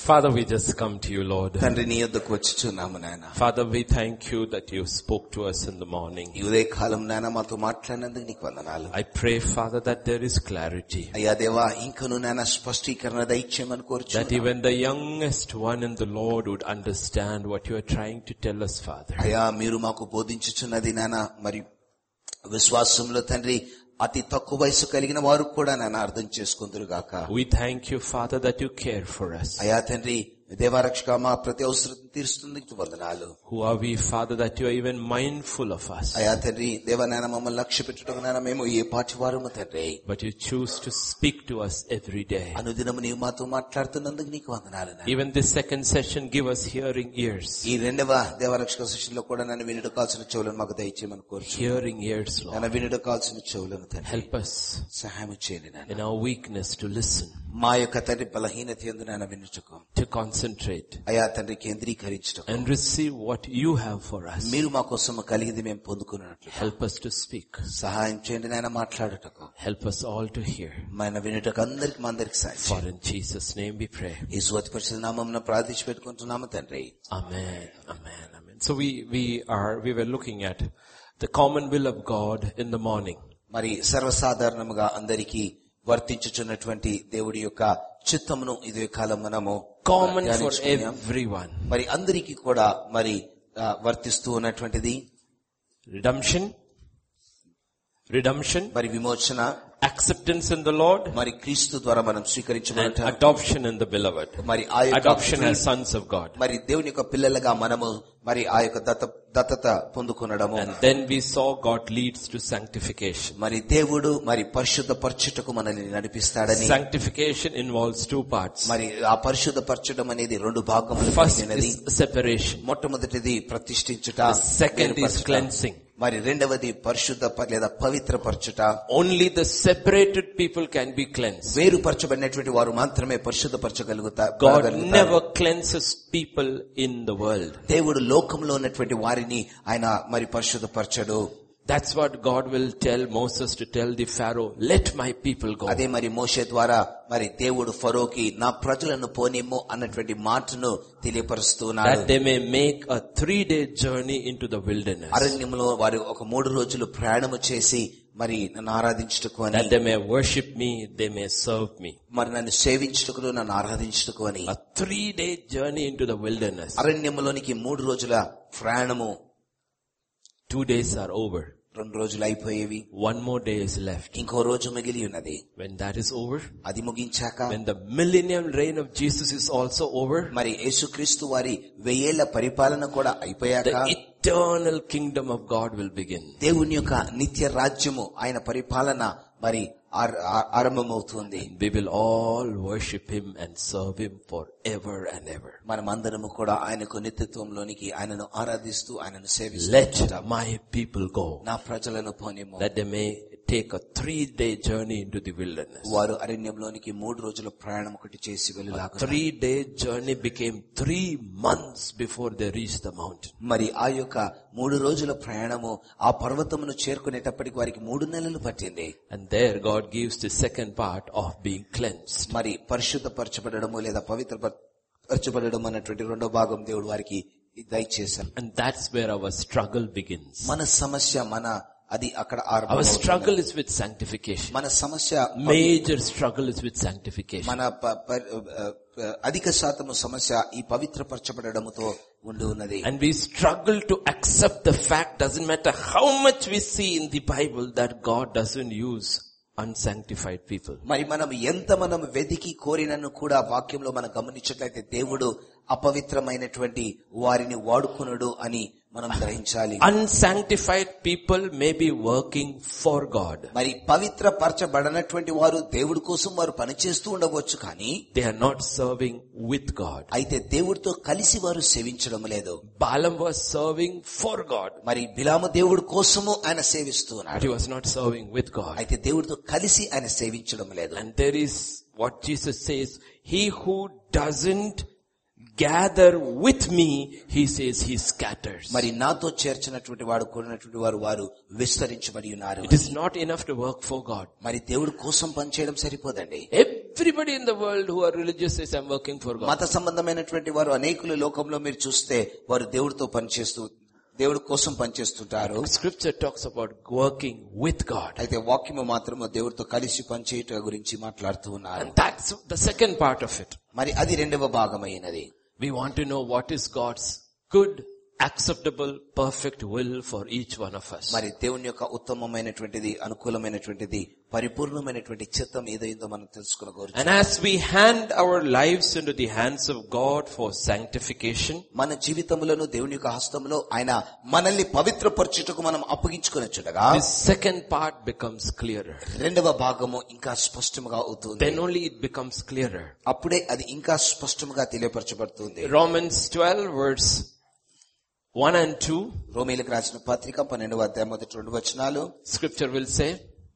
Father, we just come to you, Lord. తండ్రి నీ యొద్దకు వచ్చుచున్నాము నాయన Father, we thank you that you spoke to us in the morning. ఈ ఉదయ కాలం నాయన మాతో మాట్లాడినందుకు నీకు వందనాలు I pray, Father, that there is clarity. అయ్యా దేవా ఇంకను నాయన స్పష్టీకరణ దయచేయమని That కోరుచు even the youngest one in the Lord would understand what you are trying to tell us, Father. అయ్యా మీరు మాకు బోధించుచున్నది నాయన మరి విశ్వాసంలో తండ్రి అతి తక్కువ వయసు కలిగిన వారు కూడా నాయన అర్థం చేసుకుందరు గాక We thank you, Father, that you care for us. అయా తండ్రి దేవారక్షక మా ప్రతి అవసరం తీరుస్తుంది వందనాలు Who are we, Father, that you are even mindful of us? అయా తండ్రి దేవ నాయన మమ్మల్ని లక్ష్య పెట్టుటకు నాయన మేము ఏ పాటి వారము తండ్రి But you choose to speak to us every day. అనుదినము నీవు మాతో మాట్లాడుతున్నందుకు నీకు వందనాలు నాయన. Even this second session, give us hearing ears. ఈ రెండవ దేవరక్షక సెషన్ లో కూడా నన్ను వినుడు కాల్సిన చెవులను మాకు దయచేయమని కోరుచు Hearing ears, Lord. నన్ను వినుడు కాల్సిన చెవులను తండ్రి Help us సహాయం చేయండి నాయన in our weakness to listen, మా యొక్క తండ్రి బలహీనత ఎందు నాయన వినుటకు to concentrate, అయా తండ్రి కేంద్రీకరించటం and receive what you have for us. మీరు మా కోసం కలిగింది మేము పొందుకున్నట్లు Help us to speak. సహాయం చేయండి నాయన మాట్లాడుటకు Help us all to hear. మన వినుటకు అందరికి మా అందరికి సాయం For in Jesus' name we pray. ఈ స్వతి పరిశుద్ధ నామం ప్రార్థించి పెట్టుకుంటున్నాము తండ్రి Amen. Amen. Amen. So we, we are, we were looking at the common will of God in the morning. మరి సర్వసాధారణముగా అందరికీ వర్తించుచున్నటువంటి దేవుడి యొక్క చిత్తమును ఇదే కాలం మనము Common for ధ్యానించుకున్నాం. everyone. మరి అందరికీ కూడా మరి ఆ, వర్తిస్తూ ఉన్నటువంటిది Redemption. Redemption. మరి విమోచన Acceptance in the Lord. మరి క్రీస్తు ద్వారా మనం And స్వీకరించబడటం adoption in the beloved. మరి ఆ యొక్క Adoption as sons of God. మరి దేవుని యొక్క పిల్లలుగా మనము మరి ఆ యొక్క దత్త దత్తత పొందుకునడము And then we saw God leads to sanctification. మరి దేవుడు మరి పరిశుద్ధ పరచుటకు మనల్ని నడిపిస్తాడని Sanctification involves two parts. మరి ఆ పరిశుద్ధ పరచడం అనేది రెండు భాగములు First కలిగినది is separation. మొట్టమొదటిది ప్రతిష్ఠించుట Second is వేరుపరచుట. cleansing. మరి రెండవది పరిశుద్ధ ప- లేదా పవిత్ర పరచుట Only the separated people can be cleansed. వేరుపరచబడినటువంటి వారు మాత్రమే పరిశుద్ధ పరచగలుగుతా God never cleanses people in the world. దేవుడు లోకంలో ఉన్నటువంటి వారిని ఆయన మరి పరిశుద్ధ పరచడు That's what God will tell Moses to tell the Pharaoh, let my people go. అదే మరి మోషే ద్వారా మరి దేవుడు ఫరోకి నా ప్రజలను పోనిమ్ము అన్నటువంటి మాటను తెలియపరుస్తున్నాడు That they may make a three day journey into the wilderness. అరణ్యంలో వారు ఒక మూడు రోజులు ప్రయాణము చేసి మరి నన్ను ఆరాధించుటకు అని That they may worship me, they may serve me. మరి నన్ను సేవించుటకు నన్ను ఆరాధించుటకు అని A three day journey into the wilderness. అరణ్యములోనికి మూడు రోజుల ప్రయాణము Two days are over. రెండు రోజులు అయిపోయేవి One more day is left. ఇంకో రోజు మిగిలి ఉన్నది When that is over, అది ముగించాక when the millennium reign of Jesus is also over, మరి యేసుక్రీస్తు వారి వెయ్యేళ్ల పరిపాలన కూడా అయిపోయాక the eternal kingdom of God will begin. దేవుని యొక్క నిత్య రాజ్యము ఆయన పరిపాలన మరి ఆర్- ఆ- ఆరంభమవుతుంది We will all worship Him and serve Him forever and ever. మనమందరము కూడా ఆయనకు నిత్యత్వంలోనికి ఆయనను ఆరాధిస్తూ ఆయనను సేవిస్తూ Let my people go, నా ప్రజలను పోనేమో that they may take a three day journey into the wilderness. వారు అరణ్యంలోనికి మూడు రోజుల ప్రయాణం ఒకటి చేసి వెళ్ళిలాగా Three day journey became three months before they reached the mountain. మరి ఆ యొక్క మూడు రోజుల ప్రయాణము ఆ పర్వతమును చేరుకునేటప్పటికి వారికి మూడు నెలలు పట్టింది And there God gives the second part of being cleansed. మరి పరిశుద్ధపరచబడము లేదా పవిత్ర పరచబడడం అన్నటువంటి రెండో భాగం దేవుడు వారికి దయచేశారు And that's where our struggle begins. మన సమస్య మన అది అక్కడ Our ఆరంభం struggle is with sanctification. మన సమస్య Major struggle is with sanctification. మన ప- ప- ఆ, అధిక శాతము సమస్య ఈ పవిత్రపరచబడముతో ఉండి ఉన్నది And we struggle to accept the fact, doesn't matter how much we see in the Bible that God doesn't use unsanctified people. మరి మనం ఎంత మనం వెతికి కోరినను కూడా వాక్యంలో మనం గమనించట్లయితే దేవుడు అపవిత్రమైనటువంటి వారిని వాడుకునుడు అని మనం గ్రహించాలి Unsanctified people may be working for God. మరి పవిత్ర పరచబడనటువంటి వారు దేవుడి కోసం వారు పనిచేస్తూ ఉండవచ్చు కానీ They are not serving with God. అయితే దేవుడితో కలిసి వారు సేవించడం లేదు Balaam was serving for God, మరి బిలాము దేవుడి కోసము ఆయన but సేవిస్తున్నాడు he was not serving with God. అయితే దేవుడితో కలిసి ఆయన సేవించడం లేదు And there is what Jesus says, he who doesn't gather with me, he says he scatters. మరి నాతో చేర్చినటువంటి వాడు కూడినటువంటి వారు వారు విస్తరించబడి ఉన్నారు It is not enough to work for God. మరి దేవుడి కోసం పనిచేయడం సరిపోదండి Everybody in the world who are religious says, I'm working for God. మత సంబంధమైనటువంటి వారు అనేకులు లోకంలో మీరు చూస్తే వారు దేవుడితో పనిచేస్తూ దేవుడి కోసం పనిచేస్తుంటారు Scripture talks about working with God. అయితే వాక్యము మాత్రము దేవుడితో కలిసి పనిచేయట గురించి మాట్లాడుతూ ఉన్నారు And that's the second part of it. మరి అది రెండవ భాగమైనది We want to know what is God's good, acceptable, perfect will for each one of us. మరి దేవుని యొక్క ఉత్తమమైనటువంటిది అనుకూలమైనటువంటిది పరిపూర్ణమైనటువంటి చిత్తం ఏదైందో మనం తెలుసుకునగోరు And as we hand our lives into the hands of God for sanctification, మన జీవితములను దేవుని యొక్క హస్తంలో ఆయన మనల్ని పవిత్రపరచుటకు మనం అప్పగించుకునొచ్చుటగా the second part becomes clearer. రెండవ భాగము ఇంకా స్పష్టముగా అవుతుంది Then only it becomes clearer. అప్పుడే అది ఇంకా స్పష్టముగా తెలియపరచబడుతుంది Romans 12 verse 1 and 2, రోమీలకు రాసిన పత్రిక పన్నెండవ అధ్యాయం మొదటి రెండు వచనాలు scripture will say,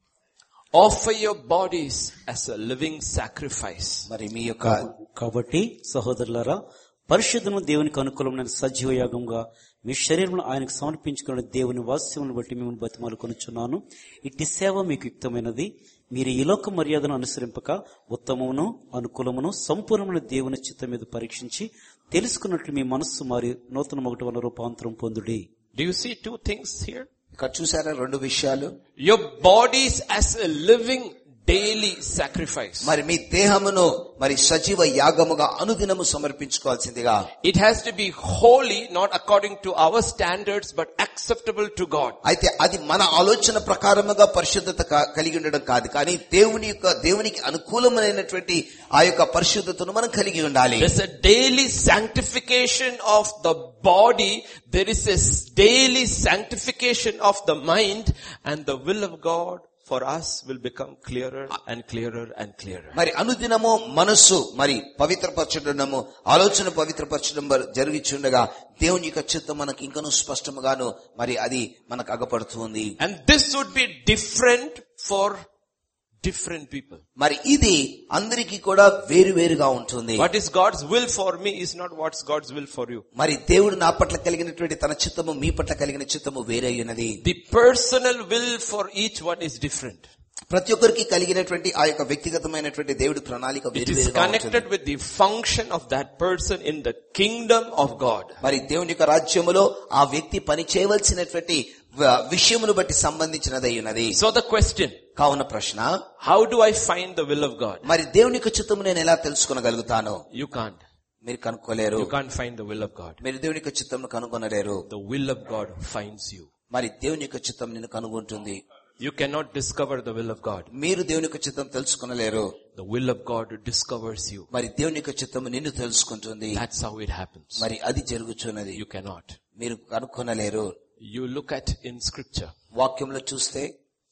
offer your bodies as a living sacrifice. మరి మీ యొక్క కాబట్టి సహోదరులారా పరిశుద్ధము దేవునికి అనుకూలమైన సజీవ యాగంగా మీ శరీరంలో ఆయనకు సమర్పించుకున్న దేవుని వాస్యమును బట్టి మిమ్మల్ని బతిమాలు కొనుచున్నాను ఇట్టి సేవ మీకు యుక్తమైనది మీరు ఈ లోక మర్యాదను అనుసరింపక ఉత్తమమును అనుకూలమును సంపూర్ణమైన దేవుని చిత్తం మీద పరీక్షించి తెలుసుకున్నట్లు మీ మనస్సు మారి నూతన ఒకటి వల్ల రూపాంతరం పొందుడి Do you see two things here? ఇక్కడ చూసారా రెండు విషయాలు Your bodies as a living daily sacrifice. మరి మీ దేహమును మరి సజీవ యాగముగా అనుదినము సమర్పించుకోవాల్సిందిగా It has to be holy, not according to our standards, but acceptable to God. అయితే అది మన ఆలోచన ప్రకారముగా పరిశుద్ధత కా- కలిగి ఉండడం కాదు కానీ దేవుని యొక్క దేవునికి అనుకూలమైనటువంటి ఆ యొక్క పరిశుద్ధతను మనం కలిగి ఉండాలి There's a daily sanctification of the body. There is a s- daily sanctification of the mind and the will of God for us will become clearer and clearer and clearer. మరి అనుదినము మనస్సు మరి పవిత్రపరచడము ఆలోచన పవిత్రపరచడం జరుగుచుండగా దేవుని యొక్క చిత్తం మనకు ఇంకనూ స్పష్టముగాను మరి అది మనకు అగపడుతుంది And this would be different for different people. మరి ఇది అందరికీ కూడా వేరు వేరుగా ఉంటుంది What is God's will for me is not what's God's will for you. మరి దేవుడు నా పట్ల కలిగినటువంటి తన చిత్తము మీ పట్ల కలిగిన చిత్తము వేరే ఉన్నది The personal will for each one is different. ప్రతి ఒక్కరికి కలిగినటువంటి ఆ యొక్క వ్యక్తిగతమైనటువంటి దేవుడి ప్రణాళిక It వేరు is వేరుగా ఉంటుంది. connected with the function of that person in the kingdom of God. మరి దేవుని యొక్క రాజ్యములో ఆ వ్యక్తి పని చేయవలసినటువంటి వ- విషయమును బట్టి సంబంధించినదై ఉన్నది So the question, కావున ప్రశ్న how do I find the will of God? మరి దేవుని యొక్క చిత్తము నేను ఎలా తెలుసుకొనగలుగుతాను You can't. మీరు కనుక్కోలేరు You can't find the will of God. మీరు దేవుని యొక్క చిత్తమును కనుగొనలేరు The will of God finds you. మరి దేవుని యొక్క చిత్తం నిన్ను కనుగొంటుంది You cannot discover the will of God. మీరు దేవుని యొక్క చిత్తం తెలుసుకొనలేరు The will of God discovers you. మరి దేవుని యొక్క చిత్తము నిన్ను తెలుసుకుంటుంది That's how it happens. మరి అది జరుగుతున్నది You cannot. మీరు కనుక్కొనలేరు You look at in scripture, వాక్యంలో చూస్తే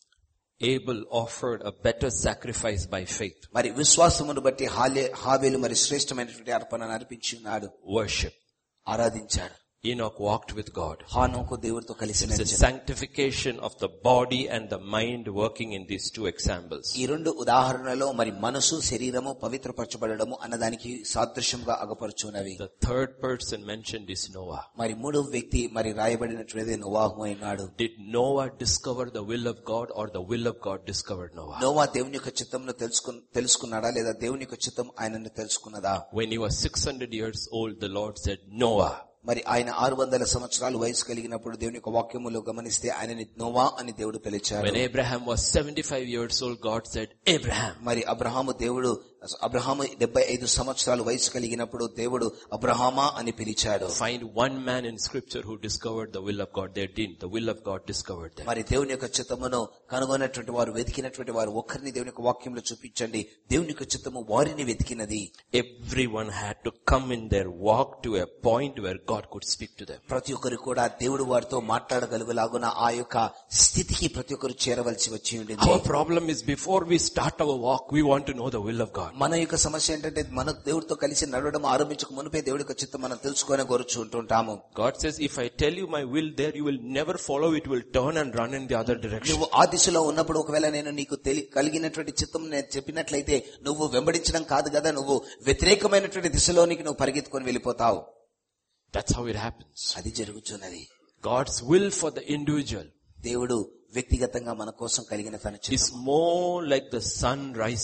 Abel offered a better sacrifice by faith, మరి విశ్వాసమును బట్టి హాలే హాబేలు మరి శ్రేష్టమైనటువంటి అర్పణను అర్పించి ఉన్నాడు worship. ఆరాధించాడు Enoch walked with God. హానోకు దేవుడితో కలిసి It's a నడిచాడు. sanctification of the body and the mind working in these two examples. ఈ రెండు ఉదాహరణలో మరి మనసు శరీరము పవిత్రపరచబడము అన్నదానికి సాదృశ్యంగా అగపరుచున్నవి The third person mentioned is Noah. మరి మూడవ వ్యక్తి మరి రాయబడినటువంటిది నోవాహు అయినాడు Did Noah discover the will of God or the will of God discovered Noah? నోవా దేవుని యొక్క చిత్తంలో తెలుసుకు తెలుసుకున్నాడా లేదా దేవుని యొక్క చిత్తం ఆయనను తెలుసుకున్నదా When he was 600 years old, the Lord said, Noah. మరి ఆయన ఆరు వందల సంవత్సరాలు వయసు కలిగినప్పుడు దేవుని యొక్క వాక్యములో గమనిస్తే ఆయనని నోవా అని దేవుడు పిలిచాడు When Abraham was 75 years old, God said, Abraham. మరి అబ్రహాము దేవుడు అబ్రహాము డెబ్బై ఐదు సంవత్సరాలు వయసు కలిగినప్పుడు దేవుడు అబ్రహామా అని పిలిచాడు Find one man in scripture who discovered the will of God. They didn't. The will of God discovered them. మరి దేవుని యొక్క చిత్తమును కనుగొన్నటువంటి వారు వెతికినటువంటి వారు ఒక్కరిని దేవుని యొక్క వాక్యంలో చూపించండి దేవుని యొక్క చిత్తము వారిని వెతికినది Everyone had to come in their walk to a point where God could speak to them. ప్రతి ఒక్కరు కూడా దేవుడు వారితో మాట్లాడగలుగులాగున ఆ యొక్క స్థితికి ప్రతి ఒక్కరు చేరవలసి వచ్చి ఉండింది Our problem is before we start our walk, we want to know the will of God. మన యొక్క సమస్య ఏంటంటే మన దేవుడితో కలిసి నడవడం ఆరంభించక మునిపే దేవుడి యొక్క చిత్తం మనం తెలుసుకొని కోరుచు ఉంటుంటాము God says, if I tell you my will there, you will never follow it, you will turn and run in the other direction. నువ్వు ఆ దిశలో ఉన్నప్పుడు ఒకవేళ నేను నీకు తెలి కలిగినటువంటి చిత్తం నేను చెప్పినట్లయితే నువ్వు వెంబడించడం కాదు కదా నువ్వు వ్యతిరేకమైనటువంటి దిశలోనికి నువ్వు పరిగెత్తుకొని వెళ్ళిపోతావు That's how it happens. అది జరుగుతున్నది God's will for the individual దేవుడు వ్యక్తిగతంగా మన కోసం కలిగిన తన చిత్తం is more like the sun rising.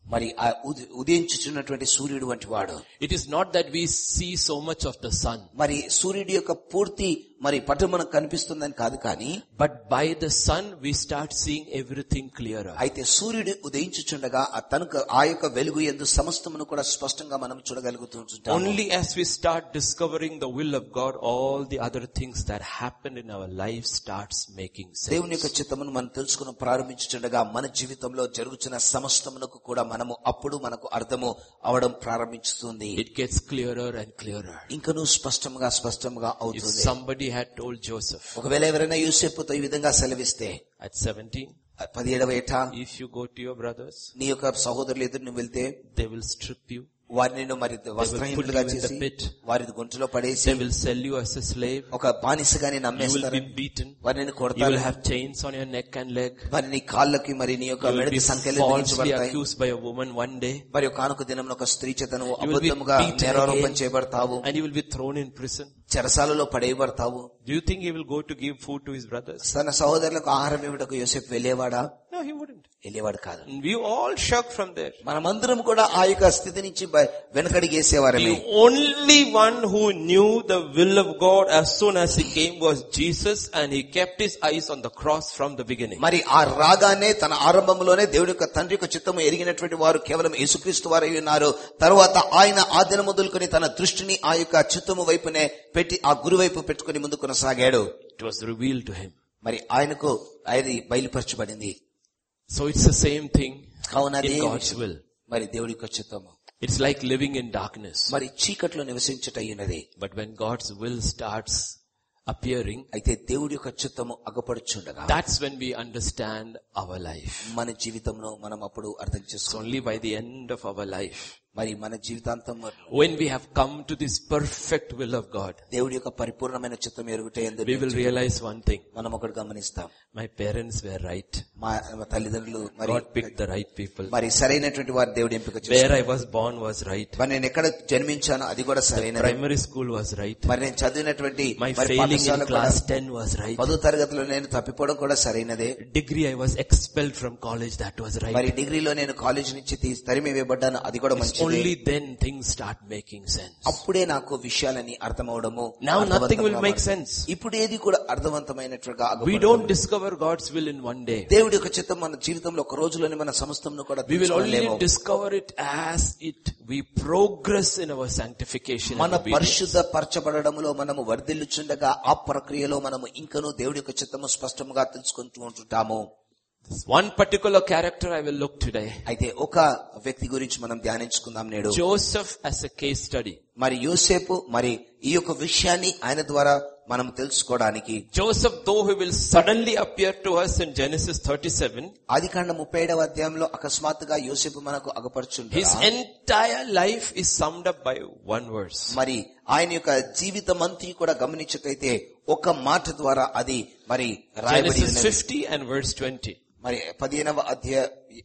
మరి ఆ ఉద- ఉదయించుచున్నటువంటి సూర్యుడు వంటి వాడు It is not that we see so much of the sun, మరి సూర్యుడి యొక్క పూర్తి మరి పట్టు మనకు కనిపిస్తుందని కాదు కానీ but by the sun we start seeing everything clearer. అయితే సూర్యుడు ఉదయించుచుండగా ఆ తనకు ఆ యొక్క వెలుగు ఎందు సమస్తమును కూడా స్పష్టంగా మనం చూడగలుగుతుంటాం Only as we start discovering the will of God, all the other things that happen in our life starts making దేవుని యొక్క sense. చిత్తమును మనం తెలుసుకుని ప్రారంభించుచుండగా మన జీవితంలో జరుగుతున్న సమస్తమునకు కూడా మనము అప్పుడు మనకు అర్థము అవడం ప్రారంభించుతుంది It gets clearer and clearer. ఇంకనూ స్పష్టంగా స్పష్టంగా If అవుతుంది somebody had told Joseph ఒకవేళ ఎవరైనా యూసేపుతో ఈ విధంగా సెలవిస్తే at 17, పదిహేడవ ఏట if you go to your brothers, నీ యొక్క సహోదరులు ఎదురు నువ్వు వెళ్తే they will strip you, వారిని నువ్వు మరి వస్త్రహీనులుగా put you in the చేసి pit. వారి గుంటలో పడేసి they will sell you as a slave, ఒక బానిసగాని you will నమ్మేస్తారు be beaten, వారిని you కొడతారు will have chains on your neck and leg, మరి నీ కాళ్ళకి మరి నీ యొక్క you will be మెడకి సంఖ్యలు falsely బిగించబడతాయి accused by a woman one day, మరి ఒక కానుక దినం ఒక స్త్రీ చేత నువ్వు You will be అబద్ధముగా beaten నేరారోపణ again. చేయబడతావు and you will be thrown in prison. చెరసాలలో పడేయబడతావు Do you think he will go to give food to his brothers? తన సహోదరులకు ఆహారం ఇవ్వటకు యోసేపు వెళ్ళేవాడా No, he wouldn't. వెళ్ళేవాడు కాదు And we all shook from there. మనమందరం కూడా ఆ యొక్క స్థితి నుంచి బ- వెనకడిగేసేవారమే The only one who knew the will of God as soon as he came was Jesus and he kept his eyes on the cross from the beginning. మరి ఆ రాగానే తన ఆరంభంలోనే దేవుడి యొక్క తండ్రి యొక్క చిత్తము ఎరిగినటువంటి వారు కేవలం యేసుక్రీస్తు వారై ఉన్నారు తరువాత ఆయన ఆ దిన మొదలుకొని తన దృష్టిని ఆ యొక్క చిత్తము వైపునే పెట్టి ఆ గురు వైపు పెట్టుకుని ముందు కొనసాగాడు It was revealed to him. మరి ఆయనకు అది బయలుపరచబడింది So it's the same thing కావున అదే in God's will. మరి దేవుడి యొక్క చిత్తము It's like living in darkness. మరి చీకట్లో నివసించుటయ్యున్నది But when God's will starts appearing, అయితే దేవుడి యొక్క చిత్తము అగపడుచుండగా that's when we understand our life. మన జీవితంలో మనం అప్పుడు అర్థం It's చేసుకోవాలి only by the end of our life, మరి మన జీవితాంతం when we have come to this perfect will of God, దేవుడి యొక్క పరిపూర్ణమైన చిత్తం ఎరుగుట ఎందు we will realize one thing. మనం ఒకటి గమనిస్తాం My parents were right. మా మా తల్లిదండ్రులు మరి God picked the right people. మరి సరైనటువంటి వారి దేవుడు ఎంపిక చేశారు Where I was born was right. మరి నేను ఎక్కడ జన్మించానో అది కూడా సరైనది Primary school was right. మరి నేను చదివినటువంటి My మరి failing in పాఠశాల కూడా class 10 was right. పదో తరగతిలో నేను తప్పిపోవడం కూడా సరైనదే Degree I was expelled from college, that was right. మరి డిగ్రీలో నేను కాలేజ్ నుంచి తీసి తరిమి వేయబడ్డాను అది కూడా It's మంచిది only then things start making sense. అప్పుడే నాకు విషయాలని అర్థమవడము Now nothing will అర్థవంతంగా make మారుతుంది. sense. ఇప్పుడు ఏది కూడా అర్థవంతమైనట్టుగా We అగపడదు. don't discover God's will in one day. దేవుడి యొక్క చిత్తం మన జీవితంలో ఒక రోజులోనే మన సమస్తంను కూడా We will only తెలుసుకోలేము. discover it as it, we progress in our sanctification. and మన obedience. పరిశుద్ధ పరచబడడంలో మనము వర్ధిల్లుచుండగా ఆ ప్రక్రియలో మనము ఇంకనూ దేవుడి యొక్క చిత్తము స్పష్టంగా తెలుసుకుంటూ ఉంటుంటాము This One particular character I will look today. అయితే ఒక వ్యక్తి గురించి మనం ధ్యానించుకుందాం నేడు Joseph as a case study. మరి యోసేపు మరి ఈ యొక్క విషయాన్ని ఆయన ద్వారా మనం తెలుసుకోవడానికి Joseph, though he will suddenly appear to us in Genesis 37, ఆది కాండ ముప్పై ఏడవ అధ్యాయంలో అకస్మాత్తుగా యోసేపు మనకు అగపరుచుంటారు his entire life is summed up by one verse. మరి ఆయన యొక్క జీవితం అంతా కూడా గమనించకైతే ఒక మాట ద్వారా అది మరి రాయబడి Genesis ఉన్నది. 50 and verse 20. మరి పదిహేనవ అధ్యాయ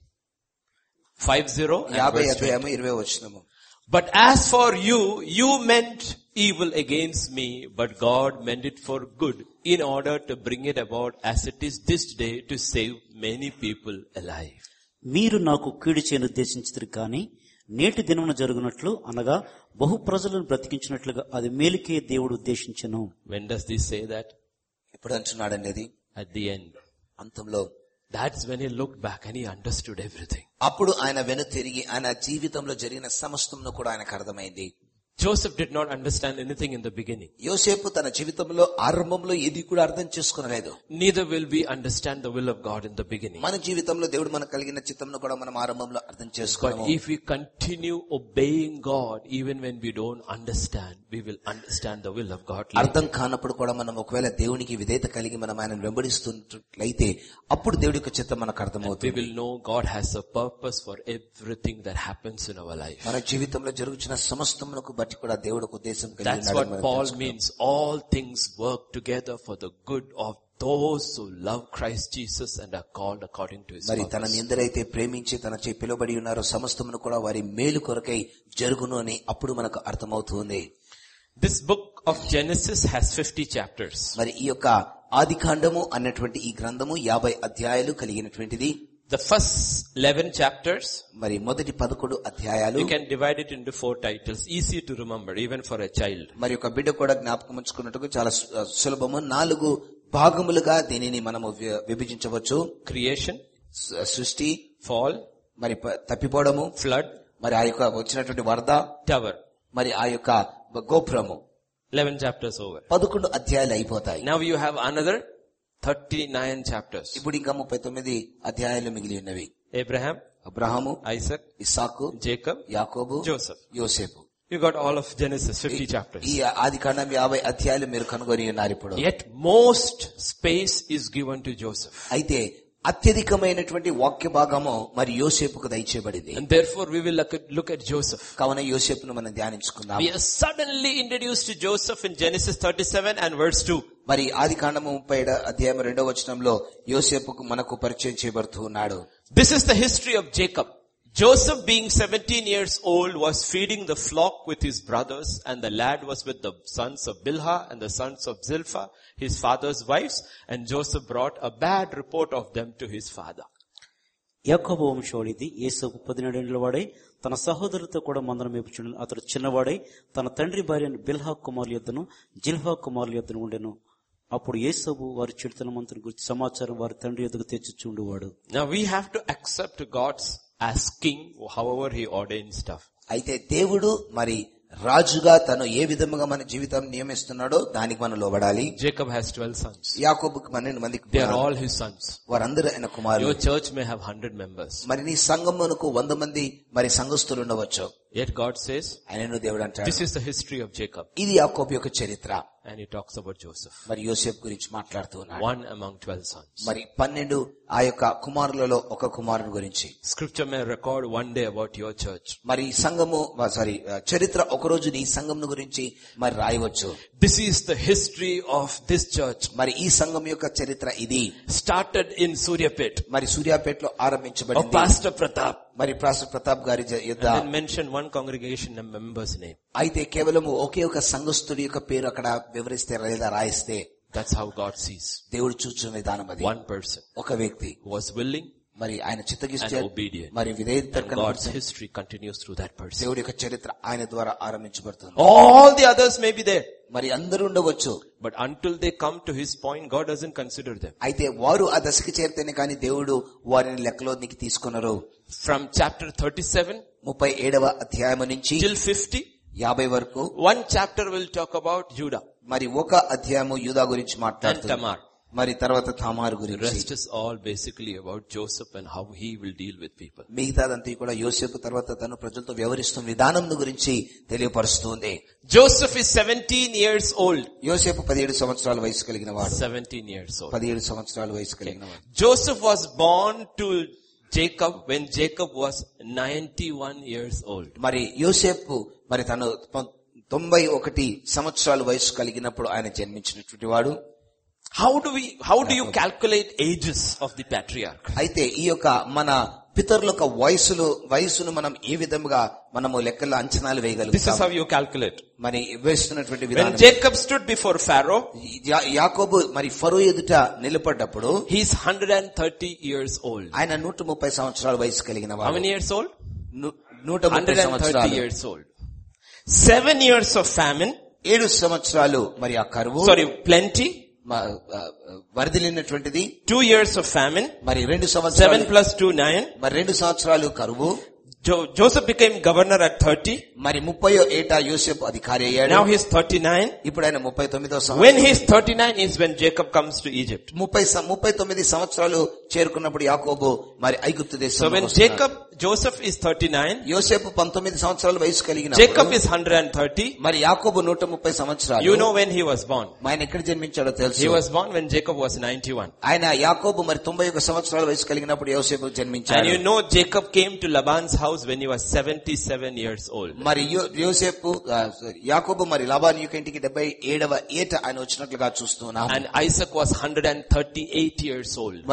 50 and యాభై verse 20. అధ్యాయము ఇరవై వచ్చినము But as for you, you meant evil against me, but God meant it for good in order to bring it about as it is this day to save many people alive. మీరు నాకు కీడు చేయను ఉద్దేశించరు కానీ నేటి దినమున జరుగునట్లు అనగా బహు ప్రజలను బ్రతికించినట్లుగా అది మేలుకే దేవుడు ఉద్దేశించను When does this say that? ఎప్పుడు అంటున్నాడు అనేది At the end. అంతంలో That's when he looked back and he understood everything. అప్పుడు ఆయన వెను తిరిగి ఆయన జీవితంలో జరిగిన సమస్తంను కూడా ఆయనకు అర్థమైంది Joseph did not understand anything in the beginning. యోసేపు తన జీవితంలో ఆరంభంలో ఏది కూడా అర్థం చేసుకునలేదు Neither will we understand the will of God in the beginning. మన జీవితంలో దేవుడు మనకు కలిగిన చిత్తంను కూడా మనం ఆరంభంలో అర్థం But చేసుకోవాలి if we continue obeying God even when we don't understand, we will understand the will of God. later. అర్థం కానప్పుడు కూడా మనం ఒకవేళ దేవునికి విధేయత కలిగి మనం ఆయన వెంబడిస్తున్నట్లయితే అప్పుడు దేవుడి యొక్క చిత్తం మనకు We అర్థమవుతుంది will know God has a purpose for everything that happens in our life. మన జీవితంలో జరుగుతున్న సమస్తమునకు బట్టి కూడా దేవుడు ఒక ఉద్దేశం కలిగి That's ఉన్నాడని what మనం Paul తెలుసుకోవాలి. means. All things work together for the good of those who love Christ Jesus and are called according to his మరి purpose. తనని ఎందరైతే ప్రేమించి తన చే పిలువబడి ఉన్నారో సమస్తమును కూడా వారి మేలు కొరకై జరుగును అని అప్పుడు మనకు అర్థమవుతుంది This book of Genesis has 50 chapters. మరి ఈ యొక్క ఆది కాండము అన్నటువంటి ఈ గ్రంథము యాభై అధ్యాయాలు కలిగినటువంటిది The first 11 chapters, మరి మొదటి పదకొండు అధ్యాయాలు you can divide it into four titles, easy to remember, even for a child. మరి ఒక బిడ్డ కూడా జ్ఞాపకం ఉంచుకున్నట్టుకు చాలా సు- సులభము నాలుగు భాగములుగా దీనిని మనము వి- విభజించవచ్చు Creation, స- సృష్టి fall, మరి ప- తప్పిపోవడము flood, మరి ఆ యొక్క వచ్చినటువంటి వరద tower. మరి ఆ యొక్క గోపురము 11 chapters over. పదకొండు అధ్యాయాలు అయిపోతాయి Now you have another 39 chapters. ఇప్పుడు ఇంకా ముప్పై తొమ్మిది అధ్యాయాలు మిగిలి ఉన్నవి Abraham, అబ్రహాము Isaac, ఇస్సాకు Jacob, యాకోబు Joseph. యోసేపు You got all of Genesis, 50 chapters. ఈ ఆది కాండం యాభై అధ్యాయాలు మీరు కనుగొని ఉన్నారు ఇప్పుడు Yet most space is given to Joseph. అయితే అత్యధికమైనటువంటి వాక్య భాగము మరి యోసేపుకు దయచేయబడింది And therefore we will look at, look at Joseph. కావున యోసేపును మనం ధ్యానించుకుందాం We are suddenly introduced to Joseph in Genesis 37 and verse 2. మరి ఆది కాండము ముప్పై ఏడ అధ్యాయం రెండో వచనంలో యోసేపుకు మనకు పరిచయం చేయబడుతూ ఉన్నాడు This is the history of Jacob. Joseph being 17 years old was feeding the flock with his brothers and the lad was with the sons of Bilhah and the sons of Zilpah, his father's wives, and Joseph brought a bad report of them to his father. యాకోబు వంశవాడిది ఏసోపు పదిహేడేళ్ల వాడై తన సహోదరులతో కూడా మందరం మేపుచుండు అతడు చిన్నవాడై తన తండ్రి భార్య Bilhah కుమారుల యొద్దను జిల్హా కుమారుల యొద్దను ఉండెను అప్పుడు ఏసోబు వారి చెడుతనమంతుని గురించి సమాచారం వారి తండ్రి యొద్దకు తెచ్చుచుండువాడు Now we have to accept God's as king, however he ordains stuff. అయితే దేవుడు మరి రాజుగా తను ఏ విధముగా మన జీవితం నియమిస్తున్నాడో దానికి మనం లోబడాలి Jacob has 12 sons. యాకోబుకు పన్నెండు మందికి They are all his sons. వారందరూ ఆయన కుమారులు Your church may have 100 members. మరి నీ సంఘమునకు వంద మంది మరి సంఘస్థులు ఉండవచ్చు Yet God says, ఆయనను దేవుడు అంటాడు this is the history of Jacob. ఇది యాకోబు యొక్క చరిత్ర And he talks about Joseph. మరి యోసేపు గురించి మాట్లాడుతూ ఉన్నాడు One among 12 sons. మరి పన్నెండు ఆ యొక్క కుమారులలో ఒక కుమారుని గురించి Scripture may record one day about your church. మరి ఈ సంఘము సారీ చరిత్ర ఒకరోజు నీ సంఘమును గురించి మరి రాయవచ్చు This is the history of this church. మరి ఈ సంఘం యొక్క చరిత్ర ఇది Started in Suryapet మరి సూర్యాపేటలో of ఆరంభించబడింది Pastor Pratap. మరి ప్రాస ప్రతాప్ గారి జ- యుద్ధ And then mention one congregation and member's name. అయితే కేవలము ఒకే ఒక సంఘస్థుడి యొక్క పేరు అక్కడ వివరిస్తే లేదా రాయిస్తే That's how God sees. దేవుడు చూచిన విధానం అది One person ఒక వ్యక్తి who was willing మరి ఆయన చిత్తగిస్తే And obedient. మరి విధేయత and God's history continues through that person. దేవుడి యొక్క చరిత్ర ఆయన ద్వారా ఆరంభించబడుతుంది All the others may be there. మరి అందరూ ఉండవచ్చు But until they come to his point, God doesn't consider them. అయితే వారు ఆ దశకి చేరితేనే కానీ దేవుడు వారిని లెక్కలోనికి తీసుకున్నారు From chapter 37 ముప్పై ఏడవ అధ్యాయం నుంచి till 50, యాభై వరకు one chapter will talk about Judah మరి ఒక అధ్యాయము యూదా గురించి and మాట్లాడుతుంది Tamar. మరి తర్వాత తామారు The గురించి rest is all basically about Joseph and how he will deal with people. మిగతాదంతా కూడా యోసేపు తర్వాత తను ప్రజలతో వ్యవహరిస్తున్న విధానం గురించి తెలియపరుస్తుంది Joseph is 17 years old. యోసేపు పదిహేడు సంవత్సరాల వయసు కలిగిన వాడు 17 years old. పదిహేడు సంవత్సరాల వయసు కలిగిన వాడు Joseph was born to Jacob when Jacob was 91 years old. మరి యోసేపు మరి తను తొ- తొంభై ఒకటి సంవత్సరాల వయసు కలిగినప్పుడు ఆయన జన్మించినటువంటి వాడు How do we, how do you calculate ages of the patriarch? అయితే ఈ యొక్క మన పితరుల యొక్క వయసులు వయసును మనం ఏ విధముగా మనము లెక్కల్లో అంచనాలు This is వేయగలుగుతాం how you calculate. మరి వేస్తున్నటువంటి When విధానం Jacob stood before Pharaoh, యా- యాకోబు మరి ఫరో ఎదుట నిలబడ్డప్పుడు he's 130 years old. ఆయన నూట ముప్పై సంవత్సరాల వయసు కలిగిన How వాడు many years old? ను- నూట ముప్పై 130 సంవత్సరాలు years old. Seven years of famine, ఏడు సంవత్సరాలు మరి ఆ కరువు sorry, plenty. మ- ఆ, వరదలినటువంటిది Two years of famine, మరి రెండు seven సంవత్సరాలు plus two, nine. మరి రెండు సంవత్సరాలు కరువు Jo- Joseph became governor at 30. మరి ముప్పయో ఏటా యోసేపు అధికారి అయ్యాడు Now he's 39. ఇప్పుడు ఆయన ముప్పై తొమ్మిదో When సంవత్సరం he's 39 is when Jacob comes to Egypt. ముప్పై సం- ముప్పై తొమ్మిది సంవత్సరాలు చేరుకున్నప్పుడు యాకోబు మరి ఐగుప్తు So దేశం when Jacob, Joseph is 39, యోసేపు పంతొమ్మిది సంవత్సరాల వయసు కలిగిన Jacob is 130. మరి యాకోబు నూట ముప్పై సంవత్సరాలు You know when he was born. ఆయన ఎక్కడ జన్మించాడో He తెలుసు was born when Jacob was 91. ఆయన యాకోబు మరి తొంభై ఒక సంవత్సరాల వయసు కలిగినప్పుడు యోసేపు And జన్మించాడు you know Jacob came to Laban's house when he was 77 years old. మరి యో- యోసేపు ఆ, యాకోబు మరి లాబాన్ యొక్క ఇంటికి డెబ్బై ఏడవ ఏట ఆయన వచ్చినట్లుగా చూస్తున్నాం And Isaac was 138 years old. మరి ఇసాకు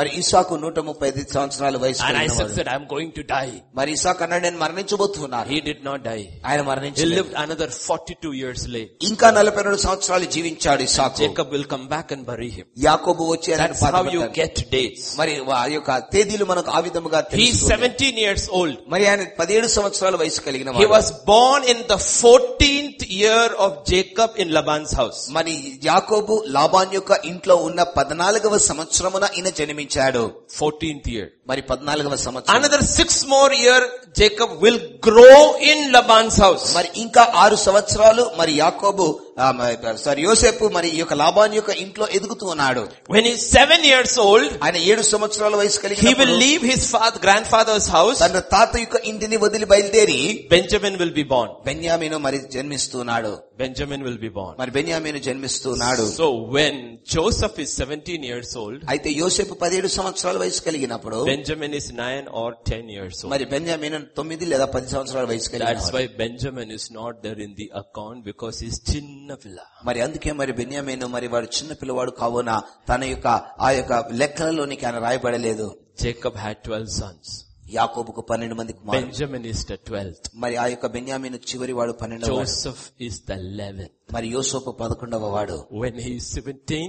ఇసాకు నూట ముప్పై ఐదు సంవత్సరాల వయసు And కలిగిన Isaac వాడు. said, I'm going to die. మరి ఇసాక్ అన్నాడు నేను మరణించబోతున్నాను He did not die. ఆయన He మరణించలేదు lived another 42 years later. ఇంకా నలభై రెండు సంవత్సరాలు జీవించాడు ఇసాకు Jacob will come back and bury him. యాకోబు వచ్చి ఆయనను That's how you పాతిపెట్టాడు. get dates. మరి ఆ యొక్క తేదీలు మనకు ఆ విధముగా He's తెలుస్తున్నాయి. 17 years old. మరి ఆయన పదిహేడు సంవత్సరాల వయసు కలిగిన He వాడు. was born in the 14th year of Jacob in Laban's house. మరి యాకోబు లాబాన్ యొక్క ఇంట్లో ఉన్న పద్నాలుగవ సంవత్సరమున ఈయన జన్మించాడు 14th year. మరి పద్నాలుగవ సంవత్సరం Another six more year, Jacob will grow in Laban's house. మరి ఇంకా ఆరు సంవత్సరాలు మరి యాకోబు ఆ, మ- సారీ యోసేపు మరి ఈ యొక్క లాబాన్ యొక్క ఇంట్లో ఎదుగుతూ ఉన్నాడు When he's seven years old, ఆయన ఏడు సంవత్సరాల వయసు he కలిగిన will leave his father, grandfather's house. తన తాత యొక్క ఇంటిని వదిలి బయలుదేరి Benjamin will be born. బెన్యామీను మరి జన్మిస్తున్నాడు Benjamin will be born. మరి బెన్యామీను జన్మిస్తున్నాడు So when Joseph is 17 years old, అయితే యోసేపు పదిహేడు సంవత్సరాల వయసు కలిగినప్పుడు Benjamin is 9 or 10 years old. మరి బెన్యామీను తొమ్మిది లేదా పది సంవత్సరాల వయసు That's కలిగిన why Benjamin is not there in the account because he's chinna pilla. మరి అందుకే మరి బెన్యామీను మరి వాడు చిన్న పిల్లవాడు కావున తన యొక్క ఆ యొక్క లెక్కలలోనికి ఆయన రాయబడలేదు Jacob had 12 sons. యాకోబుకు పన్నెండు మంది కుమారులు Benjamin is the 12th. మరి ఆ యొక్క బెన్యామీను చివరి వాడు పన్నెండవ వాడు. Joseph is the 11th. మరి యోసోపు పదకొండవ వాడు When he is 17,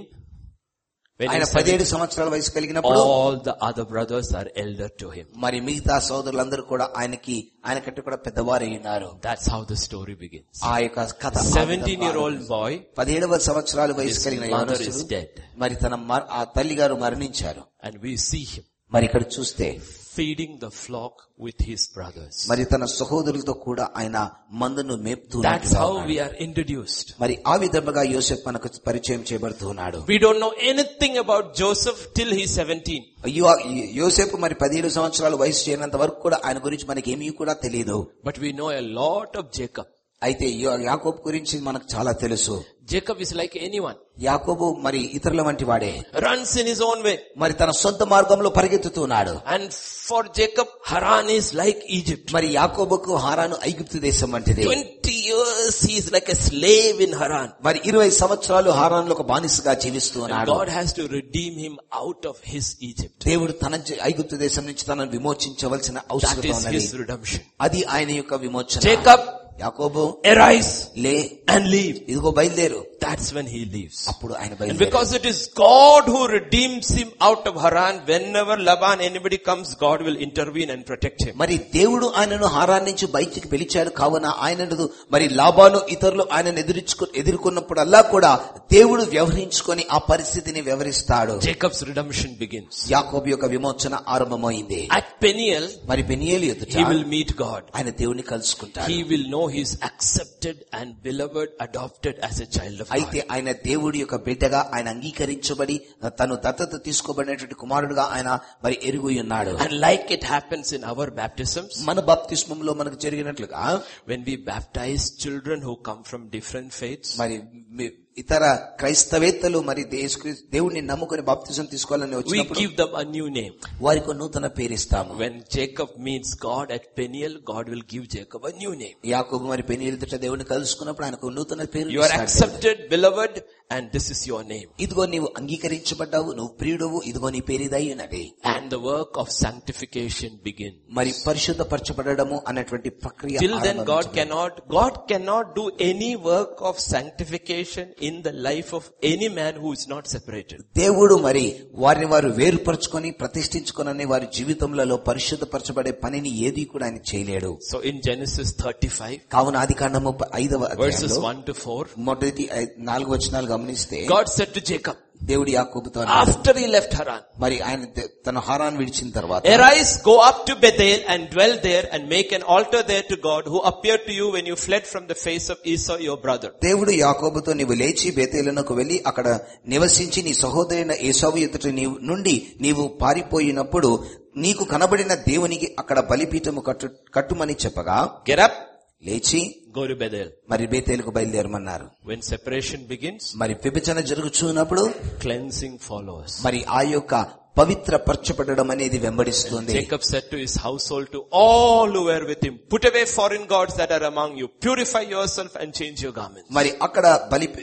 when ఆయన he's పదిహేడు 17, సంవత్సరాల వయసు కలిగినప్పుడు all the other brothers are elder to him. మరి మిగతా సోదరులందరూ కూడా ఆయనకి ఆయన కంటే కూడా పెద్దవారై ఉన్నారు That's how the story begins. ఆ యొక్క కథ 17 year old boy, పదిహేడవ సంవత్సరాల వయసు his కలిగిన mother is యవనస్తుడు dead. మరి తన మ- ఆ తల్లి గారు మరణించారు And we see him మరి ఇక్కడ చూస్తే feeding the flock with his brothers. మరి తన సహోదరులతో కూడా ఆయన మందును మేపుతూ That's ఉన్నట్టుగా how ఉన్నాడు. we are introduced. మరి ఆ విధముగా యోసెఫ్ మనకు పరిచయం చేయబడుతూ ఉన్నాడు We don't know anything about Joseph till he's 17. అయ్యో ఈ యోసేపు మరి పదిహేడు సంవత్సరాల వయసు చేయనంత వరకు కూడా ఆయన గురించి మనకి ఏమీ కూడా తెలియదు But we know a lot of Jacob. అయితే యో- యాకోబు గురించి మనకు చాలా తెలుసు Jacob is like anyone. యాకోబు మరి ఇతరుల వంటి వాడే Runs in his own way. మరి తన సొంత మార్గంలో పరిగెత్తుతున్నాడు And for Jacob, Haran is like Egypt. మరి యాకోబుకు హారాను ఐగుప్తు దేశం వంటిది 20 years he is like a slave in Haran. మరి ఇరవై సంవత్సరాలు హారాన్లో ఒక బానిసగా జీవిస్తూ And ఉన్నాడు God has to redeem him out of his Egypt. దేవుడు తన జ- ఐగుప్తు దేశం నుంచి తనను విమోచించవలసిన That అవసరం is ఉన్నది his redemption. అది ఆయన యొక్క విమోచన Jacob, యాకోబు arise లే and leave. ఇదిగో బయలుదేరు That's when he leaves. అప్పుడు ఆయన And బయలుదేరు because it is God who redeems him out of Haran, whenever Laban, anybody comes, God will intervene and protect him. మరి దేవుడు ఆయనను హారాన్ని నుంచి బయటికి పిలిచాడు కావున ఆయనను మరి లాభాను ఇతరులు ఆయనను ఎదురించుకు ఎదుర్కొన్నప్పుడల్లా కూడా దేవుడు వ్యవహరించుకొని ఆ పరిస్థితిని వివరిస్తాడు Jacob's redemption begins. యాకోబు యొక్క విమోచన ఆరంభమైంది At Peniel, మరి పెనియేలు ఎదుట he will meet God. ఆయన దేవుని కలుసుకుంటాడు He will know he is accepted and beloved, adopted as a child of అయితే God. ఆయన దేవుడి యొక్క బిడ్డగా ఆయన అంగీకరించబడి తను దత్తత తీసుకోబడినటువంటి కుమారుడుగా ఆయన మరి ఎరుగు ఉన్నాడు And like it happens in our baptisms, మన బాప్తిస్మంలో మనకు జరిగినట్లుగా when we baptize children who come from different faiths, మరి మీ- ఇతర క్రైస్తవేత్తలు మరి దేశ- దేవుడిని నమ్ముకొని బాప్తిజం తీసుకోవాలని we వచ్చినప్పుడు give them a new name. వారికి ఒక నూతన పేరిస్తాము When Jacob meets God at Peniel, God will give Jacob a new name. యాకోబు మరి పెనియలుట దేవుని కలుసుకున్నప్పుడు ఆయనకు ఒక నూతన పేరు You are ఇస్తాడు. accepted, beloved, and this is your name. ఇదిగో నీవు అంగీకరించబడ్డావు నువ్వు ప్రియుడవు ఇదిగో నీ పేరిదై ఉన్నది And the work of sanctification begins. మరి పరిశుద్ధపరచబడము అన్నటువంటి ప్రక్రియ Till then God ఆరంభించబడింది. cannot, God cannot do any work of sanctification in the life of any man who is not separated. దేవుడు మరి వారిని వారు వేరుపరచుకొని ప్రతిష్ఠించుకొని వారి జీవితంలో పరిశుద్ధపరచబడే పనిని ఏది కూడా ఆయన చేయలేడు So in Genesis 35, కావున ఆది కాండము ఐదవ verses అధ్యాయంలో 1 to 4, మొదటి ఐ- నాలుగు వచనాలు గమనిస్తే God said to Jacob, దేవుడు యాకోబుతో అన్నాడు, after he left Haran, మరి ఆయన ద- తన హారాన్ని విడిచిన తర్వాత Arise, go up to Bethel and dwell there and make an altar there to God who appeared to you when you fled from the face of Esau your brother. దేవుడు యాకోబుతో నీవు లేచి బేతేలునకు వెళ్లి అక్కడ నివసించి నీ సహోదరైన ఏసావు ఎదుట నీవు నుండి నీవు పారిపోయినప్పుడు నీకు కనబడిన దేవునికి అక్కడ బలిపీఠము కట్టు కట్టుమని చెప్పగా Get up, లేచి go to Bethel. మరి బేతేలుకు బయలుదేరమన్నారు When separation begins, మరి విభజన జరుగుచున్నప్పుడు cleansing follows. మరి ఆ యొక్క పవిత్ర పరచబడడం అనేది వెంబడిస్తుంది Jacob said to his household, to all who were with him, put away foreign gods that are among you, purify yourself and change your garments. మరి అక్కడ బలి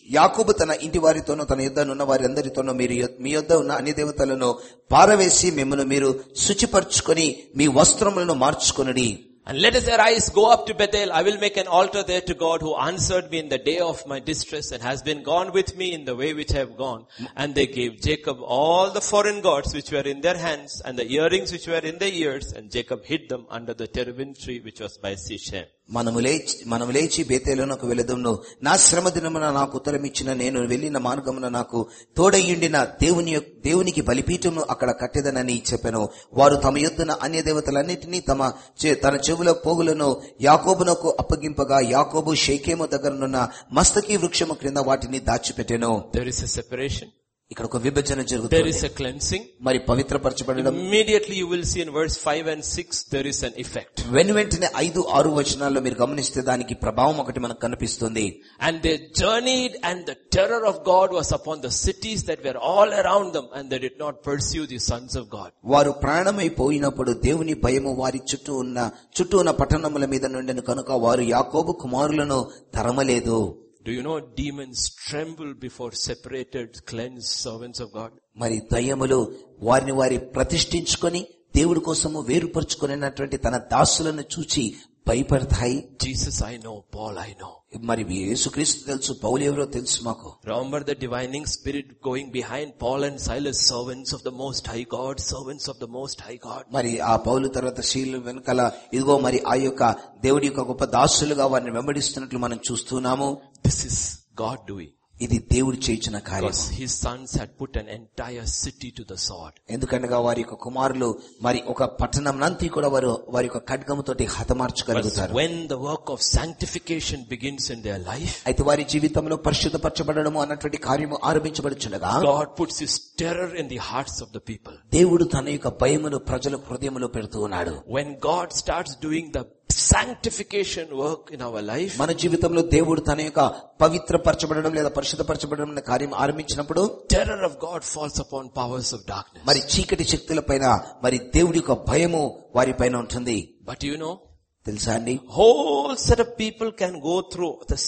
యాకోబు తన ఇంటి వారితోనూ తన యుద్ధ ఉన్న వారందరితోనూ మీరు యొ- మీ యొద్ద ఉన్న అన్ని దేవతలను పారవేసి మిమ్మల్ని మీరు శుచిపరచుకొని మీ వస్త్రములను మార్చుకొనుడి And let us arise, go up to Bethel. I will make an altar there to God who answered me in the day of my distress and has been gone with me in the way which I have gone. And they gave Jacob all the foreign gods which were in their hands and the earrings which were in their ears. And Jacob hid them under the terebinth tree which was by Sichem. మనము లేచి మనము లేచి బేతేలోనకు వెళదమును నా శ్రమ దినమున నాకు ఉత్తరం ఇచ్చిన నేను వెళ్లిన మార్గమున నాకు తోడయ్యుండిన దేవుని యొక్- దేవునికి బలిపీఠమును అక్కడ కట్టెదనని చెప్పాను వారు తమ యొద్దన అన్య దేవతలన్నిటినీ తమ చే- తన చెవుల పోగులను యాకోబునకు అప్పగింపగా యాకోబు షేకేము దగ్గరనున్న మస్తకి వృక్షము క్రింద వాటిని దాచిపెట్టెను There is a separation. ఇక్కడ ఒక విభజన There జరుగుతుంది is a cleansing. మరి పవిత్రపరచబడడం Immediately you will see in verse 5 and 6 there is an effect. వెను వెంటనే ఐదు ఆరు వచనాల్లో మీరు గమనిస్తే దానికి ప్రభావం ఒకటి మనకు కనిపిస్తుంది And they journeyed and the terror of God was upon the cities that were all around them and they did not pursue the sons of God. వారు ప్రాణమైపోయినప్పుడు దేవుని భయము వారి చుట్టూ ఉన్న చుట్టూ ఉన్న పట్టణముల మీద నుండిన కనుక వారు యాకోబు కుమారులను తరమలేదు Do you know demons tremble before separated, cleansed servants of God? మరి దయ్యములు వారిని వారి ప్రతిష్ఠించుకొని దేవుడి కోసము వేరుపరుచుకునేటువంటి తన దాసులను చూచి భయపడతాయి Jesus I know, Paul I know. మరి యేసుక్రీస్తు తెలుసు పౌలు ఎవరో తెలుసు మాకు Remember the divining spirit going behind Paul and Silas, servants of the Most High God, servants of the Most High God. మరి ఆ పౌలు తర్వాత శీలు వెనకాల ఇదిగో మరి ఆ యొక్క దేవుడి యొక్క గొప్ప దాసులుగా వారిని వెంబడిస్తున్నట్లు మనం చూస్తున్నాము This is God doing. ఇది దేవుడు చేయించిన కార్యం Because his sons had put an entire city to the sword. ఎందుకనగా వారి యొక్క కుమారులు మరి ఒక పట్టణం నంతి కూడా వారు వారి యొక్క ఖడ్గముతోటి But హతమార్చగలుగుతారు when the work of sanctification begins in their life, అయితే వారి జీవితంలో పరిశుద్ధపరచబడము అన్నటువంటి కార్యము ఆరంభించబడుచుండగా God puts his terror in the hearts of the people. దేవుడు తన యొక్క భయమును ప్రజల హృదయములో పెడుతూ ఉన్నాడు When God starts doing the sanctification work in our life, మన జీవితంలో దేవుడు తన యొక్క పవిత్రపరచబడడం లేదా పరిశుద్ధపరచబడడం అనే కార్యం ఆరంభించినప్పుడు terror of God falls upon powers of darkness. మరి చీకటి శక్తుల పైన మరి దేవుడి యొక్క భయము వారి పైన ఉంటుంది But you know, తెలుసా అండి whole set of people can go through the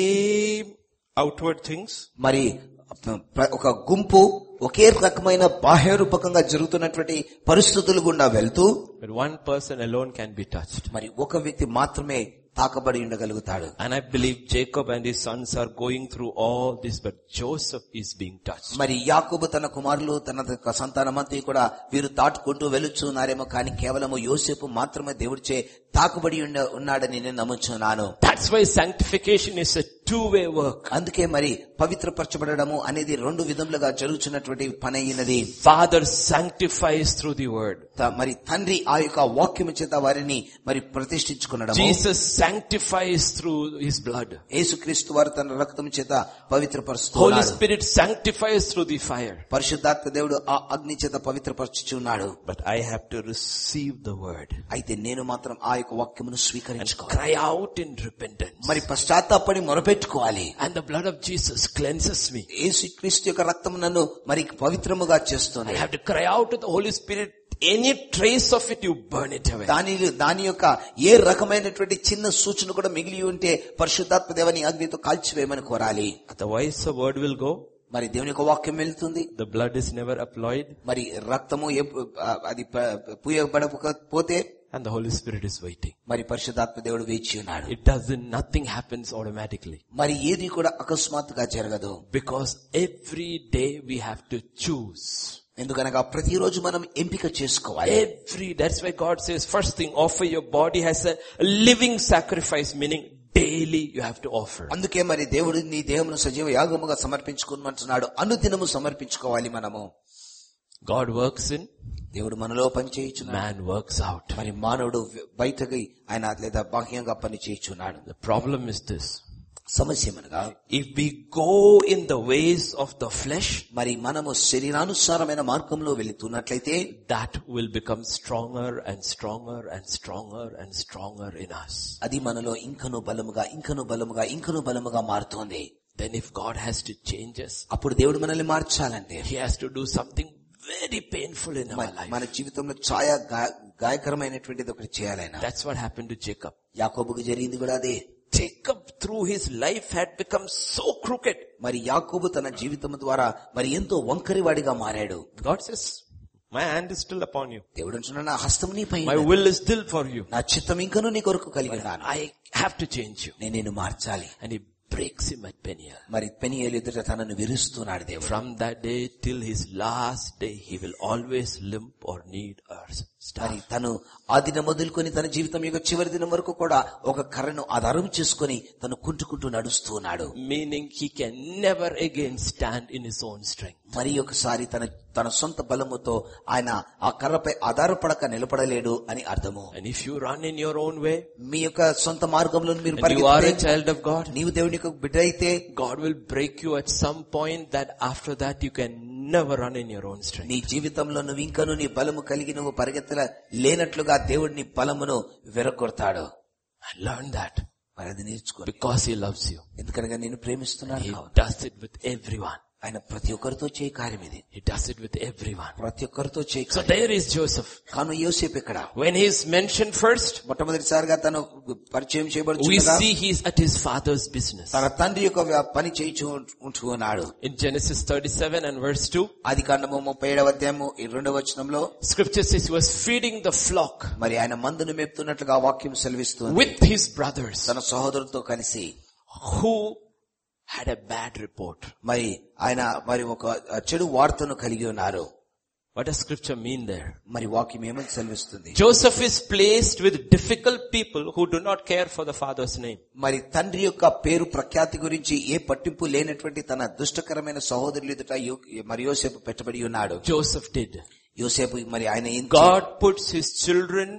same outward things, మరి ప్ర- ఒక గుంపు ఒకే రకమైన బాహ్య రూపకంగా జరుగుతున్నటువంటి పరిస్థితులు గుండా వెళ్తూ but one person alone can be touched. మరి ఒక వ్యక్తి మాత్రమే తాకబడి ఉండగలుగుతాడు And I believe Jacob and his sons are going through all this, but Joseph is being touched. మరి యాకోబు తన కుమారులు తన యొక్క సంతానమంతా కూడా వీరు దాటుకుంటూ వెలుచున్నారేమో కానీ కేవలము యోసేపు మాత్రమే దేవుడిచే తాకబడి ఉండ ఉన్నాడని నేను నమ్ముచున్నాను That's why sanctification is a two-way work. అందుకే మరి పవిత్రపరచబడము అనేది రెండు విధములుగా జరుగుతున్నటువంటి పని అయినది Father sanctifies through the word. త- మరి తండ్రి ఆ యొక్క వాక్యము చేత వారిని మరి ప్రతిష్ఠించుకునడం Jesus sanctifies through his blood. యేసుక్రీస్తు వారు తన రక్తం చేత Holy పవిత్రపరుస్తున్నాడు Spirit sanctifies through the fire. పరిశుద్ధాత్మ దేవుడు ఆ అగ్ని చేత పవిత్రపరచుచున్నాడు But I have to receive the word. అయితే నేను మాత్రం ఆ యొక్క వాక్యమును స్వీకరించుకోవాలి Cry out in repentance. మరి పశ్చాత్తాపడి మొరపెట్టుకోవాలి And the blood of Jesus cleanses me. యేసుక్రీస్తు యొక్క రక్తం నన్ను మరి పవిత్రముగా I చేస్తుంది have to cry out to the Holy Spirit. Any trace of it, you burn it away. దాని దాని యొక్క ఏ రకమైనటువంటి చిన్న సూచన కూడా మిగిలి ఉంటే పరిశుద్ధాత్మ దేవని అగ్నితో కాల్చివేయమని కోరాలి Otherwise the word will go. మరి దేవుని యొక్క వాక్యం వెళ్తుంది The blood is never applied మరి రక్తము ఎప్పు- ఆ, అది ప- పూయబడకపోతే and the Holy Spirit is waiting. మరి పరిశుద్ధాత్మ దేవుడు వేచి ఉన్నాడు It doesn't, nothing happens automatically. మరి ఏది కూడా అకస్మాత్తుగా జరగదు Because every day we have to choose. ఎందుకనగా ప్రతిరోజు మనం ఎంపిక చేసుకోవాలి Every, that's why God says, first thing, offer your body as a living sacrifice, meaning daily you have to offer. అందుకే మరి దేవుడు నీ దేహమును సజీవ యాగముగా సమర్పించుకోమంటున్నాడు అనుదినము సమర్పించుకోవాలి మనము God works in, దేవుడు మనలో పని చేయించున్నాడు man works out. మరి మానవుడు బయటకి ఆయన లేదా బాహ్యంగా పని చేయించున్నాడు The problem is this. సమస్య మనగా If we go in the ways of the flesh, మరి మనము శరీరానుసారమైన మార్గంలో వెళుతున్నట్లయితే that will become stronger and stronger and stronger and stronger in us. అది మనలో ఇంకను బలముగా ఇంకను బలముగా ఇంకను బలముగా మారుతోంది Then if God has to change us, అప్పుడు దేవుడు మనల్ని మార్చాలంటే He has to do something very painful in our మన- life. మన జీవితంలో ఛాయ గా- గాయకరమైనటువంటిది ఒకటి చేయాలైనా That's what happened to Jacob. యాకోబుకు జరిగింది కూడా అదే Jacob through his life had become so crooked. మరి యాకోబు తన జీవితం ద్వారా మరి ఎంతో వంకరివాడిగా మారాడు God says, my hand is still upon you. దేవుడు అంటున్నాడు, నా హస్తం నీపై My ఉన్నది. will is still for you. నా చిత్తం ఇంకను నీ కొరకు కలిగి ఉన్నాను I have to change you. నేను నిన్ను మార్చాలి And he breaks him at Peniel. మరి పెనియేలు ఎదుట తనను విరుస్తున్నాడు దేవుడు From that day till his last day, he will always limp or need a staff. మరి తను ఆ దినం మొదలుకొని తన జీవితం యొక్క చివరి దినం వరకు కూడా ఒక కర్రను ఆధారం చేసుకొని తను కుంటుకుంటూ నడుస్తూ ఉన్నాడు Meaning he can never again stand in his own strength. మరి ఒకసారి తన తన సొంత బలముతో ఆయన ఆ కర్రపై ఆధారపడక నిలబడలేడు అని అర్థము And if you run in your own way, మీ యొక్క సొంత మార్గంలో మీరు and you are a పరిగెత్తితే, child of God, నీవు దేవుని యొక్క బిడ్డ అయితే God will break you at some point that after that you can never run in your own strength. నీ జీవితంలో నువ్వు ఇంకను నీ బలము కలిగి నువ్వు పరిగెత్తల లేనట్లుగా దేవుడు నీ బలమును విరగొడతాడు And learn that మరి అది నేర్చుకో because he loves you. ఎందుకనగా నేను ప్రేమిస్తున్నాను He కావున. does it with everyone. ఆయన ప్రతి ఒక్కరితో చేయి కార్యం ఇది He does it with everyone. ప్రతి ఒక్కరితో చేయి So కార్యం. there is Joseph. కాను యోసేపు ఇక్కడ When he is mentioned first, మొట్టమొదటిసారిగా తను పరిచయం we చేయబడుచుండగా see he is at his father's business. తన తండ్రి యొక్క వ్య- పని చేయించు ఉంటూ ఉన్నాడు In Genesis 37 and verse 2, ఆది కాండము ముప్పై ఏడవ అధ్యాయము ఈ రెండవ వచనంలో scripture says he was feeding the flock మరి ఆయన మందును మేపుతున్నట్లుగా ఆ వాక్యం సెలవిస్తుంది with his brothers తన సహోదరులతో కలిసి who had a bad report. మరి ఆయన మరి ఒక చెడు వార్తను కలిగి ఉన్నారు What does scripture mean there? మరి వాక్యం ఏమని సెలవిస్తుంది Joseph is placed with difficult people who do not care for the father's name. మరి తండ్రి యొక్క పేరు ప్రఖ్యాతి గురించి ఏ పట్టింపు లేనటువంటి తన దుష్టకరమైన సహోదరులు ఎదుట యో- మరి యోసేపు పెట్టబడి ఉన్నాడు Joseph did. యోసేపు మరి ఆయన ఏం God puts his children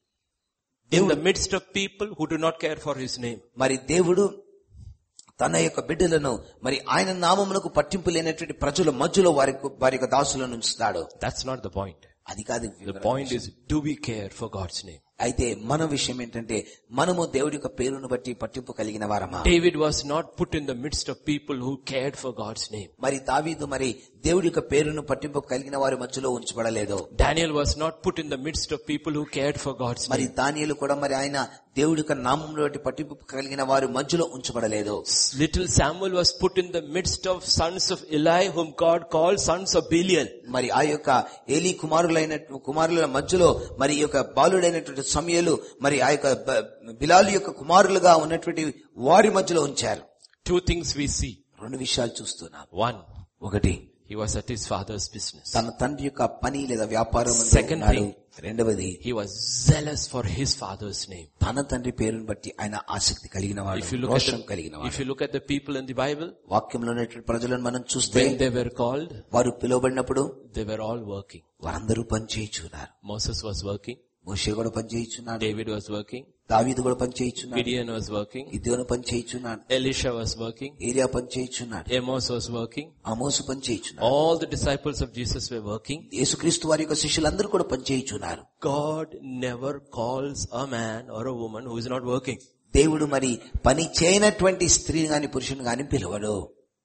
in the midst of people who do not care for his name. మరి దేవుడు తన యొక్క బిడ్డలను మరి ఆయన నామమునకు పట్టింపు లేనటువంటి ప్రజల మధ్యలో వారి వారి యొక్క దాసులను ఉంచుతాడు That's not the point. అది కాదు The point is, do we care for God's name? అయితే మన విషయం ఏంటంటే మనము దేవుడి యొక్క పేరును బట్టి పట్టింపు కలిగిన వారమా David was not put in the midst of people who cared for God's name. మరి దావీదు మరి దేవుడి యొక్క పేరును పట్టింపు కలిగిన వారి మధ్యలో ఉంచబడలేదు Daniel was not put in the midst of people who cared for God's మరి name. దానియలు కూడా మరి ఆయన దేవుడి యొక్క నామంలో బట్టి పట్టింపు కలిగిన వారి మధ్యలో ఉంచబడలేదు Little Samuel was put in the midst of sons of Eli whom God called sons of Belial. మరి ఆ యొక్క ఏలీ కుమారులైన కుమారుల మధ్యలో మరి ఈ యొక్క బాలుడైనటువంటి సమయలు మరి ఆ యొక్క బ- బిలాలు యొక్క కుమారులుగా ఉన్నటువంటి వారి మధ్యలో ఉంచారు Two things we see. రెండు విషయాలు చూస్తున్నాం One, ఒకటి he was at his father's business. తన తండ్రి యొక్క పని లేదా వ్యాపారం యందు Second ఉన్నాడు. thing. రెండవది He was zealous for his father's name. తన తండ్రి పేరును బట్టి ఆయన ఆసక్తి కలిగిన వాడు If you look at రోషం కలిగిన the, వాడు if you look at the people in the Bible, వాక్యంలో ఉన్నటువంటి ప్రజలను మనం చూస్తే when they were called, వారు పిలువబడినప్పుడు they were all working. వారందరూ పని చేయించున్నారు Moses was working. మోషే కూడా పని చేయించున్నాడు David was working. దావీదు కూడా పని చేయించున్నాడు Gideon was working. ఇద్దరు పని చేయించున్నాడు Elisha was working. ఏరియా పని చేయించున్నాడు Amos was working. ఆమోసు పని చేయించున్నాడు All the disciples of Jesus were working. యేసుక్రీస్తు వారి యొక్క శిష్యులందరూ కూడా పని చేయించున్నారు God never calls a man or a woman who is not working. దేవుడు మరి పని చేయనటువంటి స్త్రీని గాని పురుషుని గాని పిలవడు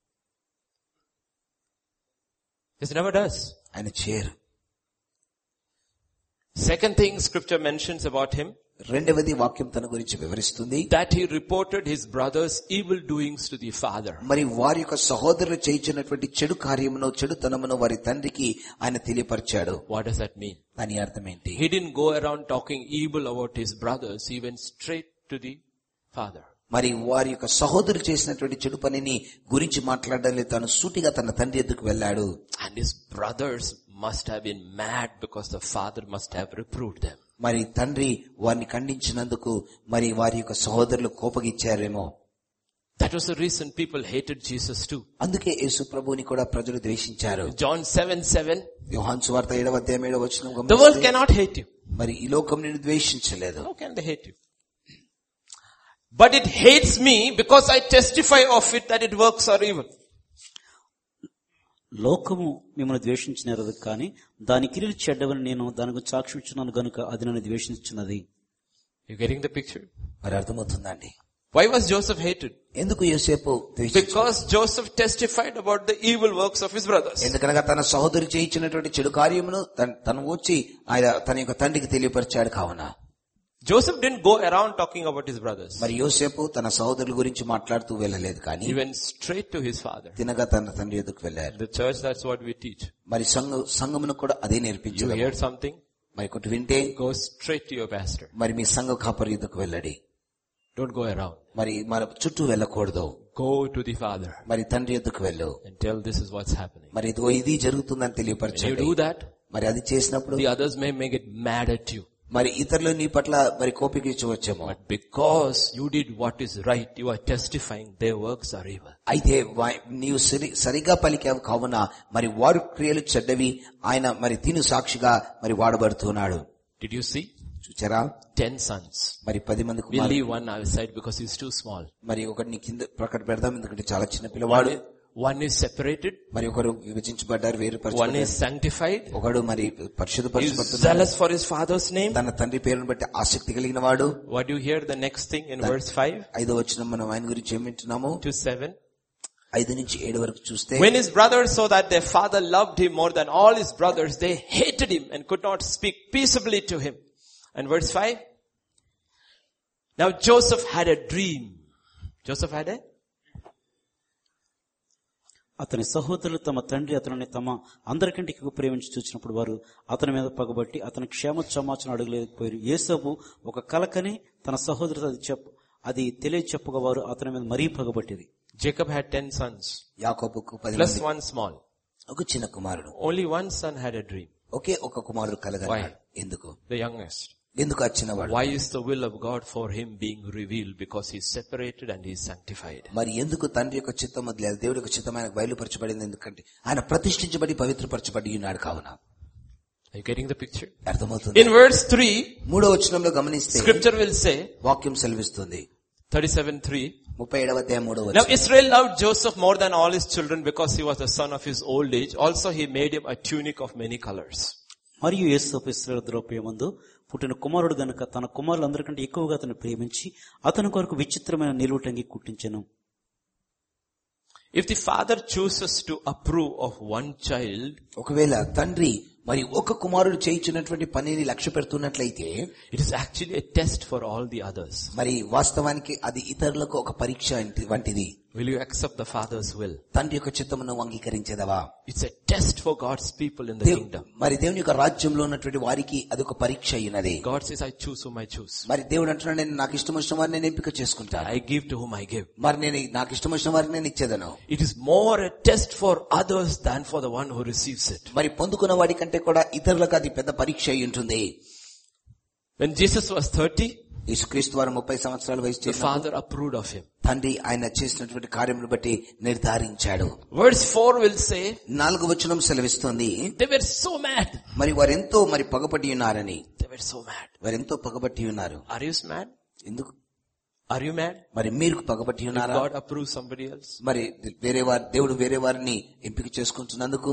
This never does. ఆయన చేయరు Second thing scripture mentions about him, రెండవది వాక్యం తన గురించి వివరిస్తుంది that he reported his brother's evil doings to the father. మరి వారి యొక్క సహోదరులు చేయించినటువంటి చెడు కార్యమును చెడుతనమును వారి తండ్రికి ఆయన తెలియపరిచాడు What does that mean? దాని అర్థం ఏంటి He didn't go around talking evil about his brothers. He went straight to the father. మరి వారి యొక్క సహోదరులు చేసినటువంటి చెడు పనిని గురించి మాట్లాడాలి తను సూటిగా తన తండ్రి ఎద్దుకు వెళ్ళాడు And his brothers must have been mad because the father must have reproved them. మరి తండ్రి వారిని ఖండించినందుకు మరి వారి యొక్క సహోదరులు కోపగిచ్చారేమో That was the reason people hated Jesus too. అందుకే యేసు ప్రభువుని కూడా ప్రజలు ద్వేషించారు John 7, 7, యోహాన్ సువార్త ఏడవ అధ్యాయం ఏడవ వచనం the world గమనిస్తే, cannot hate you. మరి ఈ లోకం నిన్ను ద్వేషించలేదు How can they hate you? But it hates me because I testify of it that it works are evil. లోకము మిమ్మల్ని ద్వేషించినది కానీ దాని కిరీలు చెడ్డవని నేను దానికి సాక్షించున్నాను గనుక అది నన్ను ద్వేషించున్నది You getting the picture? మరి అర్థమవుతుందండి Why was Joseph hated? ఎందుకు యోసేపు ద్వేషించాడు Because Joseph testified about the evil works of his brothers. ఎందుకనగా తన సహోదరు చేయించినటువంటి చెడు కార్యమును తన- తను వచ్చి ఆయన తన యొక్క తండ్రికి తెలియపరిచాడు కావున Joseph didn't go around talking about his brothers. మరి యోసేపు తన సహోదరుల గురించి మాట్లాడుతూ వెళ్ళలేదు కానీ He went straight to his father. తినగా తన తండ్రి ఎదుకు వెళ్ళారు The church, that's what we teach. మరి సంఘ సంఘమును కూడా అదే You నేర్పించారు hear something? మరి ఒకటి వింటే Go straight to your pastor. మరి మీ సంఘ కాపరి ఎదుకు వెళ్ళడి Don't go around. మరి మన చుట్టూ వెళ్ళకూడదు Go to the father మరి తండ్రి ఎద్దుకు వెళ్ళు and tell this is what's happening. మరి ఇదిగో ఇది జరుగుతుందని When you తెలియపరచండి do that, మరి అది చేసినప్పుడు the others may, may get mad at you. మరి ఇతరులు నీ పట్ల మరి కోపికించవచ్చేమో But because you did what is right, you are testifying their works are evil. అయితే వా- నీవు సరి సరిగా పలికావు కావున మరి వారు క్రియలు చెడ్డవి ఆయన మరి తిను సాక్షిగా మరి వాడబడుతున్నాడు Did you see? చూచారా Ten sons. మరి పది మంది We'll కుమారులు leave one outside because he's too small. మరి ఒకటిని కింద ప్రకట పెడదాం ఎందుకంటే చాలా చిన్న పిల్లవాడు One is separated, మరి ఒకరు విభజించబడ్డారు one వేరుపరచబడ్డారు is sanctified, ఒకడు మరి he is పరిశుద్ధపరచబడుతున్నాడు zealous for his father's name. తన తండ్రి పేరును బట్టి ఆసక్తి కలిగిన వాడు What do you hear the next thing in verse 5 ఐదో వచ్చిన మనం ఆయన గురించి ఏం వింటున్నాము to 7? ఐదు నుంచి ఏడు వరకు చూస్తే When his brothers saw that their father loved him more than all his brothers, they hated him and could not speak peaceably to him. And verse 5. Now Joseph had a dream. Joseph had a? అతని సహోదరులు తమ తండ్రి అతనిని తమ అందరికంటే ఎక్కువ ప్రేమించి చూసినప్పుడు వారు అతని మీద పగబట్టి అతని క్షేమ సమాచారం అడగలేకపోయారు యేసబు ఒక కలకని తన సహోదరుడు అది చెప్ప అది తెలియ చెప్పగా వారు అతని మీద మరీ పగబట్టింది Jacob had ten sons, యాకోబుకు పది plus మంది one small. ఒక చిన్న కుమారుడు Only one son had a dream, ఒకే ఒక కుమారుడు కలగన్నాడు ఎందుకు the youngest. ఎందుకు ఆ చిన్నవాడు Why is the will of God for him being revealed? Because he's separated and he's sanctified. మరి ఎందుకు తండ్రి యొక్క చిత్తం వదిలేదు దేవుడి యొక్క చిత్తం ఆయనకు బయలుపరచబడింది ఎందుకంటే ఆయన ప్రతిష్ఠించబడి పవిత్రపరచబడి ఉన్నాడు కావున Are you getting the picture? అర్థమవుతుంది In verse 3, మూడో వచనంలో గమనిస్తే scripture will say, వాక్యం సెలవిస్తుంది 37 3, ముప్పై ఏడవ అధ్యాయం మూడో Now వచనం Israel loved Joseph more than all his children because he was the son of his old age. Also he made him a tunic of many colors. మరియు యేసోపు ఇస్రాయేల్ ద్రౌపయమందు పుట్టిన కుమారుడు గనుక తన కుమారులందరికంటే ఎక్కువగా అతను ప్రేమించి అతని కొరకు విచిత్రమైన నిలువుటంగి కుట్టించెను If the father chooses to approve of one child, ఒకవేళ తండ్రి మరి ఒక కుమారుడు చేయించినటువంటి పనిని లక్ష్య పెడుతున్నట్లయితే it is actually a test for all the others. మరి వాస్తవానికి అది ఇతరులకు ఒక పరీక్ష ఇంటి- వంటిది Will you accept the father's will? తండ్రి యొక్క చిత్తమును అంగీకరించేదవా It's a test for God's people in the Dev- kingdom. మరి దేవుని యొక్క రాజ్యంలో ఉన్నటువంటి వారికి అది ఒక పరీక్ష అయినది God says, I choose whom I choose. మరి దేవుడు అంటున్నాడు నేను నాకు ఇష్టం వచ్చిన వారిని నేను ఎంపిక చేసుకుంటాను I give to whom I give. మరి నేను నాకు ఇష్టం వచ్చిన వారిని నేను ఇచ్చేదను It is more a test for others than for the one who receives it. మరి పొందుకున్న వాడి కంటే కూడా ఇతరులకు అది పెద్ద పరీక్ష అయి ఉంటుంది When Jesus was 30, యేసుక్రీస్తు వారు ముప్పై సంవత్సరాల వయసు the చేసిన father approved of him. తండ్రి ఆయన చేసినటువంటి కార్యములు బట్టి నిర్ధారించాడు Verse 4 will say, నాలుగు వచనం సెలవిస్తుంది they were so mad. మరి వారెంతో మరి పగపట్టి ఉన్నారని They were so mad. వారెంతో పగబట్టి ఉన్నారు Are you mad? ఎందుకు Are you mad? మరి మీరు పగబట్టి ఉన్నారా God approves somebody else? మరి వేరే వారి దేవుడు వేరే వారిని ఎంపిక చేసుకుంటున్నందుకు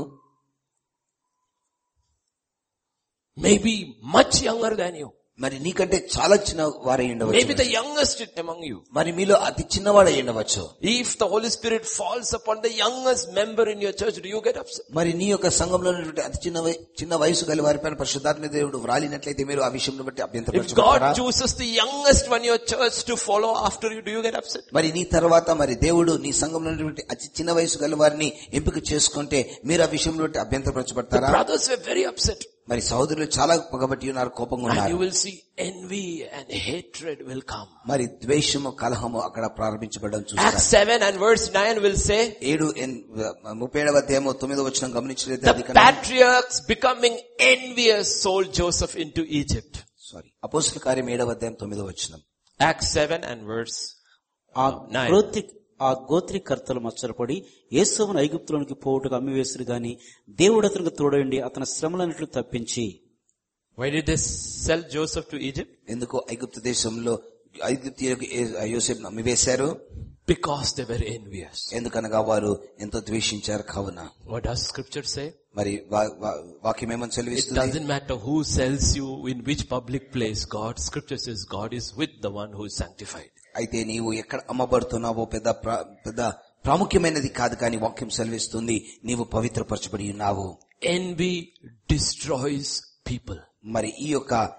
Maybe much younger than you. మరి నీకంటే చాలా చిన్న వారై Maybe ఉండవచ్చు the youngest among you. మరి మీలో అతి చిన్నవాడై ఉండవచ్చు If the Holy Spirit falls upon the youngest member in your church, do you get upset? మరి నీ యొక్క సంఘంలో ఉన్నటువంటి అతి చిన్న వయ- చిన్న వయసు గల వారిపైన పరిశుద్ధాత్మ దేవుడు వ్రాలినట్లయితే మీరు ఆ విషయంలో బట్టి If అభ్యంతరపరచబడతారా God chooses the youngest one in your church to follow after you, do you get upset? మరి నీ తర్వాత మరి దేవుడు నీ సంఘంలో ఉన్నటువంటి అతి చిన్న వయసు గల వారిని ఎంపిక చేసుకుంటే మీరు ఆ విషయంలో బట్టి అభ్యంతరపరచబడతారా Brothers were very upset. మరి సహోదరులు చాలా పగబట్టి ఉన్నారు కోపంగా And ఉన్నారు you will see envy and hatred will come. మరి ద్వేషము కలహము అక్కడ ప్రారంభించబడడం చూస్తారు Acts 7 and verse 9 will say, ఏడు ఎన్- ముప్పై ఏడవ అధ్యాయము తొమ్మిదో వచ్చిన గమనించలేదు the patriarchs becoming envious sold Joseph into Egypt. Sorry అపోస్తుల కార్యం ఏడవ అధ్యాయం తొమ్మిదో వచ్చిన Acts 7 and verse ఆ nine. గోత్రి ఆ గోత్రికర్తలు మచ్చరపడి యేసోమును ఐగుప్తులోనికి పోవుటకు అమ్మివేసిరు గాని దేవుడు అతనికి తోడండి అతని శ్రమలన్నిట్లు తప్పించి Why did they sell Joseph to Egypt? ఎందుకు ఐగుప్తు దేశంలో ఐగుప్తు యోసేపు నమ్మివేశారు Because they were envious. ఎందుకనగా వారు ఎంతో ద్వేషించారు కావున What does scripture say? మరి వా- వా- వాక్యం ఏమని It సెలవిస్తుంది doesn't matter who sells you in which public place. God, scripture says God is with the one who is sanctified. అయితే నీవు ఎక్కడ అమ్మబడుతున్నావో పెద్ద ప్రా- పెద్ద ప్రాముఖ్యమైనది కాదు కానీ వాక్యం సెలవిస్తుంది నీవు పవిత్రపరచబడి ఉన్నావు Envy destroys people. మరి ఈ యొక్క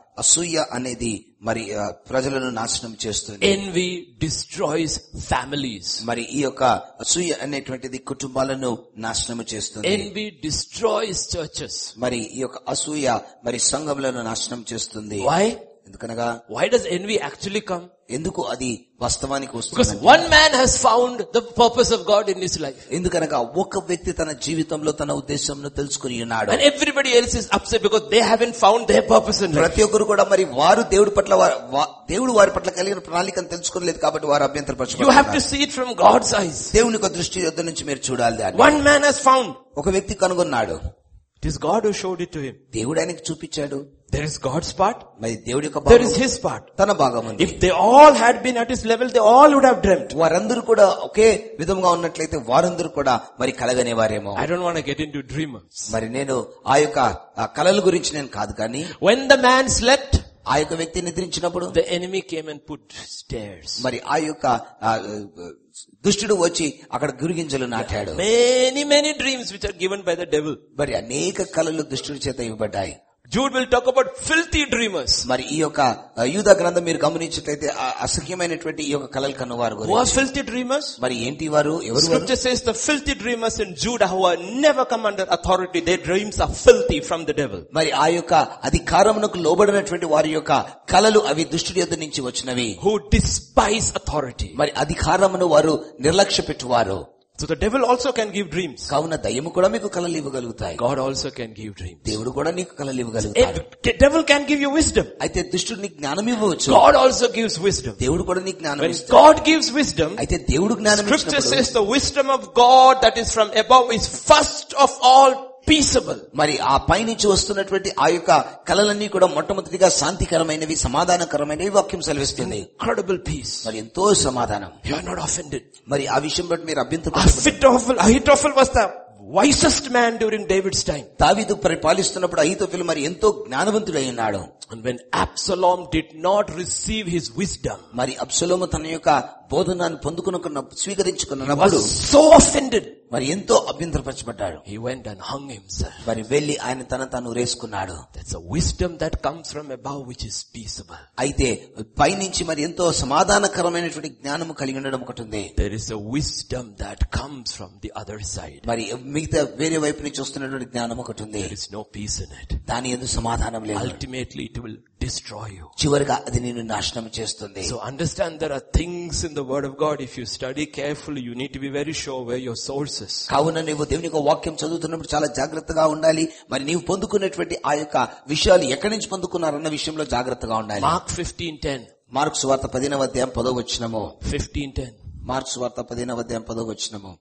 అసూయ అనేది మరి ఆ, ప్రజలను నాశనం చేస్తుంది Envy destroys families. మరి ఈ యొక్క అసూయ అనేటువంటిది కుటుంబాలను నాశనం చేస్తుంది Envy destroys churches. మరి ఈ యొక్క అసూయ మరి సంఘములను నాశనం చేస్తుంది Why? ఎందుకనగా Why does envy actually come? ఎందుకు అది వాస్తవానికి Because వస్తుంది one man has found the purpose of God in his life. ఎందుకనగా ఒక వ్యక్తి తన జీవితంలో తన ఉద్దేశంను తెలుసుకుని ఉన్నాడు And everybody else is upset because they haven't found their purpose in life. ప్రతి ఒక్కరు కూడా మరి వారు దేవుడి పట్ల వారు- వా- దేవుడు వారి పట్ల కలిగిన ప్రణాళికను తెలుసుకోలేదు కాబట్టి వారు You have to అభ్యంతరపరచు see it from God's eyes. దేవుని యొక్క దృష్టి యొద్ద నుంచి మీరు చూడాలి దాన్ని One man has found. ఒక వ్యక్తి కనుగొన్నాడు It is God who showed it to him. దేవుడు ఆయనకి చూపించాడు There is God's part. మరి దేవుడి యొక్క There భాగం, is his part. తన భాగం ఉంది If they all had been at his level, they all would have dreamt. వారందరూ కూడా ఒకే విధంగా ఉన్నట్లయితే వారందరూ కూడా మరి కలగనేవారేమో I don't want to get into dreamers. మరి నేను ఆ యొక్క ఆ కళల గురించి నేను కాదు కానీ When the man slept, ఆ యొక్క వ్యక్తి నిద్రించినప్పుడు the enemy came and put stairs. మరి ఆ యొక్క ఆ, దుష్టుడు వచ్చి అక్కడ గురిగింజలు నాటాడు Many, many dreams which are given by the devil. మరి అనేక కళలు దుష్టుడి చేత ఇవ్వబడ్డాయి Jude will talk about filthy dreamers. మరి ఈ యొక్క ఆ, యూదా గ్రంథం మీరు గమనించినట్లయితే ఆ అసహ్యమైనటువంటి ఈ యొక్క కళలు కన్నవారు Who are గురించి filthy dreamers? మరి ఏంటి వారు ఎవరు వారు? Scripture says the filthy dreamers in Judah who are never come under authority, their dreams are filthy from the devil. మరి ఆ యొక్క అధికారమునకు లోబడినటువంటి వారి యొక్క కళలు అవి దుష్టుడి యొద్ద నుంచి వచ్చినవి Who despise authority. మరి అధికారమును వారు నిర్లక్ష్య పెట్టువారు So the devil also can give dreams. కావున దయ్యము కూడా మీకు కళలు ఇవ్వగలుగుతాయి God also can give dreams. దేవుడు కూడా నీకు కళలు ఇవ్వగలుగుతాడు The devil can give you wisdom. అయితే దుష్టుడు నీకు జ్ఞానం ఇవ్వవచ్చు God also gives wisdom. దేవుడు కూడా నీకు జ్ఞానం When ఇస్తాడు God gives wisdom, అయితే దేవుడు జ్ఞానం scripture ఇచ్చినప్పుడు says the wisdom of God that is from above is first of all peaceable. మరి ఆ పైనుంచి వస్తున్నటువంటి ఆ యొక్క కళలన్నీ కూడా మొట్టమొదటిగా శాంతికరమైనవి సమాధానకరమైనవి వాక్యం సెలవిస్తుంది Incredible peace. మరి ఎంతో సమాధానం You are not offended. మరి ఆ విషయం బట్టి మీరు అభ్యంతరం Ahithophel, Ahithophel was the wisest man during David's time. దావీదు పరిపాలిస్తున్నప్పుడు అహితోఫిలు మరి ఎంతో జ్ఞానవంతుడై ఉన్నాడు And when Absalom did not receive his wisdom, మరి అబ్సలోము తన యొక్క బోధనాన్ని పొందుకున్న he స్వీకరించుకున్నప్పుడు was so offended. మరి ఎంతో అభ్యంతరపరచబడ్డాడు He went and hung himself. మరి వెళ్లి ఆయన తన తాను రేసుకున్నాడు That's a wisdom that comes from above which is peaceable. అయితే పైనుంచి మరి ఎంతో సమాధానకరమైనటువంటి జ్ఞానము కలిగి ఉండడం ఒకటి ఉంది There is a wisdom that comes from the other side. మరి మిగతా వేరే వైపు నుంచి వస్తున్నటువంటి జ్ఞానం ఒకటి ఉంది There is no peace in it. దాని ఎందు సమాధానం లేదు Ultimately it will destroy you. చివరిగా అది నిన్ను నాశనం చేస్తుంది So understand there are things in the word of God. If you study carefully, you need to be very sure where your source is. కావున నువ్వు దేవుని యొక్క వాక్యం చదువుతున్నప్పుడు చాలా జాగ్రత్తగా ఉండాలి మరి నీవు పొందుకున్నటువంటి ఆ యొక్క విషయాలు ఎక్కడి నుంచి పొందుకున్నారన్న విషయంలో జాగ్రత్తగా ఉండాలి Mark 15:10. మార్క్స్ వార్త పదినవ అధ్యాయం పదో వచ్చినము 15:10. మార్క్స్ వార్త పదినవ అధ్యాయం పదో వచ్చినము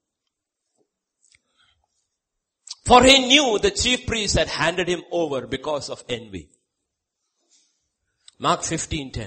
For he knew the chief priests had handed him over because of envy. Mark 15:10.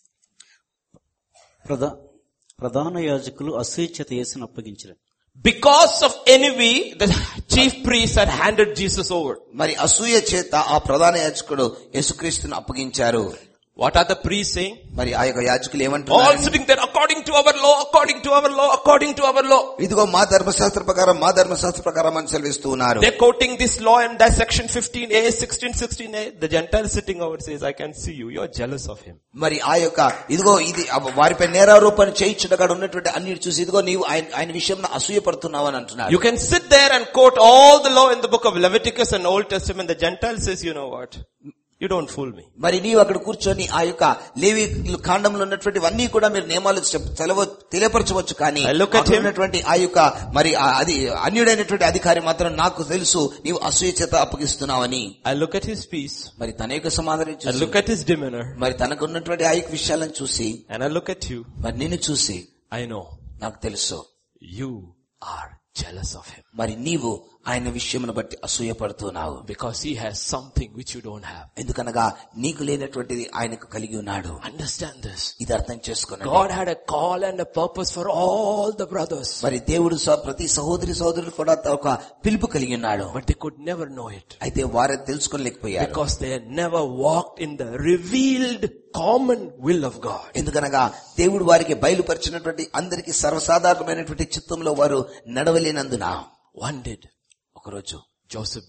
ప్రధా ప్రధాన యాజకులు అసూయ చేత యేసును అప్పగించారు Because of envy, the chief priests had handed Jesus over. మరి అసూయ చేత ఆ ప్రధాన యాజకుడు యేసుక్రీస్తును అప్పగించారు What are the priests saying? మరి ఆ యొక్క యాజకులు All ఏమంటున్నారు sitting there according to our law, according to our law, according to our law. ఇదిగో మా ధర్మశాస్త్ర ప్రకారం మా ధర్మశాస్త్ర ప్రకారం అని సెలవిస్తూ ఉన్నారు They're quoting this law and that section 15a, 16, 16a. The Gentile sitting over says, I can see you. You're jealous of him. మరి ఆ యొక్క ఇదిగో ఇది అవ- వారిపై నేరారోపణ చేయించుటగా ఉన్నటువంటి అన్ని చూసి ఇదిగో నీవు ఆయన ఆయన విషయంలో అసూయపడుతున్నావు అని అంటున్నారు You can sit there and quote all the law in the book of Leviticus and Old Testament. The Gentile says, you know what? You don't fool me. మరి నీవు అక్కడ కూర్చొని ఆ యొక్క లేవి కాండంలో ఉన్నటువంటివన్నీ కూడా మీరు నియమాలు చెప్- తెలవ తెలియపరచవచ్చు కానీ I look at అక్కడ him. ఉన్నటువంటి ఆ యొక్క మరి ఆ అది అన్యుడైనటువంటి అధికారి మాత్రం నాకు తెలుసు నీవు అసూయ చేత అప్పగిస్తున్నావని I look at his peace. మరి తన యొక్క సమాధానం I చూసి look at his demeanor. మరి తనకు ఉన్నటువంటి ఆ యొక్క విషయాలను చూసి And I look at you. మరి నిన్ను చూసి I know నాకు తెలుసు you are jealous of him మరి నీవు ఆయన విషయమును బట్టి అసూయపడుతున్నావు because he has something which you don't have. ఎందుకనగా నీకు లేనటువంటిది ఆయనకు కలిగి ఉన్నాడు Understand this. ఇది అర్థం చేసుకున్నాడు God had a call and a purpose for all the brothers, మరి దేవుడు స- ప్రతి సహోదరి సహోదరుడు కూడా ఒక పిలుపు కలిగి ఉన్నాడు but they could never know it అయితే వారు తెలుసుకోలేకపోయారు because they had never walked in the revealed common will of God. ఎందుకనగా దేవుడు వారికి బయలుపరిచినటువంటి అందరికి సర్వసాధారణమైనటువంటి చిత్తంలో వారు నడవలేనందున One did. ఒకరోజు Joseph did.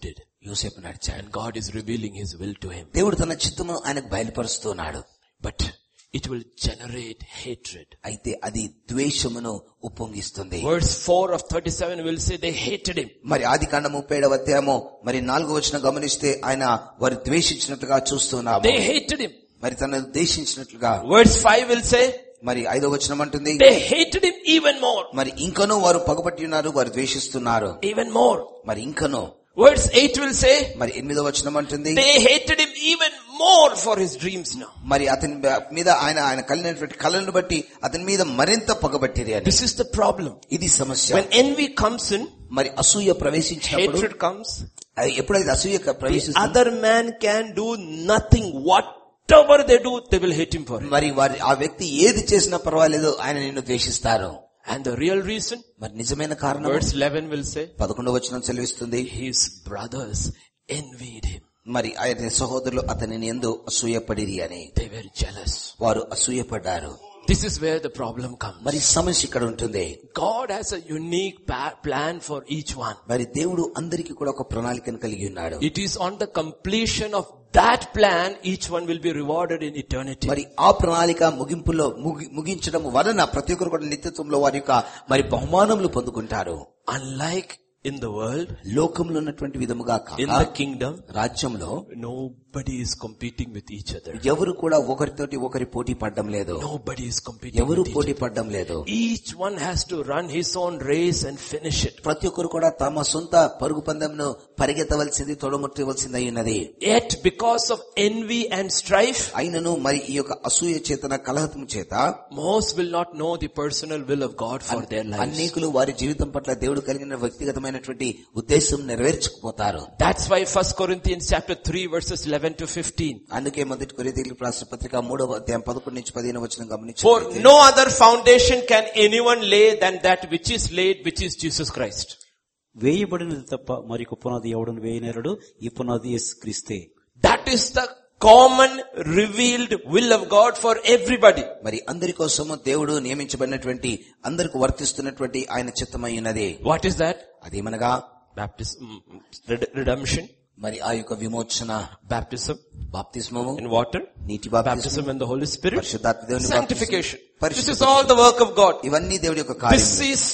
యోసేపు నడిచాడు And God is revealing His will to him. దేవుడు తన చిత్తమును ఆయనకు బయలుపరుస్తున్నాడు But it will generate hatred. అయితే అది ద్వేషమును ఉప్పొంగిస్తుంది Verse 4 of 37 will say they hated him. మరి ఆది కాండ ముప్పై ఏడవ అధ్యాయము మరి నాలుగో వచ్చిన గమనిస్తే ఆయన వారు ద్వేషించినట్లుగా చూస్తున్నాము They hated him. మరి తనను ద్వేషించినట్లుగా Verse 5 will say మరి ఐదో వచనం అంటుంది they hated him even more. మరి ఇంకనూ వారు పగబట్టి ఉన్నారు వారు ద్వేషిస్తున్నారు Even more. మరి ఇంకనూ Verse 8 will say మరి ఎనిమిదో వచనం అంటుంది they hated him even more for his dreams now. మరి అతని మీద ఆయన ఆయన కలిగినటువంటి కళలను బట్టి అతని మీద మరింత పగబట్టిరి అని This is the problem. ఇది సమస్య When envy comes in, మరి అసూయ ప్రవేశించినప్పుడు hatred comes, అది ఎప్పుడైతే అసూయ the ప్రవేశిస్తుంది other man can do nothing. Whatever they do, they will hate him for it. మరి వారి ఆ వ్యక్తి ఏది చేసినా పర్వాలేదు ఆయన నిన్ను ద్వేషిస్తారు And the real reason, మరి నిజమైన కారణం verse 11 will say, పదకొండవ వచనం సెలవిస్తుంది his brothers envied him. మరి ఆయన సహోదరులు అతనిని ఎందు అసూయపడిరి అని They were jealous. వారు అసూయపడ్డారు This is where the problem comes. మరి సమస్య ఇక్కడ ఉంటుంది God has a unique pa- plan for each one. మరి దేవుడు అందరికీ కూడా ఒక ప్రణాళికను కలిగి ఉన్నాడు It is on the completion of that plan, each one will be rewarded in eternity. మరి ఆ ప్రణాళిక ముగింపులో ముగి- ముగించడం వలన ప్రతి ఒక్కరు కూడా నిత్యత్వంలో వారి యొక్క మరి బహుమానములు పొందుకుంటారు Unlike in the world, లోకంలో ఉన్నటువంటి విధముగా in కాక the kingdom, రాజ్యంలో nobody is competing with each other. ఎవరు కూడా ఒకరితోటి ఒకరి పోటీ పడడం లేదు Nobody is competing ఎవరు with each పోటీ పడడం లేదు other. Each one has to run his own race and finish it. ప్రతి ఒక్కరు కూడా తమ సొంత పరుగు పందెంను పరిగెత్తవలసింది తొడముట్టవలసింది అయి ఉన్నది Yet because of envy and strife, అయినను మరి ఈ యొక్క అసూయ చేతన కలహతం చేత most will not know the personal will of God for their lives. అనేకులు వారి జీవితం పట్ల దేవుడు కలిగిన వ్యక్తిగతమైనటువంటి ఉద్దేశం నెరవేర్చకపోతారు That's why 1 Corinthians chapter 3 verses 11 to 15. అందుకే మొదటి కొరితీలు రాష్ట్ర పత్రిక మూడవ అధ్యాయం పదకొండు నుంచి పదిహేను వచ్చిన గమనించి For no other foundation can anyone lay than that which is laid, which is Jesus Christ. వేయబడినది తప్ప మరొక పునాది ఎవడను వేయనేరడు ఈ పునాది యేసుక్రీస్తే That is the common revealed will of God for everybody. మరి అందరి కోసము దేవుడు నియమించబడినటువంటి అందరికి వర్తిస్తున్నటువంటి ఆయన చిత్తమై ఉన్నది What is that? అదేమనగా Baptism, red- redemption, మరి ఆ యొక్క విమోచన baptism బాప్తిస్మము in water, నీటి బాప్తిస్మము baptism in the Holy Spirit, పరిశుద్ధాత్మ దేవుని sanctification. బాప్తిస్మము, This is పరిశుద్ధ all the work of God. ఇవన్నీ దేవుడి యొక్క కార్యం This is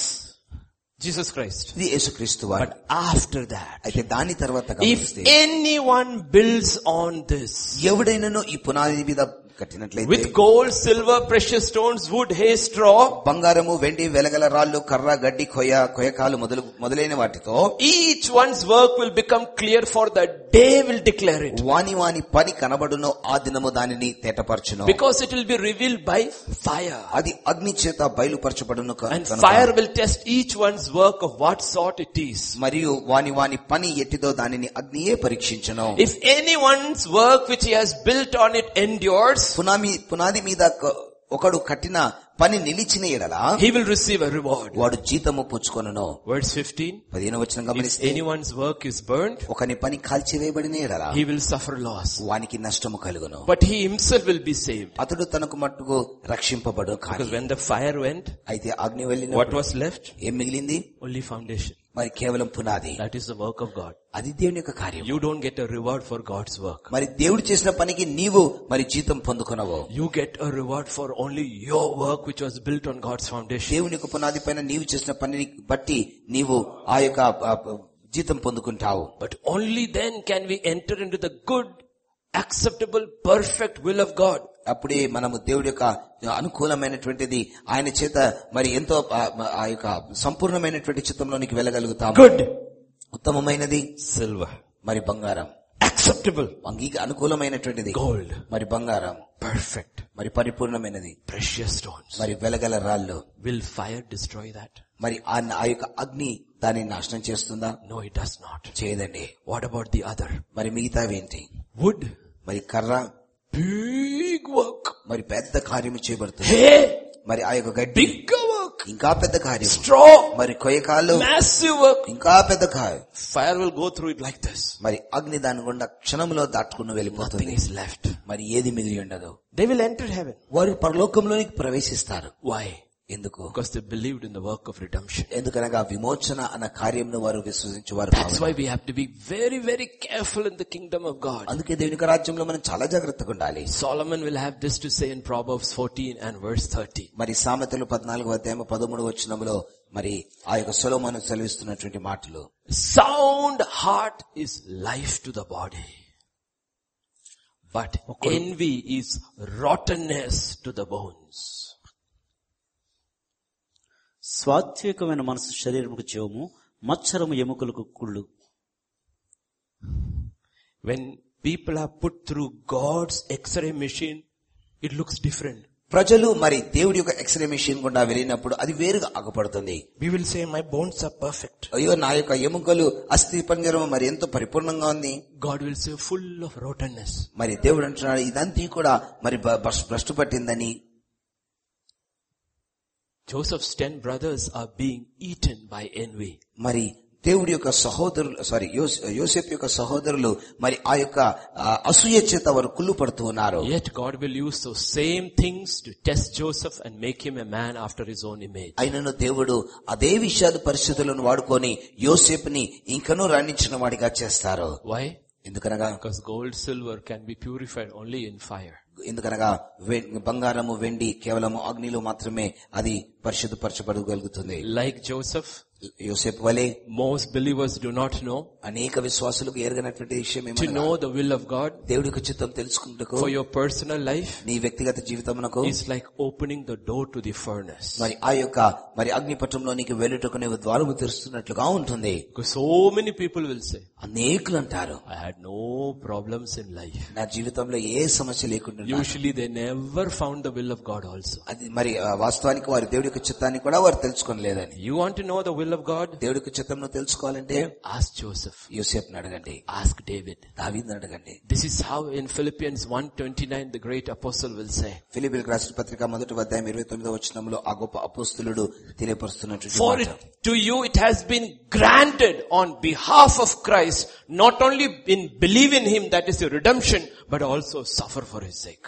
Jesus Christ. ఇది యేసుక్రీస్తు వారు But after that, అయితే దాని తర్వాత if గమనిస్తే anyone builds on this ఎవడైనాను ఈ పునాది మీద కట్టినట్లయితే with gold, silver, precious stones, wood, hay, straw, బంగారము వెండి వెలగల రాళ్ళు కర్ర గడ్డి కొయ్య కొయ్యకాలు మొదలు మొదలైన వాటితో each one's work will become clear for the day will declare it. వాని వాని పని కనబడును ఆ దినము దానిని తేటపరచును Because it will be revealed by fire. అది అగ్ని చేత బయలుపరచబడును క- And కనుక. fire will test each one's work of what sort it is. మరియు వాని వాని పని ఎట్టిదో దానిని అగ్నియే పరీక్షించును If anyone's work which he has built on it endures, పునామి పునాది మీద క- ఒకడు కట్టిన పని నిలిచిన ఎడల he will receive a reward. వాడు జీతము పుచ్చుకొనును Verse 15, పదిహేను వచ్చిన if గమనిస్తే anyone's work is burned, ఒకని పని కాల్చివేయబడిన ఎడల he will suffer loss. వానికి నష్టము కలుగును But he himself will be saved. అతడు తనకు మట్టుకు రక్షింపబడు Because కానీ when the fire went, అయితే అగ్ని వెళ్ళిన what was left? ఏం మిగిలింది Only foundation. మరి కేవలం పునాది That is the work of God. అది దేవుని యొక్క కార్యం You don't get a reward for God's work. మరి దేవుడు చేసిన పనికి నీవు మరి జీతం పొందుకునవు You get a reward for only your work which was built on God's foundation. దేవుని యొక్క పునాది పైన నీవు చేసిన పనిని బట్టి నీవు ఆ యొక్క ఆ, ఆ, జీతం పొందుకుంటావు But only then can we enter into the good, acceptable, perfect will of God. అప్పుడే మనము దేవుడి యొక్క అనుకూలమైనటువంటిది ఆయన చేత మరి ఎంతో ఆ, ఆ యొక్క సంపూర్ణమైనటువంటి చిత్తంలోనికి వెళ్ళగలుగుతాము Good. ఉత్తమమైనది Silver. మరి బంగారం Acceptable. అంగీక అనుకూలమైనటువంటిది Gold. మరి బంగారం Perfect. మరి పరిపూర్ణమైనది Precious stones. మరి వెలగల రాళ్ళు Will fire destroy that? మరి ఆ ఆ యొక్క అగ్ని దాన్ని నాశనం చేస్తుందా No, it does not. చేయదండి What about the other? మరి మిగతావేంటి Wood. మరి కర్ర Big work. మరి పెద్ద కార్యము చేయబడుతుంది Hay. మరి ఆ యొక్క గడ్డి Bigger work. ఇంకా పెద్ద కార్యం Straw. మరి కొయ్యకాలు Massive work. ఇంకా పెద్ద కార్యం Fire will go through it like this. మరి అగ్ని దాని గుండా క్షణంలో దాటుకుని Nothing వెళ్ళిపోతుంది is left. మరి ఏది మిగిలి ఉండదు They will enter heaven. వారు పరలోకంలోనికి ప్రవేశిస్తారు Why? ఎందుకు Because they believed in the work of redemption. ఎందుకనగా విమోచన అన్న కార్యంను వారు విశ్వసించేవారు That's కావున. why we have to be very, very careful in the kingdom of God. అందుకే దేవుని యొక్క రాజ్యంలో మనం చాలా జాగ్రత్తగా ఉండాలి Solomon will have this to say in Proverbs 14 and verse 30. మరి సామెతలు పద్నాలుగు అధ్యాయం పదమూడు వచ్చినంలో మరి ఆ యొక్క సొలోమను సెలవిస్తున్నటువంటి మాటలు Sound heart is life to the body. But envy is rottenness to the bones. స్వాత్వికమైన మనసు శరీరముకు జీవము మచ్చరము ఎముకలకు కుళ్ళు When people are put through God's x-ray machine, it looks different. ప్రజలు మరి దేవుడి యొక్క ఎక్స్రే మెషిన్ గుండా వెళ్ళినప్పుడు అది వేరుగా ఆగపడుతుంది We will say, my bones are perfect. అయ్యో నా యొక్క ఎముకలు అస్థి పంజరం మరి ఎంతో పరిపూర్ణంగా ఉంది God will say, full of rottenness. మరి దేవుడు అంటున్నాడు ఇదంతా కూడా మరి బ- భ్రష్- భ్రష్టు పట్టిందని Joseph's ten brothers are being eaten by envy. మరి దేవుడి యొక్క సహోదరులు సారీ యోసెఫ్ యొక్క సహోదరులు మరి ఆ యొక్క ఆ, అసూయ చేత వారు కుళ్ళు పడుతూ ఉన్నారు Yet God will use those same things to test Joseph and make him a man after his own image. అయినను దేవుడు అదే విషయాలు పరిస్థితులను వాడుకొని యోసేపుని ఇంకనూ రాణించిన వాడిగా చేస్తారు Why? ఎందుకనగా Because gold, silver can be purified only in fire. ఎందుకనగా వె- బంగారము వెండి కేవలము అగ్నిలో మాత్రమే అది పరిశుద్ధపరచబడగలుగుతుంది Like Joseph, యోసేపు వలె most believers do not know. అనేక విశ్వాసులకు ఎరగనటువంటి విషయం To ఏమనగా know the will of God దేవుడి యొక్క చిత్తం తెలుసుకుంటకు for your personal life నీ వ్యక్తిగత జీవితమునకు is like opening the door to the furnace. మరి ఆ యొక్క మరి అగ్నిపటంలో నీకు వెళ్ళుటకు నీవు ద్వారము తెరుస్తున్నట్లుగా ఉంటుంది Because so many people will say, అనేకులు అంటారు I had no problems in life. నా జీవితంలో ఏ సమస్య లేకుండా Usually they never found the will of God also. అది మరి ఆ, వాస్తవానికి వారి దేవుడి యొక్క చిత్తాన్ని కూడా వారు తెలుసుకోలేదని You want to know the will of God? దేవుడి యొక్క చిత్తంను తెలుసుకోవాలంటే Ask Joseph. యోసేపుని అడగండి Ask David. దావీదుని అడగండి This is how in Philippians 1.29 the great apostle will say, ఫిలిపిల్ రాసిన పత్రిక మొదటి అధ్యాయం ఇరవై తొమ్మిదో వచ్చినంలో ఆ గొప్ప అపోస్తులుడు తెలియపరుస్తున్నటువంటి For మాట. it, to you it has been granted on behalf of Christ, not only in believe in Him, that is your redemption, but also suffer for His sake.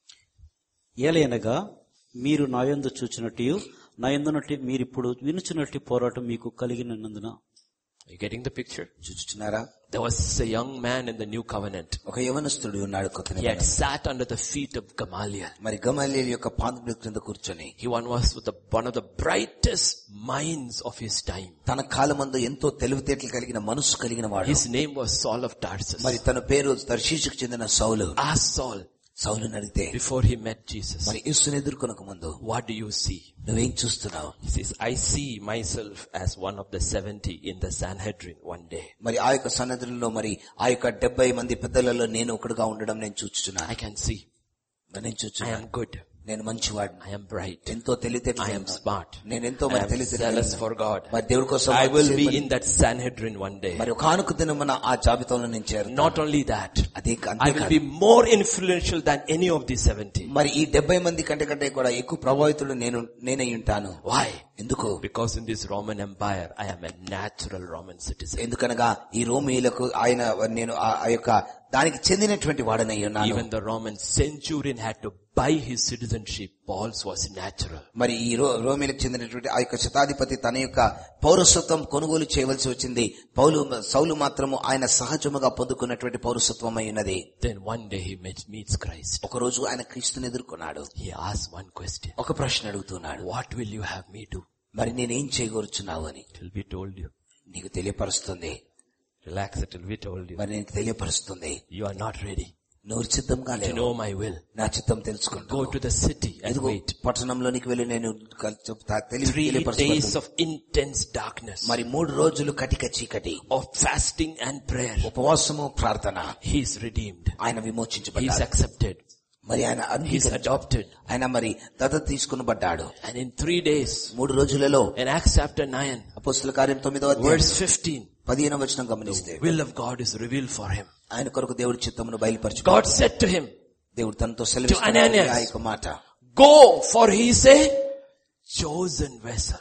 ఏలైనగా మీరు నాయందు చూచినట్టు నాయందునట్టు మీరిప్పుడు వినుచున్నట్టు పోరాటం మీకు కలిగినందున Are you getting the picture? చూచుచున్నారా There was a young man in the new covenant. ఒక యవనస్తుడు ఉన్నాడు కొత్త He had నిబంధన. sat under the feet of Gamaliel. మరి గమల్యేలు యొక్క పాదముల క్రింద కూర్చొని He one was with the, one of the brightest minds of his time. తన కాలమందు ఎంతో తెలివితేటలు కలిగిన మనసు కలిగిన వాడు His name was Saul of Tarsus. మరి తన పేరు తర్శీషుకు చెందిన సౌలు Ask Saul సౌలుని అడిగితే before he met Jesus, మరి యేసుని ఎదుర్కొనక ముందు what do you see? నువ్వేం చూస్తున్నావు He says, I see myself as one of the 70 in the Sanhedrin one day. మరి ఆ యొక్క సన్నద్ధులలో మరి ఆ యొక్క డెబ్బై మంది పెద్దలలో నేను ఒకడుగా ఉండడం నేను చూచుచున్నాను I can see. నేను I చూచున్నాను am good. నేను మంచివాడిని I am bright. ఎంతో తెలివితేటలు I am కలిగిన smart. నేను ఎంతో I మరి am తెలివితేటలు zealous కలిగిన for God. మరి దేవుడి కోసం I will be చేపట్టి- in that Sanhedrin one day. మరి ఒక ఆనుకు దినమున ఆ జాబితాలో నేను చేరుతాను Not only that, అదే I అంతే will కాదు. be more influential than any of these 70. మరి ఈ డెబ్బై మంది కంటే కంటే కూడా ఎక్కువ ప్రభావితుడు నేను నేనై ఉంటాను Why? ఎందుకు Because in this Roman Empire, I am a natural Roman citizen. ఎందుకనగా ఈ రోమిలకు ఆయన నేను ఆ ఆ యొక్క దానికి చెందినటువంటి వాడనై ఉన్నాను Even the Roman centurion had to buy his citizenship. Paul's was natural. మరి ఈ రో రోమిలకు చెందినటువంటి ఆ యొక్క శతాధిపతి తన యొక్క పౌరసత్వం కొనుగోలు చేయవలసి వచ్చింది పౌలు సౌలు మాత్రము ఆయన సహజముగా పొందుకున్నటువంటి పౌరసత్వం అయినది Then one day he met, meets Christ. ఒక రోజు ఆయన క్రీస్తుని ఎదుర్కొన్నాడు He asked one question. ఒక ప్రశ్న అడుగుతున్నాడు What will you have me do? మరి నేనేం చేయగోరుచున్నావు అని It will be told you. నీకు తెలియపరుస్తుంది Relax, it will be told you. మరి నీకు తెలియపరుస్తుంది You are not ready నువ్వు సిద్ధంగా to లేవు know my will. నా చిత్తం తెలుసుకుంటా Go to the city and ఎదుగు wait. పట్టణంలోనికి వెళ్ళి నేను కల్- చెప్తా తెలివి Three తెలియపరచబడుతుంది. days of intense darkness, మరి మూడు రోజులు కటిక చీకటి of fasting and prayer. ఉపవాసము ప్రార్థన He is redeemed. ఆయన He is విమోచించబడ్డాడు accepted. మరి ఆయన He is అంగీకరించ- adopted. ఆయన మరి దత్త తీసుకునబడ్డాడు And in three days, మూడు రోజులలో in Acts chapter 9, అపోస్తుల కార్యం తొమ్మిదవ అధ్యాయం verse 15, పదిహేను వచనం గమనిస్తే will of God is revealed for him. ఆయన కొరకు దేవుడి చిత్తమును బయలుపరచు God said to him, దేవుడు తనతో To సెలవిస్తున్నాడు Ananias. ఆ యొక్క మాట go for he is a chosen vessel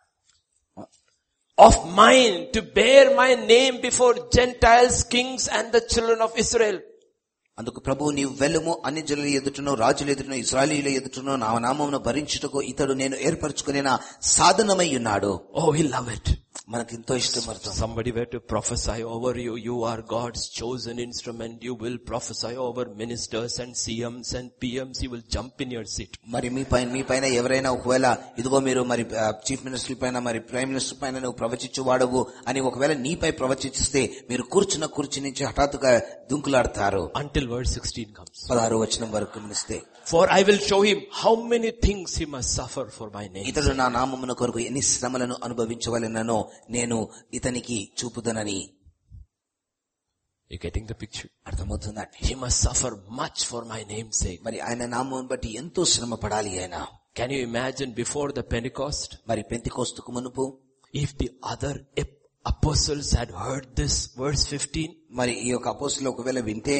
of mine to bear my name before Gentiles, kings and the children of Israel. అందుకు ప్రభువు నీవు వెళ్ళుము అన్ని జనుల ఎదుటను రాజుల ఎదుటను ఇస్రాయలీల ఎదుటను నా నామమును భరించుటకు ఇతడు నేను ఏర్పరచుకునే సాధనమై ఉన్నాడు Oh, we love it. మనకి ఎంతో ఇష్టం పడుతుంది Somebody were to prophesy over you. You are God's chosen instrument. You will prophesy over ministers and CMs and PMs. You will jump in your seat. మరి మీ పైన మీ పైన ఎవరైనా ఒకవేళ ఇదిగో మీరు మరి చీఫ్ మినిస్టర్ పైన మరి ప్రైమ్ మినిస్టర్ పైన నువ్వు ప్రవచించు వాడవు అని ఒకవేళ నీపై ప్రవచిస్తే మీరు కూర్చున్న కుర్చీ నుంచి హఠాత్తుగా దుంకులాడతారు Until verse 16 comes. పదహారు వచనం వరకు నిస్తే For I will show him how many things he must suffer for my name. ఇతడు నా నామమున కొరకు ఎన్ని శ్రమలను అనుభవించవలెననో నేను ఇతనికి చూపుదనని You're getting the picture? అర్థమవుతుందండి He must suffer much for my name's sake. మరి ఆయన నామం బట్టి ఎంతో శ్రమ పడాలి ఆయన Can you imagine before the Pentecost? మరి పెంతికోస్తుకు మునుపు If the other ap- apostles had heard this, verse 15, మరి ఈ యొక్క అపోస్తులు ఒకవేళ వింటే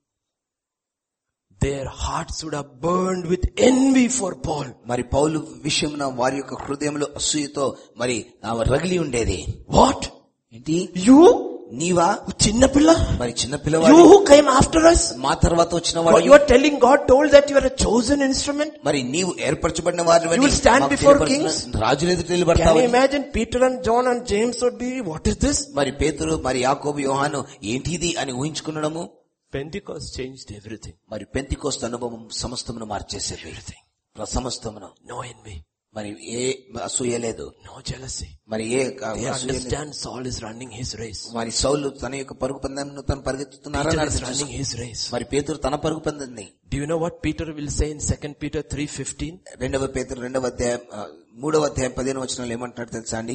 their hearts would have burned with envy for Paul. మరి పౌలు విషయమున వారి యొక్క హృదయంలో అసూయతో మరి ఆ రగిలి ఉండేది What? ఏంటి You? నీవా చిన్నపిల్ల మరి చిన్న You పిల్లవాడు who came after us? మా తర్వాత వచ్చిన What వాడు you are telling God told that you are a chosen instrument? మరి నీవు ఏర్పరచబడిన వారిని You will stand before రాజులు ఎదుట Can నిలబడతావు you imagine Peter and John and James would be, what is this? మరి పేతురు మరి యాకోబు యోహాను ఏంటిది అని ఊహించుకునడము Pentecost changed everything. మరి పెంతికోస్తు అనుభవం సమస్తమును మార్చేసేది Everything. సమస్తమును No envy. మరి ఏ అసూయ లేదు No jealousy. మరి ఏ They అసూయ లేదు. understand Saul is running his race. మరి సౌలు తన యొక్క పరుగు పందెంను తను పరిగెత్తుతున్నారని Peter is అర్థం running చేసుకో- his race. మరి పేతురు తన పరుగు పందింది Do you know what Peter will say in 2 Peter 3.15? రెండవ పేతురు రెండవ అధ్యాయం ఆ, మూడవ అధ్యాయం పదిహేను వచనంలో ఏమంటున్నాడు తెలుసా అండి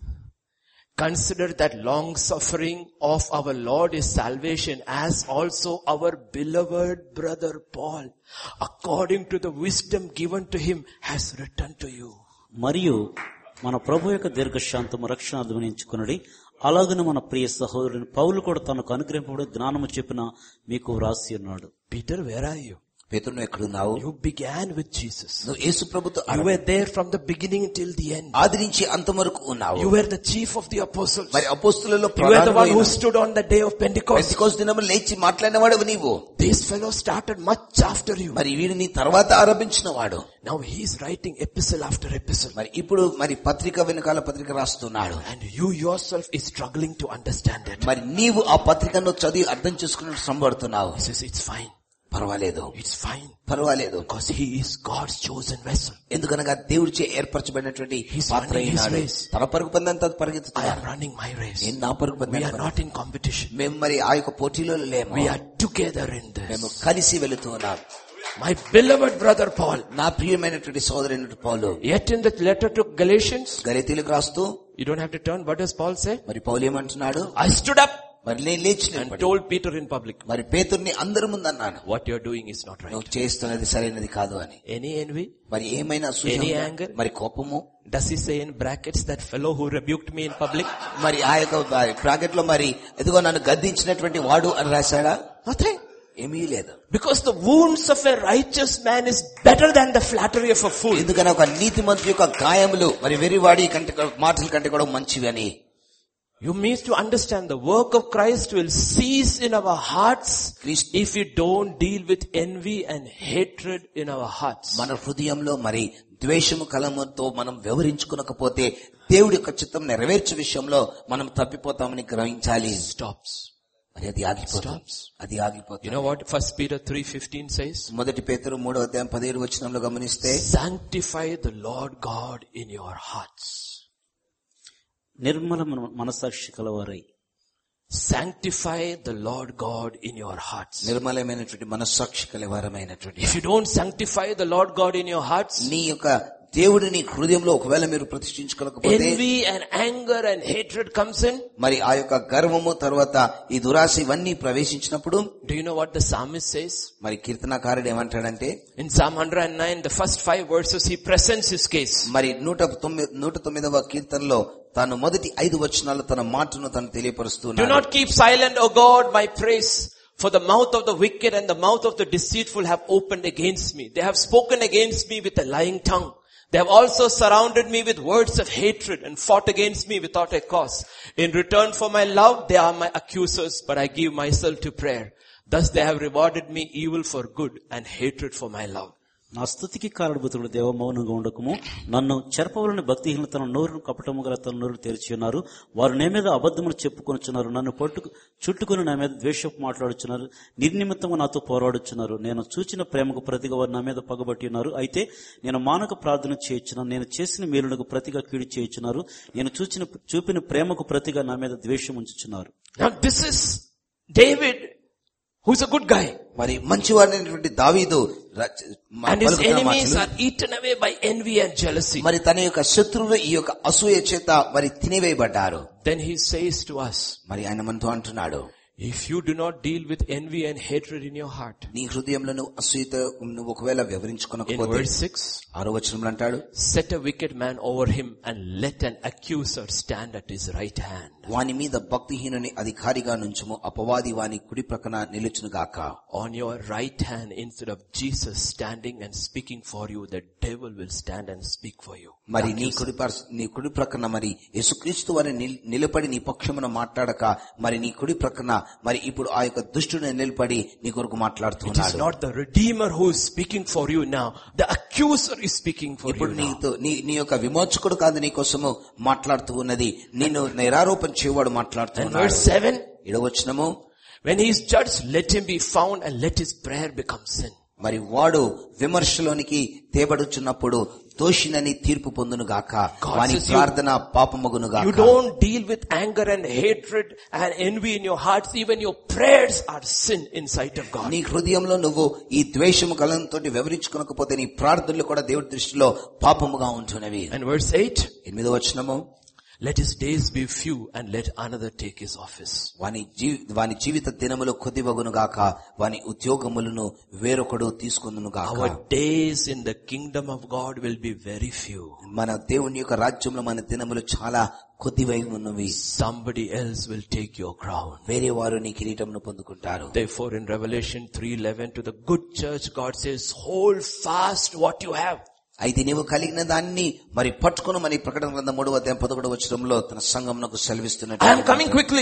Consider that long suffering of our Lord is salvation as also our beloved brother Paul, according to the wisdom given to him, has written to you. మరియు మన ప్రభు యొక్క దీర్ఘశాంతము రక్షణ అధ్వనించుకున్నది అలాగనే మన ప్రియ సహోదరుని పౌలు కూడా తనకు అనుగ్రహింపబడే జ్ఞానము చెప్పిన మీకు వ్రాసి ఉన్నాడు Peter, where are you? పేతురు నువ్వు ఎక్కడున్నావు You began with Jesus. నువ్వు యేసు ప్రభుతో You were there from the beginning till the end. ఆది నుంచి అంతం వరకు ఉన్నావు You were the chief of the apostles. మరి అపోస్తులలో You were the one who ప్రధానమైన stood on the day of Pentecost. Pentecost దినము లేచి మాట్లాడినవాడు నీవు This fellow started much after you. మరి వీడు నీ తర్వాత ఆరంభించిన వాడు Now he is writing epistle after epistle. మరి ఇప్పుడు మరి పత్రిక వెనకాల పత్రిక రాస్తున్నాడు And you yourself is struggling to understand it. మరి నీవు ఆ పత్రికను చదివి అర్థం చేసుకుని శ్రమపడుతున్నావు He says, it's fine. పర్వాలేదు It's fine. పర్వాలేదు Because he is God's chosen vessel. ఎందుకనగా దేవుడిచే ఏర్పరచబడినటువంటి He's పాత్ర running his అయినాడు race. తన పరుగు పందంతా I పరిగెత్తుతున్నాడు am running my race. నేను నా పరుగు We are పందాను not in competition. మేము మరి ఆ యొక్క పోటీలో లేము We are together in మేము this. కలిసి వెళుతూ ఉన్నాం My beloved brother Paul. నా ప్రియమైనటువంటి సోదరైన పౌలు Yet in the letter to Galatians, గలితీలకు రాస్తూ you don't have to turn. What does Paul say? మరి పౌలు ఏమంటున్నాడు I stood up మరి నేను లేచి and నిలబడి, told Peter in public, మరి పేతుర్ని అందరి ముందు అన్నాను what you're doing is not right. నువ్వు చేస్తున్నది సరైనది కాదు అని Any envy? మరి ఏమైనా అసూయ Any ఉందా? anger? మరి కోపము Does he say in brackets that fellow who rebuked me in public? మరి ఆ యొక్క బ్రాకెట్ లో మరి ఎదుగో నన్ను గద్దించినటువంటి వాడు అని రాశాడా Nothing. ఏమీ లేదు Because the wounds of a righteous man is better than the flattery of a fool. ఎందుకని ఒక నీతి మంత్రి యొక్క గాయములు మరి వెరివాడి కంటే కూడా- మాటల కంటే కూడా మంచివి అని You need to understand the work of Christ will cease in our hearts Christ- if we don't deal with envy and hatred in our hearts. మన హృదయంలో మరి ద్వేషము కలముతో మనం వివరించుకునకపోతే దేవుడి యొక్క చిత్తం నెరవేర్చే విషయంలో మనం తప్పిపోతామని గ్రహించాలి Stops. మరి అది ఆగిపోతుంది Stops. అది You ఆగిపోతుంది know what First Peter 3.15 says? మొదటి పేతురు మూడో అధ్యాయం పదిహేడు వచనంలో గమనిస్తే Sanctify the Lord God in your hearts. Nirmala మనసాక్షి కలవారై Sanctify the Lord God in your hearts. నిర్మలమైనటువంటి మనస్సాక్షి కలవారమైనటువంటి If you don't sanctify the Lord God in your hearts, నీ యొక్క దేవుడిని హృదయంలో ఒకవేళ మీరు ప్రతిష్ఠించుకోకపోతే envy and anger and hatred comes in. మరి ఆ యొక్క గర్వము తర్వాత ఈ దురాశ ఇవన్నీ ప్రవేశించినప్పుడు Do you know what the psalmist says? మరి కీర్తనాకారుడు ఏమంటాడంటే In Psalm 109, the first five verses, he presents his case. మరి నూట తొమ్మిది నూట తొమ్మిదవ కీర్తనలో తాను మొదటి ఐదు వచనాలు తన మాటను తను Do తెలియపరుస్తున్నాడు not keep silent, O God, my praise. For the mouth of the wicked and the mouth of the deceitful have opened against me. They have spoken against me with a lying tongue. They have also surrounded me with words of hatred and fought against me without a cause. In return for my love, they are my accusers, but I give myself to prayer. Thus they have rewarded me evil for good and hatred for my love. నా స్థుతికి కారణభూతుడు దేవ మౌనంగా ఉండకము నన్ను చెరపవలని భక్తిహీన తన నోరును కపటము గల తన నోరు తెరిచి ఉన్నారు వారు నే మీద అబద్ధములు చెప్పుకొనుచున్నారు నన్ను పట్టుకు చుట్టుకుని నా మీద ద్వేషపు మాట్లాడుచున్నారు నిర్నిమిత్తము నాతో పోరాడుచున్నారు నేను చూచిన ప్రేమకు ప్రతిగా వారు నా మీద పగబట్టి ఉన్నారు అయితే నేను మానక ప్రార్థన చేయించున్నాను నేను చేసిన మేలునకు ప్రతిగా కీడు చేయించున్నారు నేను చూచిన చూపిన ప్రేమకు ప్రతిగా నా మీద ద్వేషం ఉంచుచున్నారు Now this is David, who's a good guy. మరి మంచివాడైనటువంటి దావీదు ర- మ- And his పలుకుతున్న enemies మాటలు, are eaten away by envy and jealousy. మరి తన యొక్క శత్రువులు ఈ యొక్క అసూయ చేత మరి తినివేయబడ్డారు Then he says to us, మరి ఆయన మనతో అంటున్నాడు if you do not deal with envy and hatred in your heart, నీ హృదయంలో నువ్వు అసూయతో నువ్వు ఒకవేళ in వివరించుకోకపోతే verse 6, ఆరో వచనంలో అంటాడు set a wicked man over him and let an accuser stand at his right hand. వాని మీద భక్తిహీనుని అధికారిగా నుంచుము అపవాది వాని కుడి ప్రక్కన నిలుచును గాక On your right hand, instead of Jesus standing and speaking for you, the devil will stand and speak for you. మరి నీ కుడి పర్స- నీ కుడి ప్రక్కన మరి యేసుక్రీస్తు వారిని నిల్- నిలబడి నీ పక్షమున మాట్లాడక మరి నీ కుడి ప్రక్కన మరి ఇప్పుడు ఆ యొక్క దుష్టుని నిలబడి నీ కొరకు It is మాట్లాడుతున్నాడు not the Redeemer who is speaking for you now. The accuser is speaking for ఇప్పుడు you now. నీతో నీ నీ యొక్క విమోచకుడు కాదు నీ కోసము మాట్లాడుతూ ఉన్నది నిన్ను నిరారోపణ చేయవాడు And మాట్లాడుతున్నాడు verse 7, ఇడవచనము when he is judged, let him be found and let his prayer become sin. మరి వాడు విమర్శలోనికి తేబడుచున్నప్పుడు దోషినని తీర్పు పొందును గాక God వాని says you- ప్రార్థన పాపమగును You గాక don't deal with anger and hatred and envy in your hearts. Even your prayers are sin in sight of God. నీ హృదయంలో నువ్వు ఈ ద్వేషము కలంతో వివరించుకోకపోతే నీ ప్రార్థనలు కూడా దేవుడి దృష్టిలో పాపముగా ఉంటున్నవి And verse 8, ఎనిమిదో వచనము let his days be few and let another take his office. వాని జీవి వాని జీవిత దినములు కొద్దివగును గాక వాని ఉద్యోగములను వేరొకడు తీసుకుందును గాక Our days in the kingdom of God will be very few. మన దేవుని యొక్క రాజ్యంలో మన దినములు చాలా కొద్దివై ఉన్నవి Somebody else will take your crown. వేరే వారు నీ కిరీటమును పొందుకుంటారు Therefore in Revelation 3.11 to the good church God says, hold fast what you have. అయితే నీవు కలిగిన దాన్ని మరి పట్టుకుని మరి ప్రకటన గ్రంథం మూడవ అధ్యాయం పదకొండవ వచ్చరంలో తన సంఘమునకు I am సెలవిస్తున్నట్టు coming quickly.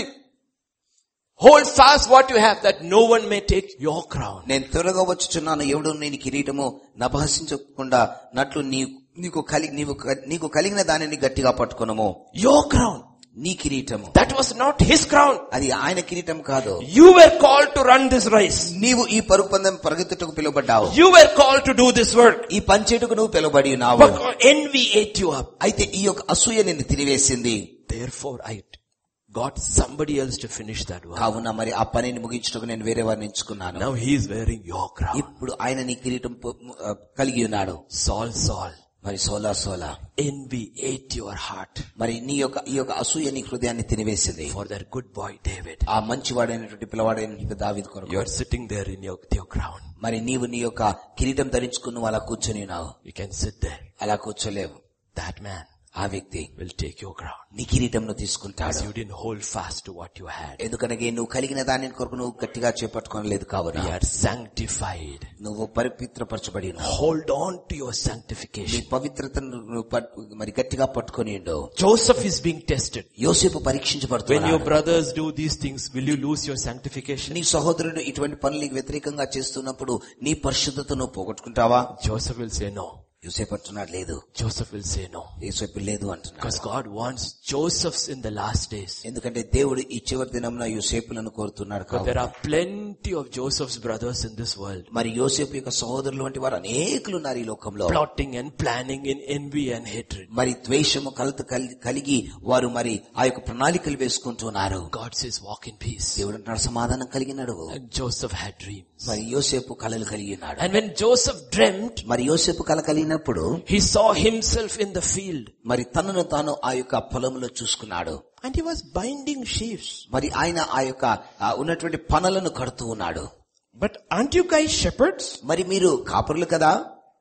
Hold fast what you have that no one may take your crown. నేను త్వరగా వచ్చుచున్నాను ఎవడు నేను కిరీటము నభాసించకుండా నట్లు నీ నీకు కలిగి నీవు క- నీకు కలిగిన దానిని గట్టిగా పట్టుకునము Your crown. నీ కిరీటము That was not his crown. అది ఆయన కిరీటం కాదు You were called to run this race. నీవు ఈ పరుగు పందెం పరిగెత్తుటకు పిలువబడ్డావు You were called to do this work. ఈ పంచేటుకు నువ్వు పిలువబడి ఉన్నావు But envy ate you up. అయితే ఈ యొక్క అసూయ నిన్ను తినివేసింది Therefore I got somebody else to finish that work. కావున మరి ఆ పనిని ముగించుటకు నేను వేరే వారిని ఎంచుకున్నాను Now he is wearing your crown. ఇప్పుడు ఆయన నీ కిరీటం పొ- ఆ, కలిగి ఉన్నాడు Saul, Saul, మరి సోలా సోలా envy ate your heart మరి నీ యొక్క ఈ యొక్క అసూయ నీ హృదయాన్ని తినివేసింది for that good boy David. ఆ మంచివాడైనటువంటి పిల్లవాడైనటువంటి దావీదు కొరకు You are sitting there in your, with your crown. మరి నీవు నీ యొక్క కిరీటం ధరించుకుని నువ్వు అలా కూర్చొని ఉన్నావు You can sit there. అలా కూర్చోలేవు That man ఆ వ్యక్తి will take your crown. నీ కిరీటంను Because తీసుకుంటాడు you didn't hold fast to what you had. ఎందుకనగా నువ్వు కలిగిన దాని కొరకు నువ్వు గట్టిగా చేపట్టుకోలేదు కావున We are sanctified. నువ్వు పవిత్రపరచబడి ఉన్నావు Hold on to your నీ sanctification. పవిత్రతను నువ్వు పట్టు- మరి గట్టిగా పట్టుకొని ఉండు Joseph is being tested. యోసేపు When your పరీక్షించబడుతున్నాడు brothers do these things, will you lose your sanctification? నీ సహోదరుడు ఇటువంటి పనులకు వ్యతిరేకంగా చేస్తున్నప్పుడు నీ పరిశుద్ధతను పోగొట్టుకుంటావా Joseph will say no. యోసేపు అంటున్నాడు లేదు Joseph will say no. యోసేపు లేదు అంటున్నాడు Because God wants Josephs in the last days. ఎందుకంటే దేవుడు ఈ చివరి దినంలో యోసేపులను కోరుతున్నాడు But కావున there are plenty of Joseph's brothers in this world. మరి యోసేపు యొక్క సహోదరులు వంటి వారు అనేకులు ఉన్నారు ఈ లోకంలో Plotting and planning in envy and hatred. మరి ద్వేషము కలత కలి- కలిగి వారు మరి ఆ యొక్క ప్రణాళికలు వేసుకుంటున్నారు God says walk in peace. దేవుడు అంటున్నాడు సమాధానం కలిగినాడు And Joseph had dreams. మరి యోసేపు కలలు కలిగి ఉన్నాడు And when Joseph dreamt, మరి యోసేపు కల కలిగినప్పుడు he saw himself in the field. మరి తనను తాను ఆ యొక్క పొలంలో చూసుకున్నాడు And he was binding sheaves. మరి ఆయన ఆ యొక్క ఆ ఉన్నటువంటి పనులను కడుతూ ఉన్నాడు But aren't you guys shepherds? మరి మీరు కాపురులు కదా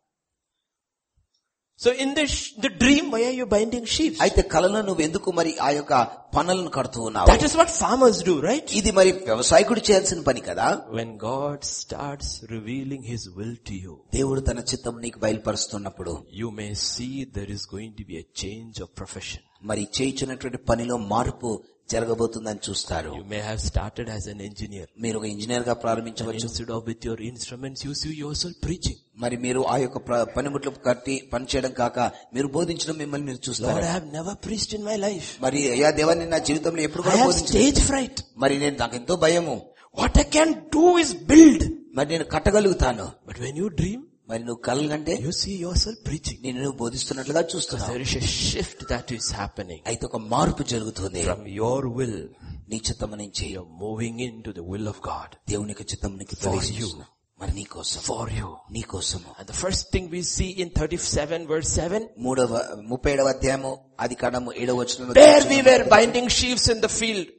So in the, sh- the dream, why are you binding sheaves? అయితే కళలో నువ్వు ఎందుకు మరి ఆ యొక్క పనులను కడుతూ ఉన్నావు That is what farmers do, right? ఇది మరి వ్యవసాయకుడు చేయాల్సిన పని కదా When God starts revealing His will to you, దేవుడు తన చిత్తం నీకు బయలుపరుస్తున్నప్పుడు you may see there is going to be a change of profession. మరి చేయించినటువంటి పనిలో మార్పు జరగబోతుందని చూస్తారు You may have started as an engineer. మీరు ఒక ఇంజనీర్ గా ప్రారంభించవచ్చు Instead of with your instruments, you see yourself preaching. మరి మీరు ఆ యొక్క ప్ర- పనిముట్లు కట్టి పని చేయడం కాక మీరు బోధించడం మిమ్మల్ని మీరు Lord, చూస్తారు I have never preached in my life. మరి అయ్యా దేవాన్ని నా జీవితంలో ఎప్పుడు I కూడా have బోధించలేదు stage fright. మరి నేను నాకు ఎంతో భయము What I can do is build. మరి నేను కట్టగలుగుతాను But when you dream, మరి నువ్వు కలగంటే you see yourself preaching. నేను నువ్వు బోధిస్తున్నట్లుగా చూస్తున్నావు There is a shift that is happening. అయితే ఒక మార్పు జరుగుతుంది From your will, నీ చిత్తము నుంచి you're moving into the will of God. దేవుని యొక్క చిత్తమునికి For you. ప్రవేశిస్తున్నావు మరి నీ కోసం For you. నీ కోసము And the first thing we see in 37 verse 7, మూడవ ముప్పై ఏడవ అధ్యాయము అది కాడము ఏడవ వచనంలో there we చూస్తున్నాము. were binding sheaves in the field.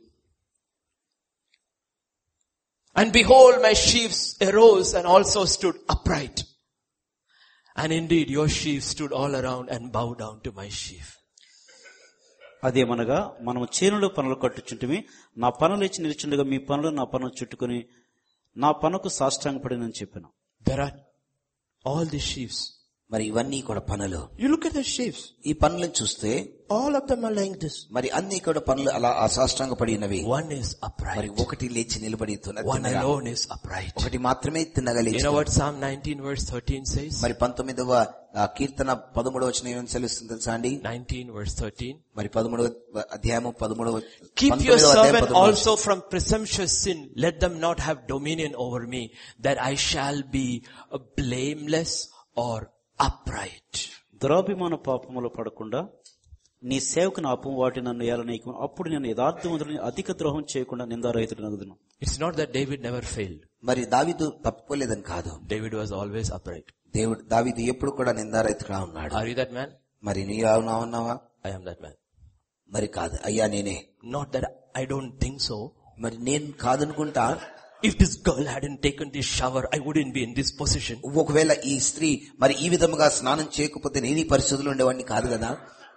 And behold, my sheaves arose and also stood upright. And indeed, your sheaves stood all around and bowed down to my sheaf. అదేమనగా మనము చేనులో పనులు కట్టుచుంటిమి నా పనులు ఇచ్చి నిలిచుండగా మీ పనులు నా పనులు చుట్టుకుని నా పనుకు సాష్టాంగపడినని చెప్పాను There are all the sheaves. మరి ఇవన్నీ కూడా పనులు You look at the sheaves. ఈ పనులను చూస్తే All of them are like this. మరి అన్ని కూడా పనులు అలా అసాష్టాంగ పడి ఉన్నవి One is మరి upright. ఒకటి లేచి నిలబడి తిన్న- One తిన్నగా. alone is upright. ఒకటి మాత్రమే తిన్నగా You లేచి know what Psalm 19 verse 13 says? మరి పంతొమ్మిదవ ఆ, కీర్తన పదమూడవ వచ్చిన ఏమని తెలుస్తుంది తెలుసా అండి 19 verse 13. మరి పదమూడవ అధ్యాయము పదమూడవ Keep your పంతొమ్మిదవ అధ్యాయం servant పదమూడవ also from presumptuous sin. Let them not have dominion over me, that I shall be uh, blameless or upright. దురాభిమాన పాపములో పడకుండా నీ సేవకుని ఆపం వాటి నన్ను ఏలనీయకు అప్పుడు నేను యథార్థవంతుడిని అధిక ద్రోహం చేయకుండా నిందారహితుడు నగుదును It's not that David never failed. మరి దావిదు తప్పుకోలేదని కాదు David was always upright. దేవుడు దావిదు ఎప్పుడు కూడా నిందారైతుగా ఉన్నాడు Are you that man? మరి నీ ఉన్నావా I am that man. మరి కాదు అయ్యా నేనే Not that I don't think so. మరి నేను కాదనుకుంటా If this girl hadn't taken this shower, I wouldn't be in this position. ఒకవేళ ఈ స్త్రీ మరి ఈ విధముగా స్నానం చేయకపోతే నేను ఈ పరిస్థితుల్లో ఉండేవాడిని కాదు కదా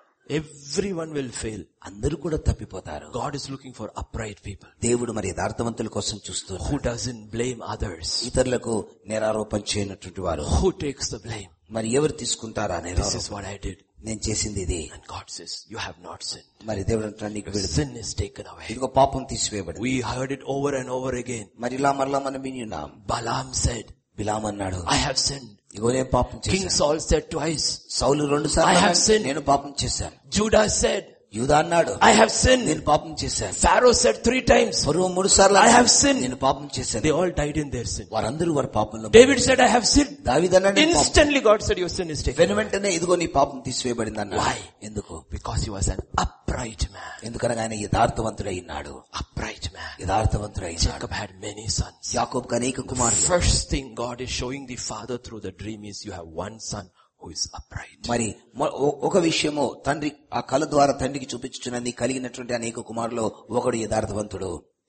Everyone will fail. అందరూ కూడా తప్పిపోతారు God is looking for upright people దేవుడు మరి యథార్థవంతుల కోసం చూస్తున్నారు who doesn't blame others, ఇతరులకు నేరారోపణ చేయనటువంటి వారు who takes the blame. మరి ఎవరు తీసుకుంటారా This నేరారోపణ is what I did. నేను చేసింది ఇది And God says, you have not sinned. మరి దేవుడు అంటున్నాడు, నీకు విడుదల. Sin is taken away. ఇదిగో పాపం తీసివేయబడింది We heard it over and over again. మరి ఇలా మరలా మనం విన్నాం Balaam said, బిలాం అన్నాడు I have sinned. ఇగో నేను పాపం King చేశాను Saul said twice. సౌలు రెండు I సార్లు have అన్నాడు, sinned. నేను పాపం చేశాను Judah said, యూదా అన్నాడు I have sinned. నేను పాపం చేశాను Pharaoh said three times. పరువు మూడు సార్లు I అన్నాడు, have sinned. నేను పాపం చేశాను They all died in their sin. వారందరూ వారి పాపంలో David said, I have sinned. దావిదన్నాడు "నేను పాపం Instantly God said, your sin is taken. వెను వెంటనే ఇదిగో నీ పాపం తీసివేయబడింది అన్నాడు Why? ఎందుకు Because he was an upright man. ఎందుకనగా ఆయన యథార్థవంతుడై ఉన్నాడు Upright man. యథార్థవంతుడై ఉన్నాడు Jacob had many sons. యాకోబ్ అనేక కుమారులు First thing God is showing the father through the dream is you have one son who is upright. మరి మొ- ఒ- ఒక విషయము తండ్రి ఆ కళ ద్వారా తండ్రికి చూపించుచున్నది కలిగినటువంటి అనేక కుమారులు ఒకడు యథార్థవంతుడు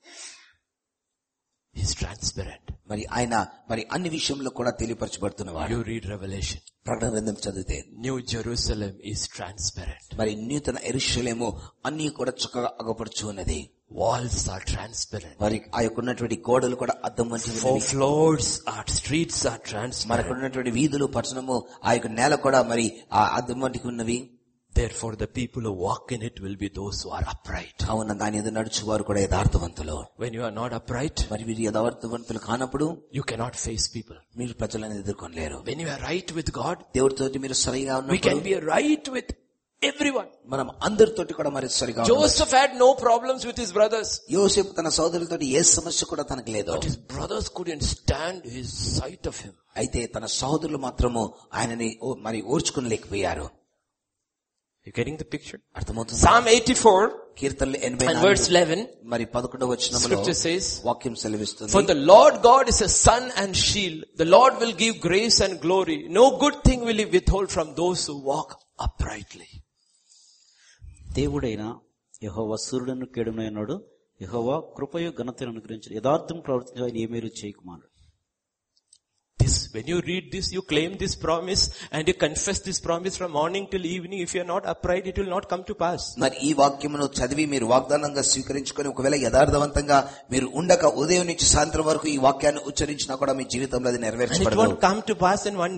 He's transparent. మరి ఆయన మరి అన్ని విషయంలో కూడా తెలియపరచబడుతున్నవాడు You read Revelation. ప్రకటన గ్రంథం చదివితే New Jerusalem is transparent. మరి నూతన ఎరుషలేము అన్ని కూడా చక్కగా అగపడుచు ఉన్నది Walls are transparent. మరి ఆ యొక్క ఉన్నటువంటి గోడలు కూడా అద్దం వంటివి Four ఉన్నవి. floors are, streets are మరి transparent. అక్కడ ఉన్నటువంటి వీధులు పట్టణము ఆ యొక్క నేల కూడా మరి ఆ అద్దం వంటికి ఉన్నవి Therefore the people who walk in it will be those who are upright. కావున దాని ఎదురు నడుచు వారు కూడా యథార్థవంతులు When you are not upright, మరి వీరు యథార్థవంతులు కానప్పుడు you cannot face people. మీరు ప్రజలను ఎదుర్కొనలేరు When you are right with God, దేవుడితో మీరు సరిగా we can ఉన్నప్పుడు be right with everyone. మనం అందరితోటి కూడా మరి సరిగా ఉండవచ్చు. Joseph had no problems with his brothers. యోసేపు తన సోదరులతో ఏ సమస్య కూడా తనకు లేదు But his brothers couldn't stand his sight of him. అయితే తన సహోదరులు మాత్రము ఆయనని ఓ- మరి ఓర్చుకునలేకపోయారు You getting the picture? అర్థమవుతుంది Psalm 84 కీర్తనలు ఎనభై and నాలుగు, verse 11. మరి పదకొండవ వచనంలో Scripture says, వాక్యం సెలవిస్తుంది For the Lord God is a sun and shield. The Lord will give grace and glory. No good thing will he withhold from those who walk uprightly. దేవుడైన యహోవా సూర్యుడను కేడునన్నాడు యహోవా కృపయు ఘనతను అనుగ్రహించాడు యథార్థం ప్రవర్తించి ఆయన ఏమేరు చేయకుమారు This, when you read this, you claim this promise and you confess this promise from morning till evening. If you are not upright, it will not come to pass. మరి ఈ వాక్యమును చదివి మీరు వాగ్దానంగా స్వీకరించుకొని ఒకవేళ యథార్థవంతంగా మీరు ఉండక ఉదయం నుంచి సాయంత్రం వరకు ఈ వాక్యాన్ని ఉచ్చరించినా కూడా మీ జీవితంలో అది And it నెరవేర్చబడదు won't come to pass in one day.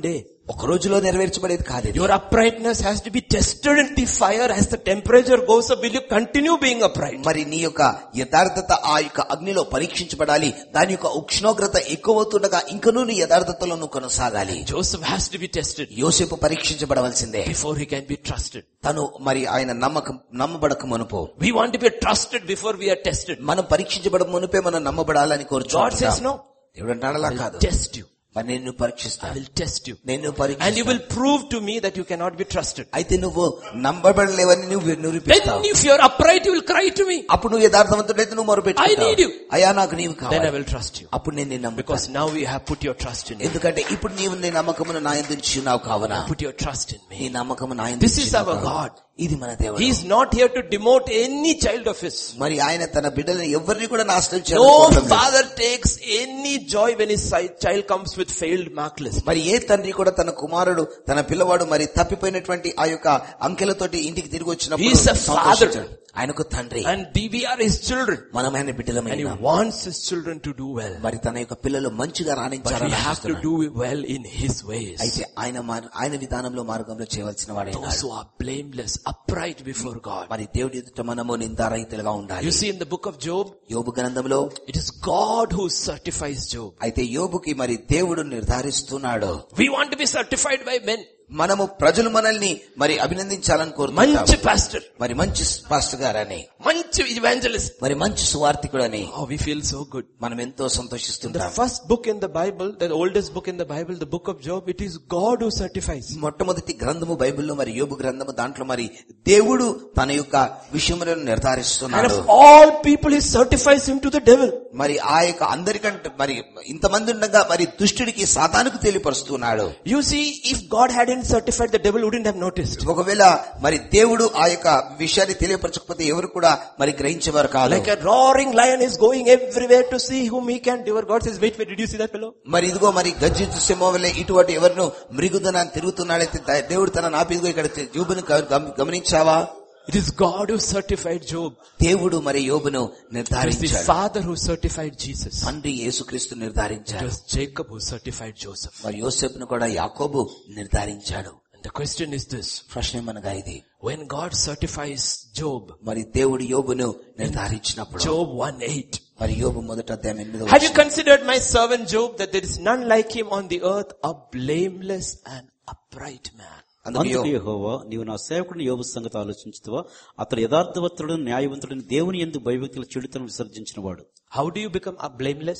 ఒక రోజులో నెరవేర్చబడేది కాదు ఇది. Your uprightness has to be tested in the fire as the temperature goes up. Will you continue being upright? మరి నీ యొక్క యథార్థత ఆ యొక్క అగ్నిలో పరీక్షించబడాలి దాని యొక్క ఉష్ణోగ్రత ఎక్కువవుతుండగా ఇంకనూ నీ యథార్థతలో నువ్వు కొనసాగాలి Joseph has to be tested యోసేపు పరీక్షించబడవలసిందే before he can be trusted. తను మరి ఆయన నమ్మకం నమ్మబడక మునుపు We want to be trusted before we are tested. మనం పరీక్షించబడ మునుపే మనం నమ్మబడాలని God says కోరుచు no. దేవుడు అంటాడు అలా I will కాదు test you. మరి నేను I పరీక్షిస్తాను will test you. నేను And you పరీక్షిస్తాను will prove to me that you cannot be trusted. అయితే నువ్వు నమ్మబడలేవని నువ్వు Then నిరూపిస్తావు if you are upright, you will cry to me. అప్పుడు నువ్వు యథార్థవంతుడైతే నువ్వు I need you. మొరపెట్టుకుంటావు అయ్యా నాకు నీవు Then I కావాలి will trust you. అప్పుడు నేను నిన్ను నమ్ముతాను Because now you have put your trust in me. ఎందుకంటే ఇప్పుడు నీవు నీ నమ్మకమును నా ఎందున్నావు కావున Put your trust in నీ me. నమ్మకము నా This is our God. ఇది మన దేవుడు He is not here to demote any child of his. మరి ఆయన తన బిడ్డలను ఎవరిని కూడా నాశనం No చేయాలి father takes any joy when his si- child comes with failed mark list. మరి ఏ తండ్రి కూడా తన కుమారుడు తన పిల్లవాడు మరి తప్పిపోయినటువంటి ఆ యొక్క అంకెలతోటి ఇంటికి తిరిగి వచ్చినప్పుడు He is a father. సంతోషించాడు. ఆయనకు తండ్రి And we are his children. మనం ఆయన And he బిడ్డలమైన wants his children to do well. మరి తన యొక్క పిల్లలు మంచిగా But we రాణించాలని have to ఆశిస్తున్నాడు. do well in his ways. అయితే ఆయన మార్- ఆయన విధానంలో మార్గంలో చేయవలసిన వాడే Those who are blameless, upright before God. మరి దేవుడి ఎదుట మనము నిందారహితులుగా ఉండాలి You see in the book of Job, యోబు గ్రంథంలో it is God who certifies Job. అయితే యోబుకి మరి దేవుడు నిర్ధారిస్తున్నాడు We want to be certified by men. మనము ప్రజలు మనల్ని మరి అభినందించాలని కోరుతున్నాం మంచి pastor, మరి మంచి పాస్టర్ గారని మంచి evangelist. మరి మంచి సువార్థికుడని Oh, we feel so good. మనం ఎంతో The సంతోషిస్తుంటాం first book in the Bible, the oldest book in the Bible, the book of Job, it is God who certifies. మొట్టమొదటి గ్రంథము బైబిల్లో మరి యోబు గ్రంథము దాంట్లో మరి దేవుడు తన యొక్క విషయములను And నిర్ధారిస్తున్నాడు of all people, he certifies him to the devil. మరి ఆ యొక్క అందరికంటే మరి ఇంతమంది ఉండగా మరి దుష్టుడికి సాతానుకు తెలియపరుస్తున్నాడు You see, if God hadn't certified, the devil wouldn't have noticed. ఒకవేళ మరి దేవుడు ఆ యొక్క విషయాన్ని తెలియపరచకపోతే ఎవరు కూడా మరి గ్రహించేవారు కాదు Like a roaring lion is going everywhere to see whom he can devour. God says, wait, wait, did you see that fellow? మరి ఇదిగో మరి గర్జించు సింహం వల్లే ఇటువంటి ఎవరిను మృగుదనాన్ని తిరుగుతున్నాడైతే ద- దేవుడు తన నాపిదిగో ఇక్కడ యోబుని గ- గమ- గమనించావా It is God who certified Job. దేవుడు మరి యోబును It was the నిర్ధారించాడు father who certified Jesus. తండ్రి యేసుక్రీస్తు It నిర్ధారించాడు was Jacob who certified Joseph. మరి యోసేపును కూడా యాకోబు నిర్ధారించాడు And the question is this. ప్రశ్న ఏమనగా ఇది When God certifies Job, మరి దేవుడు యోబును నిర్ధారించినప్పుడు Job 1-8. మరి యోబు మొదట అధ్యాయం ఎనిమిదో Have you వచనం. considered my servant Job that there is none like him on the earth, a blameless and upright man? అందుకు అందుకు యోబు, యెహోవా నీవు నా సేవకుడిని యోబు సంగతి ఆలోచించుతావా అతడు యథార్థవంతుడు న్యాయవంతుడిని దేవుని ఎందు భయభక్తుల చెడుతను విసర్జించిన వాడు How do you become a blameless?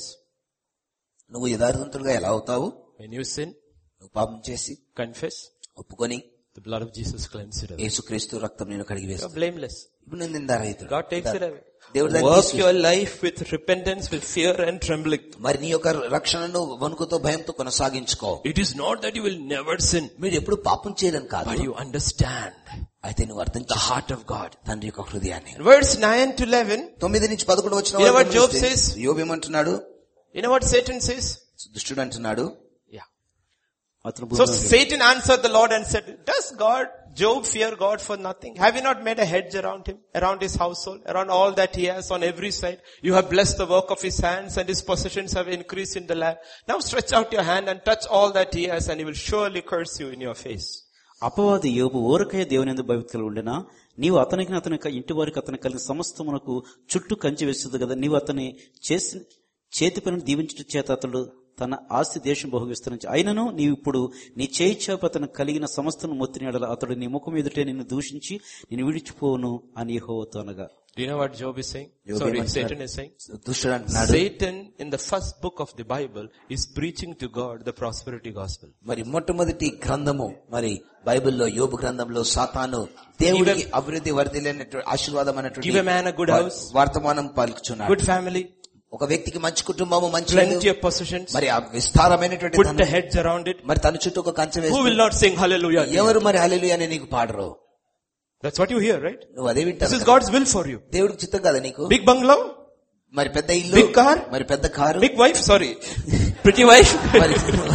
నువ్వు యథార్థవంతుడుగా ఎలా అవుతావు When you sin, నువ్వు పాపం చేసి confess, ఒప్పుకొని the blood of Jesus cleanses it away. యేసుక్రీస్తు రక్తం నేను కడిగి You're వేస్తాను blameless. ఇప్పుడు నేను నిందారహితుడు. God takes it away. దేవుడు దాన్ని Work తీసుకు- your life with repentance, with fear and trembling. మరి నీ యొక్క రక్షణను వణుకుతో భయంతో కొనసాగించుకో It is not that you will never sin, మీరు ఎప్పుడు పాపం చేయడం కాదు but you understand అయితే నువ్వు అర్థం the చేసుకో heart of God. తండ్రి యొక్క హృదయాన్ని In verse 9 to 11, తొమ్మిది నుంచి పదకొండు వచ్చిన You know వరకు what Job గమనిస్తే, says? యోబు ఏమంటున్నాడు you know what Satan says? దుష్టుడు అంటున్నాడు అతను So భూమి మీద- Satan answered the Lord and said, does God, Job fear God for nothing? Have you not made a hedge around him, around his household, around all that he has on every side? You have blessed the work of his hands and his possessions have increased in the land. Now stretch out your hand and touch all that he has and he will surely curse you in your face. అపవాది యోబు ఊరకయ దేవుని ఎందు భయభక్తులు ఉండెనా నీవు అతనికి అతని యొక్క ఇంటి వారికి అతని కలిగిన సమస్తమునకు చుట్టూ కంచి వేస్తుంది కదా నీవు అతని చేసి చేతి పనిని దీవించడం చేత అతడు తన ఆస్తి దేశం బహు విస్తరించి అయినను నీవు ఇప్పుడు నీ చేయి చేప అతను కలిగిన సమస్తను మొత్తిని ఎడల అతడు నీ ముఖం ఎదుటే నిన్ను దూషించి నేను విడిచిపోను అని యెహోవాతో అనగా Do you know what Job is saying? Job Sorry, ఏమంటున్నాడు? Satan is saying. దుష్టుడు అంటున్నాడు Satan in the first book of the Bible is preaching to God the prosperity gospel. మరి మొట్టమొదటి గ్రంథము మరి బైబిల్లో యోబు గ్రంథంలో సాతాను దేవుడికి అభివృద్ధి వర్ధిల్లేనటువంటి ఆశీర్వాదం Give a man a good వా- house. వర్తమానం పలుకుచున్నాడు Good family, ఒక వ్యక్తికి మంచి కుటుంబము మంచి plenty ఇల్లు, of possessions, మరి ఆ విస్తారమైనటువంటి put ధనం, the hedge around it. మరి తన చుట్టూ ఒక కంచె Who will వేసి not sing hallelujah? to you? ఎవరు మరి హల్లెలూయా అని నీకు పాడరు That's what you hear, right? నువ్వు అదే This వింటావు is కదా. God's will for you. దేవుడికి చిత్తం కదా నీకు Big bungalow, మరి పెద్ద ఇల్లు Big car? మరి పెద్ద car big wife, sorry, pretty wife. మరి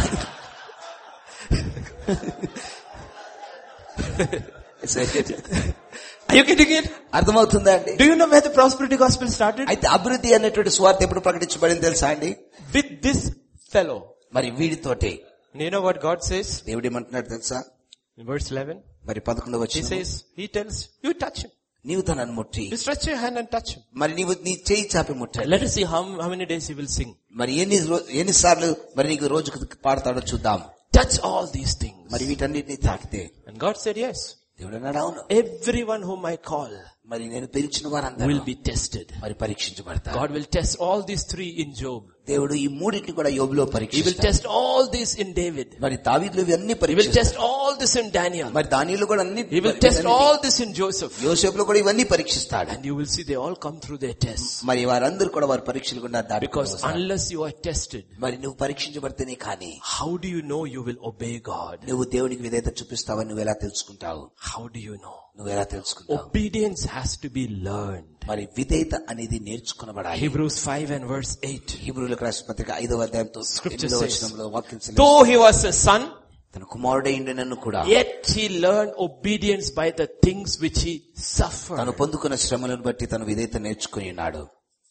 Are you getting it? అర్థమవుతుందా అండి Do you know where the prosperity gospel started? అయితే అభివృద్ధి అనేటువంటి స్వార్థ ఎప్పుడు ప్రకటించబడింది తెలుసా అండి With this fellow. మరి వీడితోటి And you know what God says దేవుడు ఏమంటున్నాడు తెలుసా in verse 11? మరి పదకొండవ He వచ్చి says, He tells, you touch him. నీవు తనను ముట్టి You stretch your hand and touch him. మరి నీవు నీ చేయి చాపి ముట్టాడు Let us see how, how many days he will sing. మరి ఎన్ని రో- ఎన్నిసార్లు మరి నీకు రోజుకు పాడతాడో చూద్దాం Touch all these things. మరి వీటన్నిటిని తాకితే And God said, yes. దేవుడు అన్నాడు అవును Everyone whom I call మరి నేను పిలిచిన వారందరూ will be tested. మరి పరీక్షించబడతారు God will test all these three in Job. దేవుడు ఈ మూడింటిని కూడా యోబులో He will పరీక్షిస్తాడు test all this in David. మరి దావీదులు ఇవన్నీ He will పరీక్షిస్తాడు test all this in Daniel. మరి దానిలో కూడా అన్ని He will test all this in Joseph. యోసేపులో కూడా ఇవన్నీ పరీక్షిస్తాడు And you will see they all come through their tests. మరి వారందరూ కూడా వారి పరీక్షలు కూడా దాటి Because unless you are tested, మరి నువ్వు పరీక్షించబడితేనే కానీ how do you know you will obey God? నువ్వు దేవునికి విధేయత చూపిస్తావని నువ్వు ఎలా తెలుసుకుంటావు How do you know? నువ్వు ఎలా తెలుసుకుంటావు Obedience has to be learned. మరి విధేయత అనేది నేర్చుకునబడాలి Hebrews 5 and verse 8. హీబ్రూలకు రాసిన పత్రిక ఐదవ అధ్యాయంతో Scripture ఎనిమిదవ says, వచనంలో వాక్యం సెలవు- Though he was a son, తన కుమారుడైండి నన్ను కూడా yet he learned obedience by the things which he suffered. తను పొందుకున్న శ్రమలను బట్టి తను విధేయత నేర్చుకుని ఉన్నాడు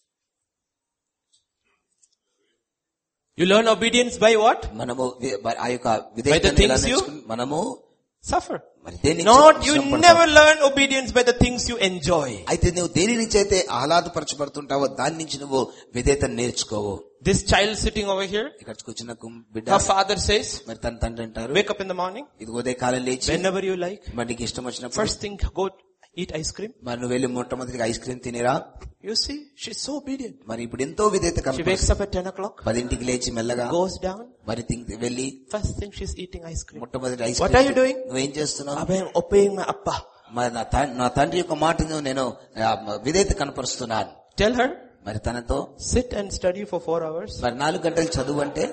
You learn obedience by what? మనము వి- ఆ యొక్క విధేయత By the things you- మనము Suffer. మరి దేని Not, you శ్రమ పడతాం. never learn obedience by the things you enjoy. అయితే నువ్వు దేని నుంచి అయితే ఆహ్లాదపరచబడుతుంటావో దాని నుంచి నువ్వు విధేయత నేర్చుకోవు This child sitting over here, ఇక్కడికి వచ్చిన కు- బిడ్డ her father says, మరి తన తండ్రి అంటారు wake up in the morning, ఇది ఉదయ కాలం లేచి whenever you like. మరి నీకు ఇష్టం వచ్చినప్పుడు First thing, go eat ice cream. మరి నువ్వు వెళ్ళి మొట్టమొదటిగా ఐస్ క్రీమ్ తినేరా You see, she's so obedient. మరి ఇప్పుడు ఎంతో విధేయత She కనపడుతుంది wakes up at 10 o'clock, పదింటికి లేచి మెల్లగా goes down, మరి తింగ్- వెళ్ళి first thing she's eating ice cream. మొట్టమొదటి ice What cream are you doing? నువ్వేం చేస్తున్నావు Abba, I'm obeying my appa. మరి నా తం- నా తండ్రి యొక్క మాటను నేను ఆ, విధేయత కనపరుస్తున్నాను Tell her, మరి తనతో sit and study for four hours. మరి నాలుగు గంటలు చదువు అంటే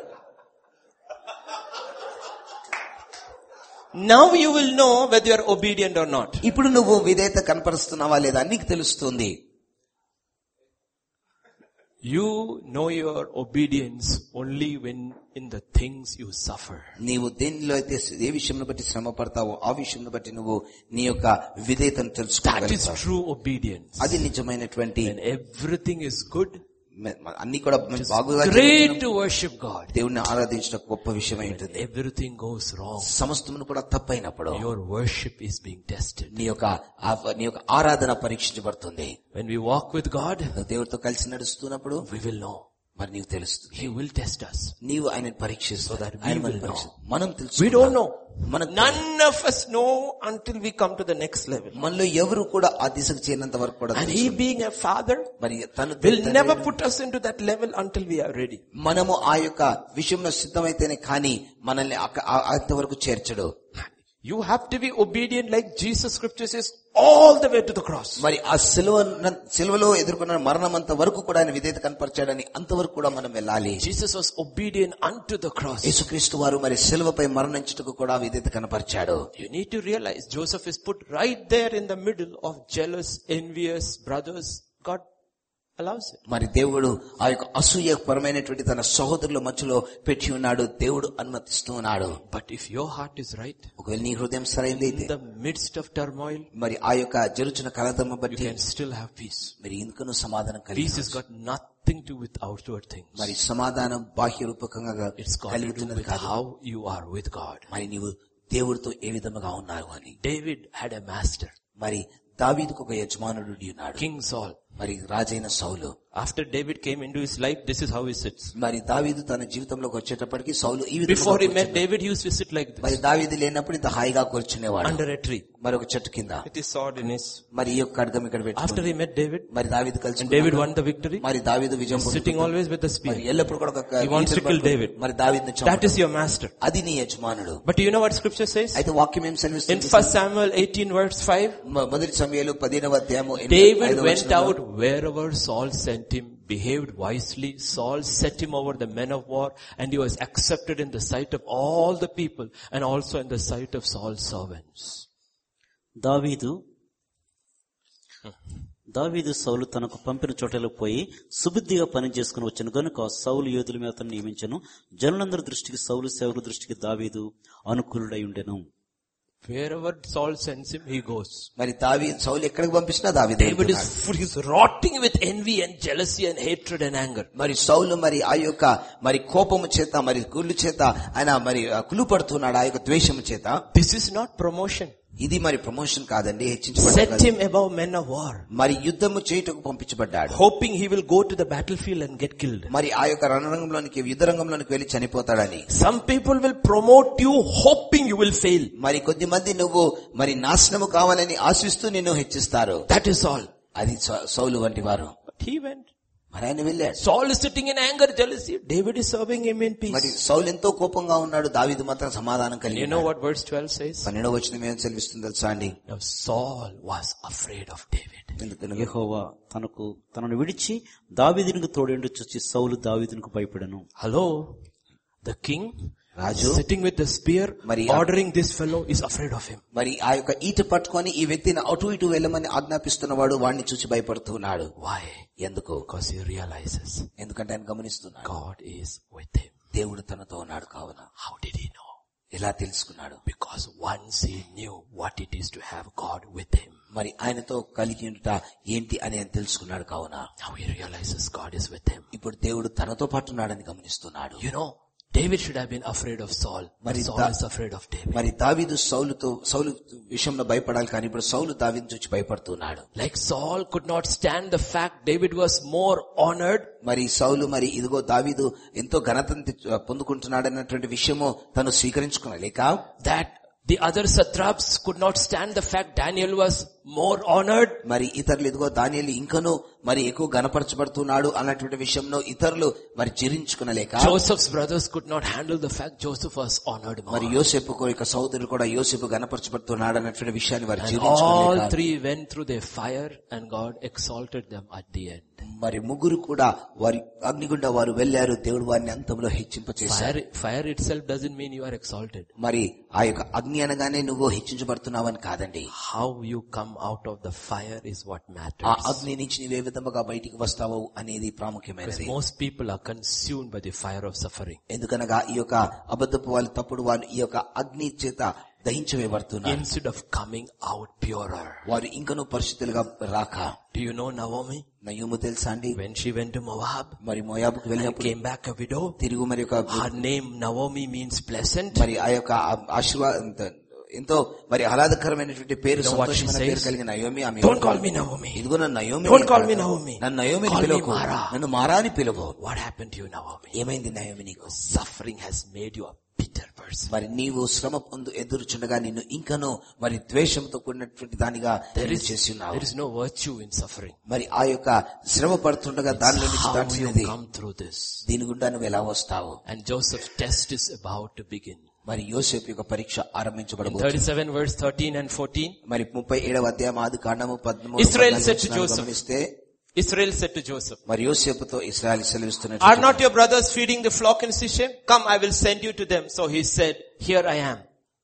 Now you will know whether you are obedient or not. ఇప్పుడు నువ్వు విధేయత కనపరుస్తున్నావా లేదా నీకు తెలుస్తుంది You know your obedience only when in the things you suffer. నీవు దేనిలో అయితే ఏ విషయంలో బట్టి శ్రమ పడతావో ఆ విషయంలో బట్టి నువ్వు నీ యొక్క విధేయతను That is తెలుసుకోగలుగుతావు true obedience. అది నిజమైనటువంటి When everything is good, మె- అన్ని కూడా మంచి బాగుగా great జరుగుతున్నప్పుడు to worship God. దేవుణ్ణి ఆరాధించడం గొప్ప విషయం ఉంటుంది Everything goes wrong. సమస్తమును కూడా తప్పైనప్పుడు Your worship is being tested. నీ యొక్క ఆ- నీ యొక్క ఆరాధన పరీక్షించబడుతుంది When we walk with God, నువ్వు దేవుడితో కలిసి నడుస్తున్నప్పుడు we will know. మరి నీకు తెలుస్తుంది He will test us. నీవు ఆయన పరీక్షిస్తావు that we ఆయన will మనల్ని know. పరీక్షిస్తావు. మనం తెలుసు We don't know. మనకు None of us know until we come to the next level. మనలో ఎవరు కూడా ఆ దిశకు చేరినంత వరకు కూడా And తెలుసు. He being a father మరి తను will తండ్రి never put us into that level until we are ready. మనము ఆ యొక్క విషయంలో సిద్ధమైతేనే కానీ మనల్ని అక్క- ఆ- అంతవరకు చేర్చడు You have to be obedient like Jesus scripture says all the way to the cross. మరి ఆ సిలువ సిలువలో ఎదుర్కొన్న మరణం అంత వరకు కూడా ఆయన విధేయత కనపరిచాడని అంతవరకు కూడా మనం వెళ్ళాలి Jesus was obedient unto the cross. యేసుక్రీస్తు వారు మరి సిలువపై మరణించుటకు కూడా విధేయత కనపరిచాడు You need to realize Joseph is put right there in the middle of jealous, envious brothers. God allows it. మరి దేవుడు ఆ యొక్క అసూయపరమైనటువంటి తన సహోదరుల మధ్యలో పెట్టి ఉన్నాడు దేవుడు అనుమతిస్తూ ఉన్నాడు But if your heart is right, ఒకవేళ నీ హృదయం సరైనది అయితే in the midst of turmoil, మరి ఆ యొక్క జరుగుతున్న కలతమ్మ you బట్టి can still have peace. మరి ఎందుకు సమాధానం కలిగి Peace has got nothing to do with outward things. మరి సమాధానం బాహ్య రూపకంగా It's got to do కలుగుతున్నది with కాదు how you are with God. మరి నీవు దేవుడితో ఏ విధముగా ఉన్నారు అని David had a master, మరి దావీదుకు ఒక యజమానుడు ఉన్నాడు King Saul. మరి రాజైన సౌలు After David came into his life, this is how he sits. మరి దావీదు తన జీవితంలోకి వచ్చేటప్పటికి సౌలు ఈ విధంగా Before he met కూర్చున్నాడు. David, he used to sit like మరి this, దావీదు లేనప్పుడు ఇంత హాయిగా కూర్చునేవాడు under a tree, మరి ఒక చెట్టు కింద with his sword in his. మరి ఈ యొక్క ఖడ్గం ఇక్కడ After పెట్టుకుని he met David, మరి దావీదు కలిసి and David won the victory, మరి దావీదు విజయం sitting పొందుకుంటాడు. always with the మరి spear. ఎల్లప్పుడు కూడా ఒక He wants to ఈటెను kill పట్టుకొని David. మరి దావీదుని That చంపడం. is your master. అది నీ యజమానుడు But do you know what scripture says? అయితే వాక్యం ఏం In సెలవిస్తుంది 1 Samuel 18 verse 5, మ- మొదటి సమయంలో పదిహేనవ అధ్యాయము ఎనిమిది- David ఐదవ went వచనంలో, out wherever Saul sent him, behaved wisely. Saul set him over the men of war and he was accepted in the sight of all the people and also in the sight of Saul's servants. దావీదు దావీదు సౌలు తనకు పంపిన చోటలకు పోయి సుబుద్ధిగా పని చేసుకుని వచ్చిన గనుక సౌలు యోధుల మీద అతను నియమించను జనులందరి దృష్టికి సౌలు సేవకుల దృష్టికి దావీదు అనుకూలుడై ఉండెను Wherever Saul sends him, he goes. మరి దావి సౌలు ఎక్కడికి పంపించినా దావి David is full, he's rotting with envy and jealousy and hatred and anger. మరి సౌలు మరి ఆ యొక్క మరి కోపము చేత మరి కుళ్ళు చేత ఆయన మరి కులు పడుతున్నాడు ఆ యొక్క ద్వేషము చేత This is not promotion. ఇది మరి ప్రమోషన్ కాదండి Set హెచ్చించబడ్డాడు him above men of war, మరి యుద్ధము చేయుటకు పంపించబడ్డాడు hoping he will go to the battlefield and get killed. మరి ఆ యొక్క రణరంగంలోనికి యుద్ధ రంగంలోనికి వెళ్లి చనిపోతాడని Some people will promote you hoping you will fail. మరి కొద్ది మంది నువ్వు మరి నాశనము కావాలని ఆశిస్తూ నిన్ను హెచ్చిస్తారు That is all. అది సౌ- సౌలు వంటి వారు But he went. మరి ఆయన వెళ్ళాడు Saul is sitting in anger, jealousy. David is serving him in మరి peace. సౌలు ఎంతో కోపంగా ఉన్నాడు దావీదు మాత్రం సమాధానం కలిగి You know ఉన్నాడు. what verse 12 says? పన్నెండవ వచ్చిన మేము సెలవిస్తుంది తెలుసా అండి Now Saul was afraid of David. ఎందుకనగా యెహోవా తనకు తనను విడిచి దావీదునికి తోడేండు చూచి సౌలు దావీదునికి భయపడను Hello? The king Raju sitting with the spear, మరి- ordering this fellow is afraid of him. మరి ఆ యొక్క ఈట పట్టుకొని ఈ వ్యక్తిని అటు ఇటు వెళ్ళమని ఆజ్ఞాపిస్తున్నవాడు వాడిని చూసి భయపడుతున్నాడు Why? ఎందుకు Because he realizes ఎందుకంటే ఆయన గమనిస్తున్నాడు God is with him. దేవుడు తనతో ఉన్నాడు కావున How did he know? ఎలా తెలుసుకున్నాడు Because once he knew what it is to have God with him, మరి ఆయనతో కలిగి ఉండుట ఏంటి అని ఆయన తెలుసుకున్నాడు కావున now he realizes God is with him. ఇప్పుడు దేవుడు తనతో పాటు ఉన్నాడని గమనిస్తున్నాడు You know, David should have been afraid of Saul, but మరి Saul da- is afraid of David. మరి దావీదు సౌలుతో సౌలు విషయంలో భయపడాలి కానీ ఇప్పుడు సౌలు దావీదు చూసి భయపడుతున్నాడు Like Saul could not stand the fact David was more honored, మరి సౌలు మరి ఇదిగో దావీదు ఎంతో ఘనతను తెచ్చు- పొందుకుంటున్నాడు అన్నటువంటి విషయము తను స్వీకరించుకోలేక that the other satraps could not stand the fact Daniel was more honored. మరి ఇతరులు ఇదిగో దానిಯಲ್ಲಿ ఇంకను మరి ఎక్కువ గనపరచబడుతున్నాడు అన్నటువంటి విషయంలో ఇతరులు మరి జీర్ణించుకునలేక Joseph's brothers could not handle the fact Joseph was honored more. మరి యోసేపు యొక్క సోదరుడు కూడా యోసేపు గనపరచబడుతున్నాడు అన్నటువంటి విషయాన్ని వారు And all జీర్ణించుకోలేక three went through their fire and God exalted them at the end. మరి ముగ్గురు కూడా వారి అగ్నిగుండ వారు వెళ్లారు దేవుడు వారిని అంతంలో హెచ్చింపచేశారు Fire, fire itself doesn't mean you are exalted. మరి ఆ యొక్క అగ్ని అనగానే నువ్వు హెచ్చించబడుతున్నావని కాదండి How you come out of the fire is what ఆ matters. అగ్ని నుంచి నువ్వే విధముగా బయటికి వస్తావు అనేది Because ప్రాముఖ్యమైనది most people are consumed by the fire of suffering. ఎందుకనగా ఈ యొక్క అబద్ధపు వాళ్ళు తప్పుడు వాళ్ళు ఈ యొక్క అగ్ని చేత దహించవేయబడుతున్నారు Instead of coming out purer. వారు ఇంకనూ పరిస్థితులుగా రాక Do you know Naomi? నయ్యము తెలుసా అండి When she went to Moab మరి మోయాబుకు and వెళ్ళినప్పుడు came back a widow, తిరుగు మరి ఒక her name Naomi means pleasant. మరి ఆ యొక్క ఆశీర్వాద ఎంతో మరి ఆహ్లాదకరమైనటువంటి పేరు You know what she సంతోషమైన పేరు says? కలిగిన నయోమి ఆమె Don't call me Naomi. ఇదిగో నన్ను నయోమి Don't call అంటాడు. me Naomi. నన్ను నయోమిని Call me పిలువకు Mara. నన్ను మారాని పిలువు What happened to you, Naomi? ఏమైంది నయోమి నీకు Suffering has made you a bitter person. మరి నీవు శ్రమ పొందు ఎదురుచుండగా నిన్ను ఇంకనూ మరి ద్వేషంతో కూడినటువంటి దానిగా There is, చేసి ఉన్నావు there is no virtue in suffering. మరి ఆ యొక్క శ్రమ పడుతుండగా దానిలో నుంచి How you దాచినది come through this. దీని గుండా నువ్వు ఎలా వస్తావు And Joseph's test is about to begin. మరి యోసేపు యొక్క పరీక్ష In ఆరంభించబడబోతుంది 37 verse 13 and 14, మరి ముప్పై ఏడవ అధ్యాయం ఆది కాండము పదమూడు Israel పద్నాలుగు said to వచనాలు Joseph, గమనిస్తే Israel said to Joseph, మరి యోసేపుతో ఇస్రాయల్ Are సెలవిస్తున్నట్టు not your brothers feeding the flock in Sichem? Come, I will send you to them. So he said, Here I am.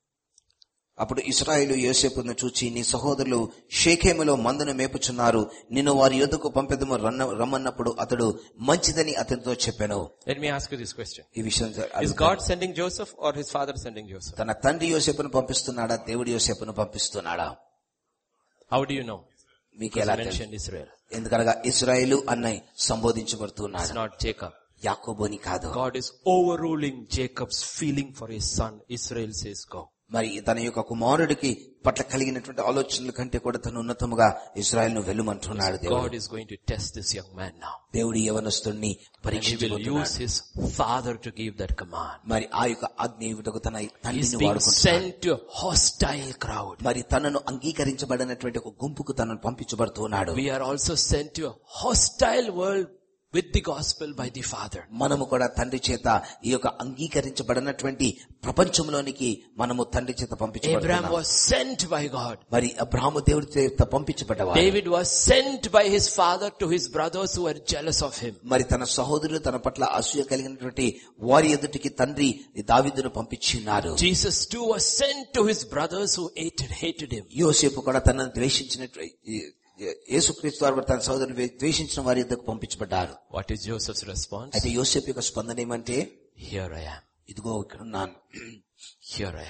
అప్పుడు ఇస్రాయేలు యోసేపును చూచి నీ సహోదరులు షేఖేములో మందును మేపుచున్నారు నిన్ను వారి యొద్దకు పంపెదము రన్న రమ్మన్నప్పుడు అతడు మంచిదని అతనితో చెప్పాను Let me ask you this question. ఈ విషయం జ- Is God sending Joseph or his father sending Joseph? తన తండ్రి యోసేపును పంపిస్తున్నాడా దేవుడి యోసేపును పంపిస్తున్నాడా How do you know? మీకు Because ఎలా he తెలుసు mentioned Israel. ఎందుకనగా ఇస్రాయేలు అన్నయ్య It's సంబోధించబడుతున్నాడు not Jacob. యాకోబోని కాదు God is overruling Jacob's feeling for his son. Israel says go. మరి తన యొక్క కుమారుడికి పట్ల కలిగినటువంటి ఆలోచనల కంటే కూడా తను ఉన్నతముగా ఇజ్రాయెల్ ను వెళ్ళమంటున్నాడు దేవుడు God is going to test this young man now. దేవుడి యవనస్తుడిని And he will పరీక్షించబోతున్నాడు use his father to give that command. మరి ఆ యొక్క అగ్ని ఇవ్వటకు తన He's తండ్రిని being వాడుకుంటున్నాడు sent to a hostile crowd. మరి తనను అంగీకరించబడినటువంటి ఒక గుంపుకు తనను పంపించబడుతున్నాడు We are also sent to a hostile world with the gospel by the father. మనము కూడా తండ్రి చేత ఈ యొక్క అంగీకరించబడినటువంటి ప్రపంచంలోనికి మనము తండ్రి చేత Abraham పంపించబడుతున్నాం was sent by God. మరి అబ్రహాము దేవుడి చేత పంపించబడ్డవాడు David was sent by his father to his brothers who were jealous of him. మరి తన సహోదరులు తన పట్ల అసూయ కలిగినటువంటి వారి ఎదుటికి తండ్రి దావిదును పంపించిన్నారు Jesus too was sent to his brothers who hated, hated him. యోసేపు కూడా తనను ద్వేషించినట్టు యేసుక్రీస్తు వారు కూడా తన సహోదరుని ద్వేషించిన వారి యొద్దకు పంపించబడ్డారు What is Joseph's response? అయితే యోసేపు యొక్క స్పందన ఏమంటే Here I am. ఇదిగో ఇక్కడ ఉన్నాను Here I am.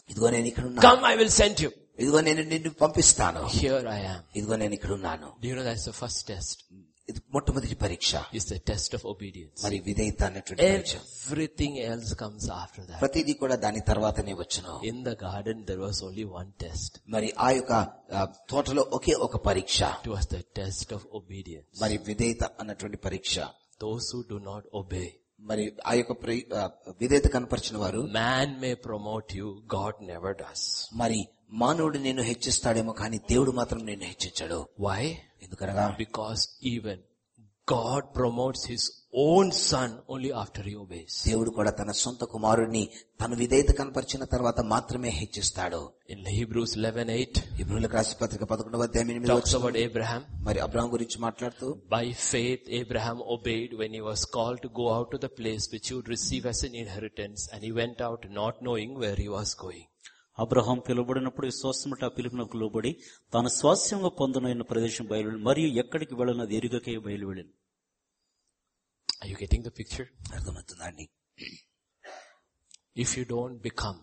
ఇదిగో నేను ఇక్కడ ఉన్నాను Come, I will send you. ఇదిగో నేను నిన్ను పంపిస్తాను Here I am. ఇదిగో నేను ఇక్కడ ఉన్నాను Do you know that's the first test? ఇది మొట్టమొదటి పరీక్ష Is the test of obedience. మరి విధేయత అన్నటువంటి పరీక్ష Everything else comes after that. ప్రతిదీ కూడా దాని తర్వాతనే వచ్చును In the garden, there was only one test. మరి ఆ యొక్క ఆ, తోటలో ఒకే ఒక పరీక్ష It was the test of obedience. మరి విధేయత అన్నటువంటి పరీక్ష Those who do not obey. మరి ఆ యొక్క ప్ర- ఆ, విధేయత కనపరిచిన వారు Man may promote you, God never does. మరి మానవుడు నిన్ను హెచ్చిస్తాడేమో కానీ దేవుడు మాత్రం నిన్ను హెచ్చించాడు Why? ఎందుకనగా Because even God promotes his own son only after he obeys. దేవుడు కూడా తన సొంత కుమారుడిని తన విధేయత కనపరిచిన తర్వాత మాత్రమే హెచ్చిస్తాడు In Hebrews 11:8 ఇబ్రులకు రాసి పత్రిక పదకొండవ అధ్యాయం ఎనిమిదవ talks వచనం. about Abraham. మరి అబ్రాహం గురించి మాట్లాడుతూ By faith, Abraham obeyed when he was called to go out to the place which he would receive as an inheritance, and he went out not knowing where he was going. Abraham పిలువబడినప్పుడు విశ్వాసముట ఆ పిలుపునకు లోబడి తాను స్వాస్యంగా పొందనైన ప్రదేశం బయలు మరియు ఎక్కడికి వెళ్ళనది ఎరుగకే బయలు వెళ్ళింది Are you getting the picture? అర్థమవుతుందా అండి If you don't become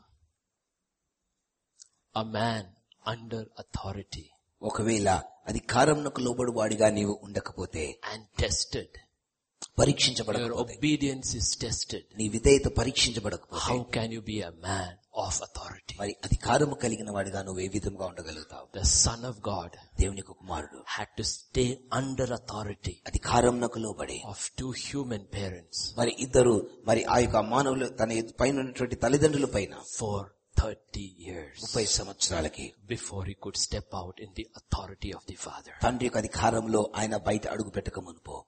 a man under authority ఒకవేళ అధికారంకు లోబడి వాడిగా నీవు ఉండకపోతే and tested, your పరీక్షించబడకపోతే obedience is tested, నీ విధేయత పరీక్షించబడకపోతే how can you be a man of authority? మరి అధికారము కలిగిన వాడిగా నువ్వు ఏ విధంగా ఉండగలుగుతావు The son of God దేవుని యొక్క కుమారుడు had to stay under authority అధికారంకు లోబడి of two human parents మరి ఇద్దరు మరి ఆ యొక్క మానవులు తన ఎదు- పైన ఉన్నటువంటి తల్లిదండ్రుల పైన for 30 years ముప్పై సంవత్సరాలకి before he could step out in the authority of the father. తండ్రి యొక్క అధికారంలో ఆయన బయట అడుగు పెట్టక మునుపు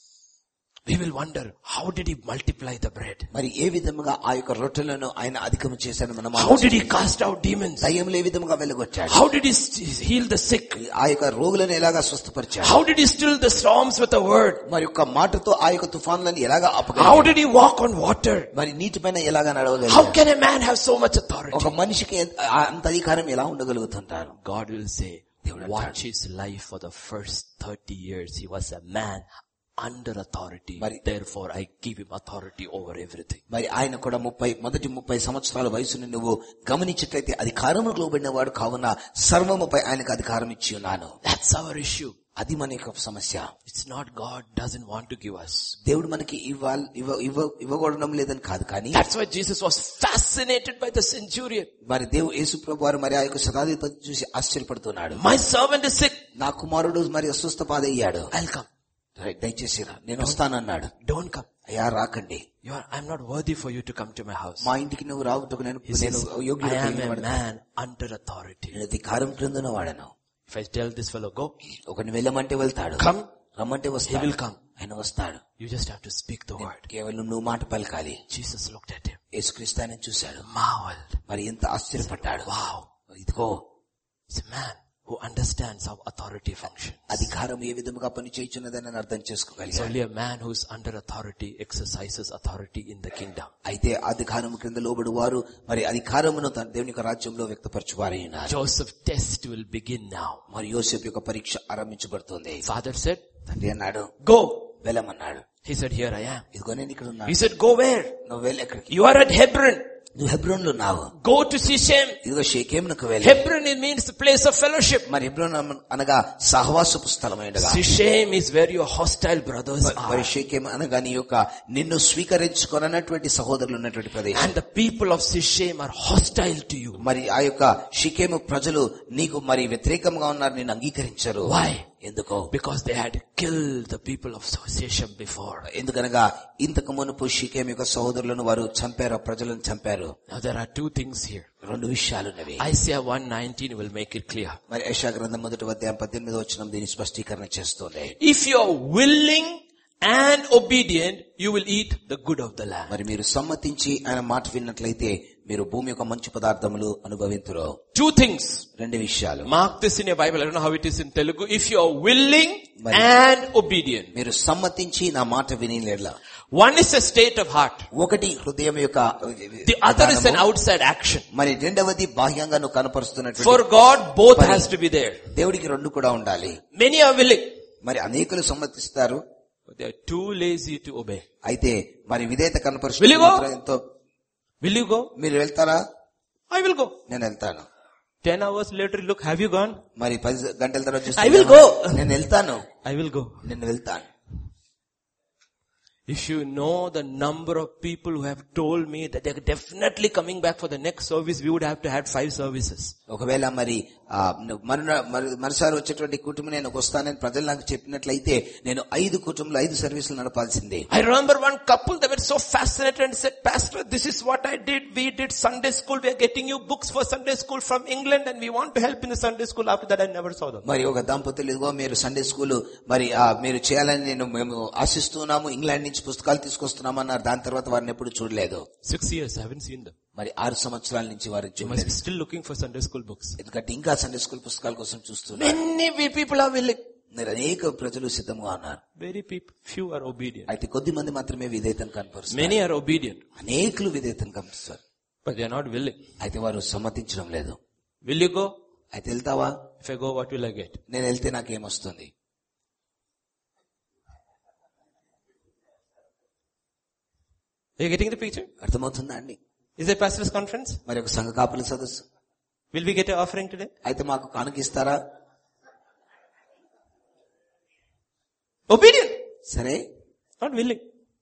We will wonder, how did he multiply the bread? మరి ఏ విధముగా ఆ యొక్క రొట్టెలను ఆయన అధికం చేశాను మనం How did he cast out demons? దయ్యంలో ఏ విధముగా వెలుగొచ్చాడు How did he st- heal the sick? ఆ యొక్క రోగులను ఎలాగా స్వస్థపరిచాడు How did he still the storms with a word? మరి యొక్క మాటతో ఆ యొక్క తుఫాన్లను ఎలాగా How ఆపగలిగాడు did he walk on water? మరి నీటి పైన ఎలాగా How నడవగలిగాడు can a man have so much authority? ఒక మనిషికి ఎంత- ఆ అంత అధికారం ఎలా ఉండగలుగుతుంటారు God will say, దేవుడు watch his life for the first 30 years. He was a man under authority. మరి- Therefore I give him authority over everything. మరి ఆయన కూడా ముప్పై మొదటి ముప్పై సంవత్సరాల వయసుని నువ్వు గమనించినట్లయితే అధికారముకు లోబడిన వాడు కావున సర్వముపై ఆయనకు అధికారం ఇచ్చి ఉన్నాను That's our issue. అది మన యొక్క సమస్య It's not God doesn't want to give us. దేవుడు మనకి ఇవ్వాలి ఇవ్వ ఇవ్వ ఇవ్వకూడడం లేదని కాదు కానీ That's why Jesus was fascinated by the centurion. మరి దేవు యేసు ప్రభు వారు మరి ఆ యొక్క శతాధిపతి చూసి ఆశ్చర్యపడుతున్నాడు My servant is sick. నా కుమారుడు మరి అస్వస్థ పాదయ్యాడు I'll come. రైట్, దయచేసి రా నేను వస్తానన్నాడు Don't come. అయ్యా రాకండి You are, I'm not worthy for you to come to my house. మా ఇంటికి నువ్వు రావటకు నేను He నేను says, I యోగ్యుడు am కలిగిన a వాడిని. man under authority. నేను అధికారం క్రిందన వాడను If I tell this fellow, go, ఒకని వెళ్ళమంటే వెళ్తాడు come, రమ్మంటే he వస్తాడు will come. ఆయన వస్తాడు You just have to speak the word. కేవలం నువ్వు మాట పలకాలి Jesus looked at him, యేసుక్రీస్తు ఆయన చూశాడు marveled. మరి ఎంత ఆశ్చర్యపడ్డాడు Wow, ఇదిగో it's a man who understands how authority functions. అధికారం ఏ విధముగా పని చేయుచున్నదని నేను అర్థం It's చేసుకోగలిగాను only a man who's under authority exercises authority in the kingdom. అయితే అధికారం క్రింద లోబడి వారు మరి అధికారమును తన దేవుని యొక్క రాజ్యంలో వ్యక్తపరచువారై ఉన్నారు Joseph's test will begin now. మరి యోసేపు యొక్క పరీక్ష ఆరంభించబడుతుంది Father said, తండ్రి అన్నాడు go. వెళ్ళమన్నాడు He said, here I am. ఇదిగో నేను ఇక్కడ He ఉన్నాను said, go where? నువ్వు వెళ్ళి ఎక్కడికి You are at Hebron. నువ్వు హెబ్రోన్ లో ఉన్నావు Go to Sichem. ఇదిగో షేకేమునకు వెళ్ళి Hebron it means the place of fellowship. మరి హెబ్రోన్ అనగా సహవాసపు స్థలమైనగా Sichem is where your hostile brothers మరి are. షేకేం అనగా నీ యొక్క నిన్ను స్వీకరించుకోనటువంటి సహోదరులు ఉన్నటువంటి ప్రదేశం And the people of Sichem are hostile to you. మరి ఆ యొక్క షికేము ప్రజలు నీకు మరి వ్యతిరేకంగా ఉన్నారు నేను అంగీకరించరు Why? ఎందుకో Because they had killed the people of Sichem before. ఎందుకనగా ఇంతకు మునుపు షికేం యొక్క సహోదరులను వారు చంపారు ఆ ప్రజలను చంపారు Now there are two things here. రెండు విషయాలున్నవి Isaiah 119 will make it clear. మరి యశా గ్రంథం మొదటి అధ్యాయం పద్దెనిమిది వచ్చిన దీని స్పష్టీకరణ చేస్తుంది If you are willing and obedient, you will eat the good of the land. మరి మీరు సమ్మతించి ఆయన మాట విన్నట్లయితే మీరు భూమి యొక్క మంచి పదార్థములు అనుభవింతురు Two things. రెండు విషయాలు Mark this in your Bible. I don't know how it is in Telugu. If you are willing మరి- and obedient. మీరు సమ్మతించి నా మాట వినిలేలా One is a state of heart. ఒకటి హృదయం యొక్క The other is an విధానము. outside action. మరి రెండవది బాహ్యంగా నువ్వు కనపరుస్తున్నటువంటి For God, both Pari- has to be there. దేవుడికి రెండు కూడా ఉండాలి Many are willing, మరి అనేకులు సమ్మతిస్తారు but they are too lazy to obey. అయితే మరి విధేయత Will you కనపరుస్తూ go? ఎంతో Will you go? మీరు వెళ్తారా I will go. నేను వెళ్తాను Ten hours later, look, have you gone? మరి పది గంటల తర్వాత చూస్తే I will go. నేను వెళ్తాను I will go. నేను వెళ్తాను If you know the number of people who have told me that they're definitely coming back for the next service, we would have to have five services. ఒకవేళ మరి ఆ, మరున మరి- మరుసారి వచ్చేటువంటి కుటుంబం నేను వస్తానని ప్రజలు నాకు చెప్పినట్లయితే నేను ఐదు కుటుంబాలు ఐదు సర్వీసులు నడపాల్సిందే I remember one couple, they were so fascinated and said, Pastor, this is what I did. We did Sunday school. We are getting you books for Sunday school from England and we want to help in the Sunday school. After that, I never saw them. మరి ఒక దంపతులు ఇదిగో మీరు Sunday school మరి ఆ, మీరు చేయాలని నేను మేము ఆశిస్తున్నాము ఇంగ్లాండ్ నుంచి పుస్తకాలు తీసుకొస్తున్నాము అన్నారు దాని తర్వాత వారిని ఎప్పుడు చూడలేదు Six years, I haven't seen them. మరి ఆరు సంవత్సరాల నుంచి వారిని You must చూడలేదు be still looking for Sunday school books. ఎందుకంటే ఇంకా సండే స్కూల్ పుస్తకాల కోసం చూస్తున్నారు Many we- people are willing. మీరు అనేక ప్రజలు సిద్ధంగా ఉన్నారు Very people, few are obedient. అయితే కొద్ది మంది మాత్రమే విధేయతను కనపరుస్తారు Many are obedient, అనేకులు విధేయతను కనపరుస్తారు but they are not willing. అయితే వారు సమ్మతించడం లేదు Will you go? అయితే వెళ్తావా If I go, what will I get? నేను వెళ్తే నాకేమొస్తుంది Are you getting the picture? అర్థమవుతుందా అండి Is there pastor's conference? మరి ఒక సంఘ కాపుల సదస్సు Will we get an offering today? అయితే మాకు కానుకిస్తారా Obedient, సరే not willing.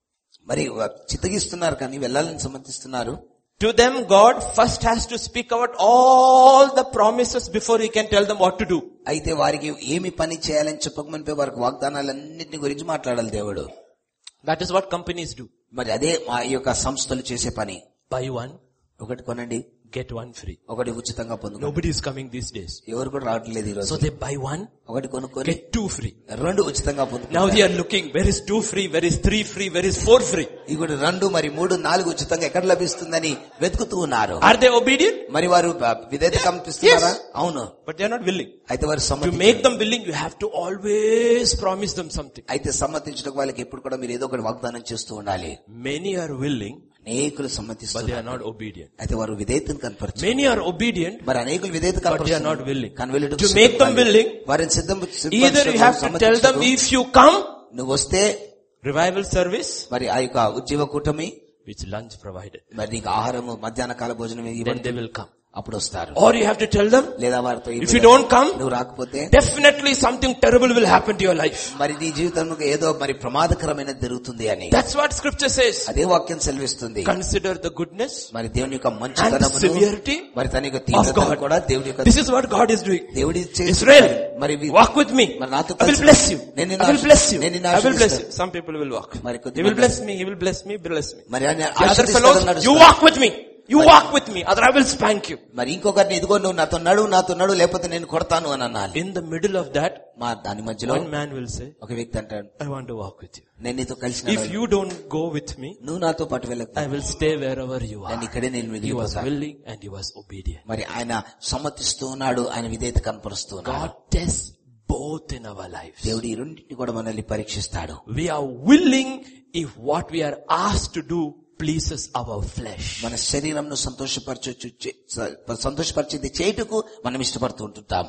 మరి చిత్తగిస్తున్నారు కానీ వెళ్ళాలని సమ్మతిస్తున్నారు To them, God first has to speak out all the promises before He can tell them what to do. అయితే వారికి ఏమి పని చేయాలని చెప్పకమునిపై వారికి వాగ్దానాలన్నింటిని గురించి మాట్లాడాలి దేవుడు That is what companies do. మరి అదే మా యొక్క సంస్థలు చేసే పని Buy one, ఒకటి కొనండి get one free. ఒకటి ఉచితంగా పొందుకోండి Nobody is coming these days. ఎవరు కూడా రావట్లేదు ఈ రోజు So they buy one, ఒకటి కొనుక్కొని get two free. రెండు ఉచితంగా పొందుకుంటారు Now they are looking, where is two free, where is three free, where is four free? ఇప్పుడు రెండు మరి మూడు నాలుగు ఉచితంగా ఎక్కడ లభిస్తుందని వెతుకుతూ ఉన్నారు Are they obedient? మరి వారు బ- విధేయత కనిపిస్తున్నారా అవును But they are not willing. అయితే వారు To సమ్మతి make them willing, you have to always promise them something. అయితే సమ్మతించడం వాళ్ళకి ఎప్పుడు కూడా మీరు ఏదో ఒకటి వాగ్దానం చేస్తూ ఉండాలి Many are willing, అనేకులు but they సమ్మతిస్తున్నారు are not obedient. అయితే వారు విధేయతను కనపరచు Many are obedient, మరి అనేకులు విధేయత but they are not willing. కానీ వీళ్ళు To make them willing, వారిని సిద్ధం Either you have to tell them, if you come, నువ్వు వస్తే revival service, మరి ఆ యొక్క ఉద్యోగ కూటమి which lunch provided, మరి నీకు ఆహారము మధ్యాహ్న కాల భోజనం then ఇవ్వండి they will come. అప్పుడు వస్తారు Or you have to tell them, లేదా వారితో if you don't come, నువ్వు రాకపోతే definitely something terrible will happen to your life. మరి నీ జీవితంలో ఏదో మరి ప్రమాదకరమైనది జరుగుతుంది అని That's what scripture says. అదే వాక్యం సెలవిస్తుంది Consider the goodness. మరి దేవుని యొక్క మంచితనమును severity మరి తన యొక్క తీవ్రతను God. కూడా దేవుని యొక్క This is what God is doing. దేవుడి చేస్తున్న Israel, మరి వి- walk with me. మరి నాతో I will కలిసి bless you. నేను నిన్ను I will bless you. నేను నిన్ను I will bless you. ఆశీర్వదిస్తాను. Some people will walk. మరి కొద్ది He will మంది- bless me. He will bless me. Bless me. మరి ఆయన The other ఆశీర్వదిస్తాడు fellows, అన్నాడు you ఇస్తాడు. walk with me. You walk with me. Other I will spank you. మరి ఇంకొకరిని ఇదిగో నువ్వు నాతో నడు నాతో నడు లేకపోతే నేను కొడతాను అని అన్నాను In the middle of that, మా దాని మధ్యలో one man will say, ఒక వ్యక్తి అంటాడు I want to walk with you. నేను నీతో కలిసి If నడవను. you don't go with me, నువ్వు నాతో పాటు వెళ్ళకు I will stay wherever you నేను are. ఇక్కడే నేను He was మిగిలిపోతాను willing and he was obedient. మరి ఆయన సమ్మతిస్తూ ఉన్నాడు ఆయన విధేయత కనపరుస్తూ ఉన్నాడు God tests both in our lives. దేవుడు ఈ రెండింటిని కూడా మనల్ని పరీక్షిస్తాడు We are willing if what we are asked to do pleases our flesh. మన శరీరంను సంతోషపరచు సంతోషపరిచేది చేయుటకు మనం ఇష్టపడుతూ ఉంటుంటాం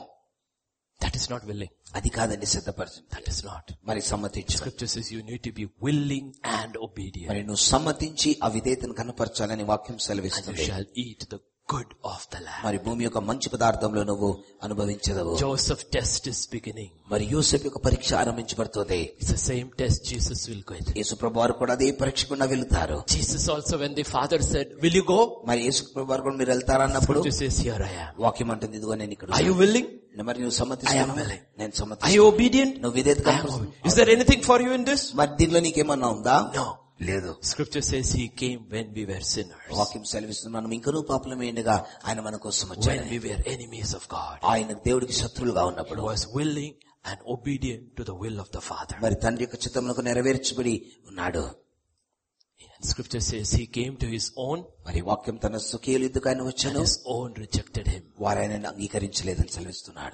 That is not willing. అది కాదండి సిద్ధపరచు That is not. మరి సమ్మతించు Scripture says you need to be willing and obedient. మరి నువ్వు సమ్మతించి ఆ విధేయతను కనపరచాలని వాక్యం And you సెలవిస్తుంది shall eat the good of the land. మరి భూమి యొక్క మంచి పదార్థంలో నువ్వు అనుభవించదవు Joseph test is beginning. మరి యూసెఫ్ యొక్క పరీక్ష ఆరంభించబడుతుంది It's the same test Jesus will get. యేసు ప్రభు వారు కూడా అదే పరీక్ష గుండా వెళ్తారు Jesus also when the father said, will you go? మరి యేసు ప్రభు వారు కూడా మీరు వెళ్తారా అన్నప్పుడు Scripture says, here I am. వాక్యం అంటుంది ఇదిగో నేను ఇక్కడ Are you willing? ఉన్నాను. మరి నువ్వు I am సమ్మతిస్తున్నావా willing. నేను Are సమ్మతి you obedient? నువ్వు విధేయత I am కనపరుస్తున్నావు. obedient. Is there anything for you in this? మరి దీనిలో నీకేమన్నా ఉందా No. లేదు Scripture says he came when we were sinners. వాక్యం సెలవిస్తుంది మనం ఇంకనూ పాపలమేండుగా ఆయన మన కోసం వచ్చాడు When we were enemies of God. ఆయన దేవుడికి శత్రులుగా He ఉన్నప్పుడు was willing and obedient to the will of the Father. మరి తండ్రి యొక్క చిత్తములకు నెరవేర్చబడి ఉన్నాడు And scripture says he came to his own మరి వాక్యం తన సుఖీయులు ఎందుకు ఆయన and వచ్చాను his own rejected him. వారు ఆయనను అంగీకరించలేదని సెలవిస్తున్నాడు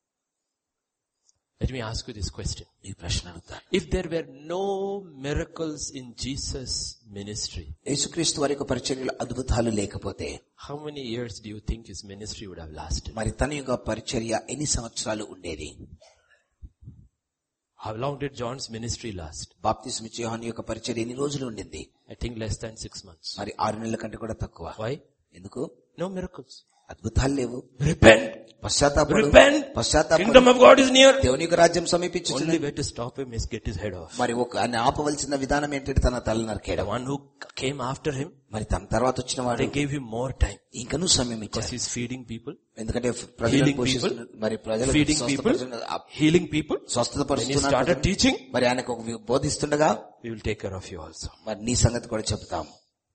Let me ask you this question. ఈ ప్రశ్న అడుగుతాను If there were no miracles in Jesus' ministry, యేసుక్రీస్తు వారి యొక్క పరిచర్యలు అద్భుతాలు లేకపోతే how many years do you think his ministry would have lasted? మరి తన యొక్క పరిచర్య ఎన్ని సంవత్సరాలు ఉండేది How long did John's ministry last? బాప్తిస్మి యోహాను యొక్క పరిచర్య ఎన్ని రోజులు ఉండింది I think less than six months. మరి ఆరు నెలల కంటే కూడా తక్కువ Why? ఎందుకు No miracles. అద్భుతాలు లేవు Repent. పశ్చాత్తాపడు Repent. పశ్చాత్తాపడు Kingdom of God is near. దేవుని యొక్క రాజ్యం సమీపించుచున్నది Only way to stop him is get his head off. మరి ఒక ఆయన ఆపవలసిన విధానం ఏంటంటే తన తల The నరికేయడం one who came after him, మరి తన తర్వాత వచ్చిన వాడు they gave him more time ఇంకనూ సమయం because ఇచ్చారు he's feeding people, ఎందుకంటే ప్రజలను healing people, పోషిస్తున్న మరి ప్రజలు feeding people, healing people. స్వస్థత When he పరుస్తున్నారు started teaching, మరి ఆయనకు ఒక బోధిస్తుండగా we will take care of you also. మరి నీ సంగతి కూడా చెప్తాం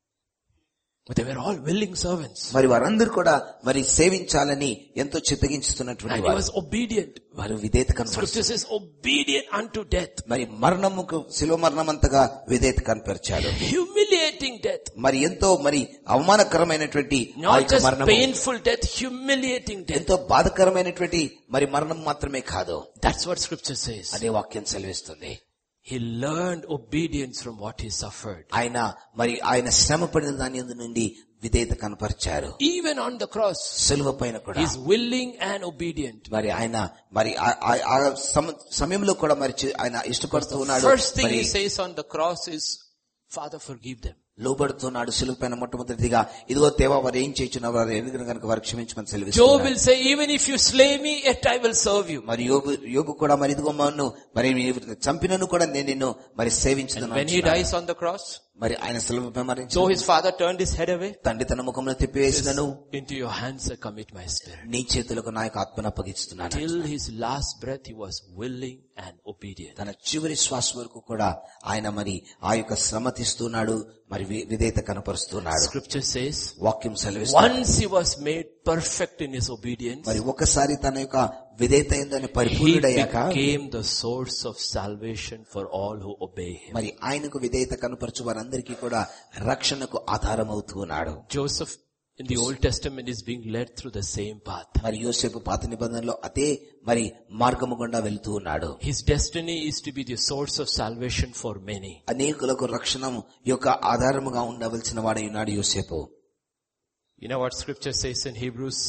But they were all willing servants. మరి వారందరూ కూడా మరి సేవించాలని ఎంతో చిత్తగించుతున్నటువంటి And he వారు was obedient. వారు విధేయత కనపరుస్తారు Scripture says obedient unto death. మరి మరణముకు శిలువ మరణమంతగా విధేయత కనపరిచాడు Humiliating death. మరి ఎంతో మరి అవమానకరమైనటువంటి ఆ Not యొక్క just మరణము painful death, humiliating death. ఎంతో బాధకరమైనటువంటి మరి మరణం మాత్రమే కాదు That's what scripture says. అదే వాక్యం సెలవిస్తుంది He learned obedience from what he suffered. ఆయన మరి ఆయన శ్రమ పడిన దాని యందు నుండి విధేయత కనపరిచారు Even on the cross, సులువ పైన కూడా he's willing and obedient. మరి ఆయన మరి ఆ- ఆ- ఆ సమ- సమయంలో కూడా మరి చి- ఆయన ఇష్టపడుతూ ఉన్నాడు First thing మరి he says on the cross is, Father forgive them. లోబడుతున్నాడు సులువు పైన మొట్టమొదటిగా ఇదిగో దేవా వారు ఏం చేయించున్నారు వారు ఎందుకు కనుక వారు క్షమించమని Job సెలవిస్తున్నాడు will say, even if you slay me, yet I will serve you. మరి యోగు యోగు కూడా మరి ఇదిగో మన్ను మరి నీవు చంపినను కూడా నేను నిన్ను మరి When he సేవించుతున్నాను dies on the cross, మరి ఆయన సులువుపై మరించి though his father turned his head away, తండ్రి తన ముఖంలో తిప్పివేసినను into your hands I commit my spirit. నీ చేతులకు నా యొక్క ఆత్మను అప్పగిస్తున్నాను Till his last breath, he was willing and obedient. తన చివరి శ్వాస వరకు కూడా ఆయన మరి ఆ యొక్క శ్రమ తీస్తున్నాడు మరి వి- విధేయత కనపరుస్తున్నాడు Scripture says, వాక్యం సెలవిస్తుంది once he was made perfect in his obedience, మరి ఒకసారి తన యొక్క విధేయత ఏందని he పరిపూర్ణుడయ్యాక became the source of salvation for all who obey him. మరి ఆయనకు విధేయత కనపరచు వారందరికీ కూడా రక్షణకు ఆధారం అవుతూ ఉన్నాడు Joseph in the Old Testament is being led through the same path. మరి యోసేపు పాత నిబంధనలో అదే మరి మార్గము గుండా వెళ్తూ ఉన్నాడు His destiny is to be the source of salvation for many. అనేకులకు రక్షణ యొక్క ఆధారముగా ఉండవలసిన వాడై ఉన్నాడు యోసేపు You know what scripture says in Hebrews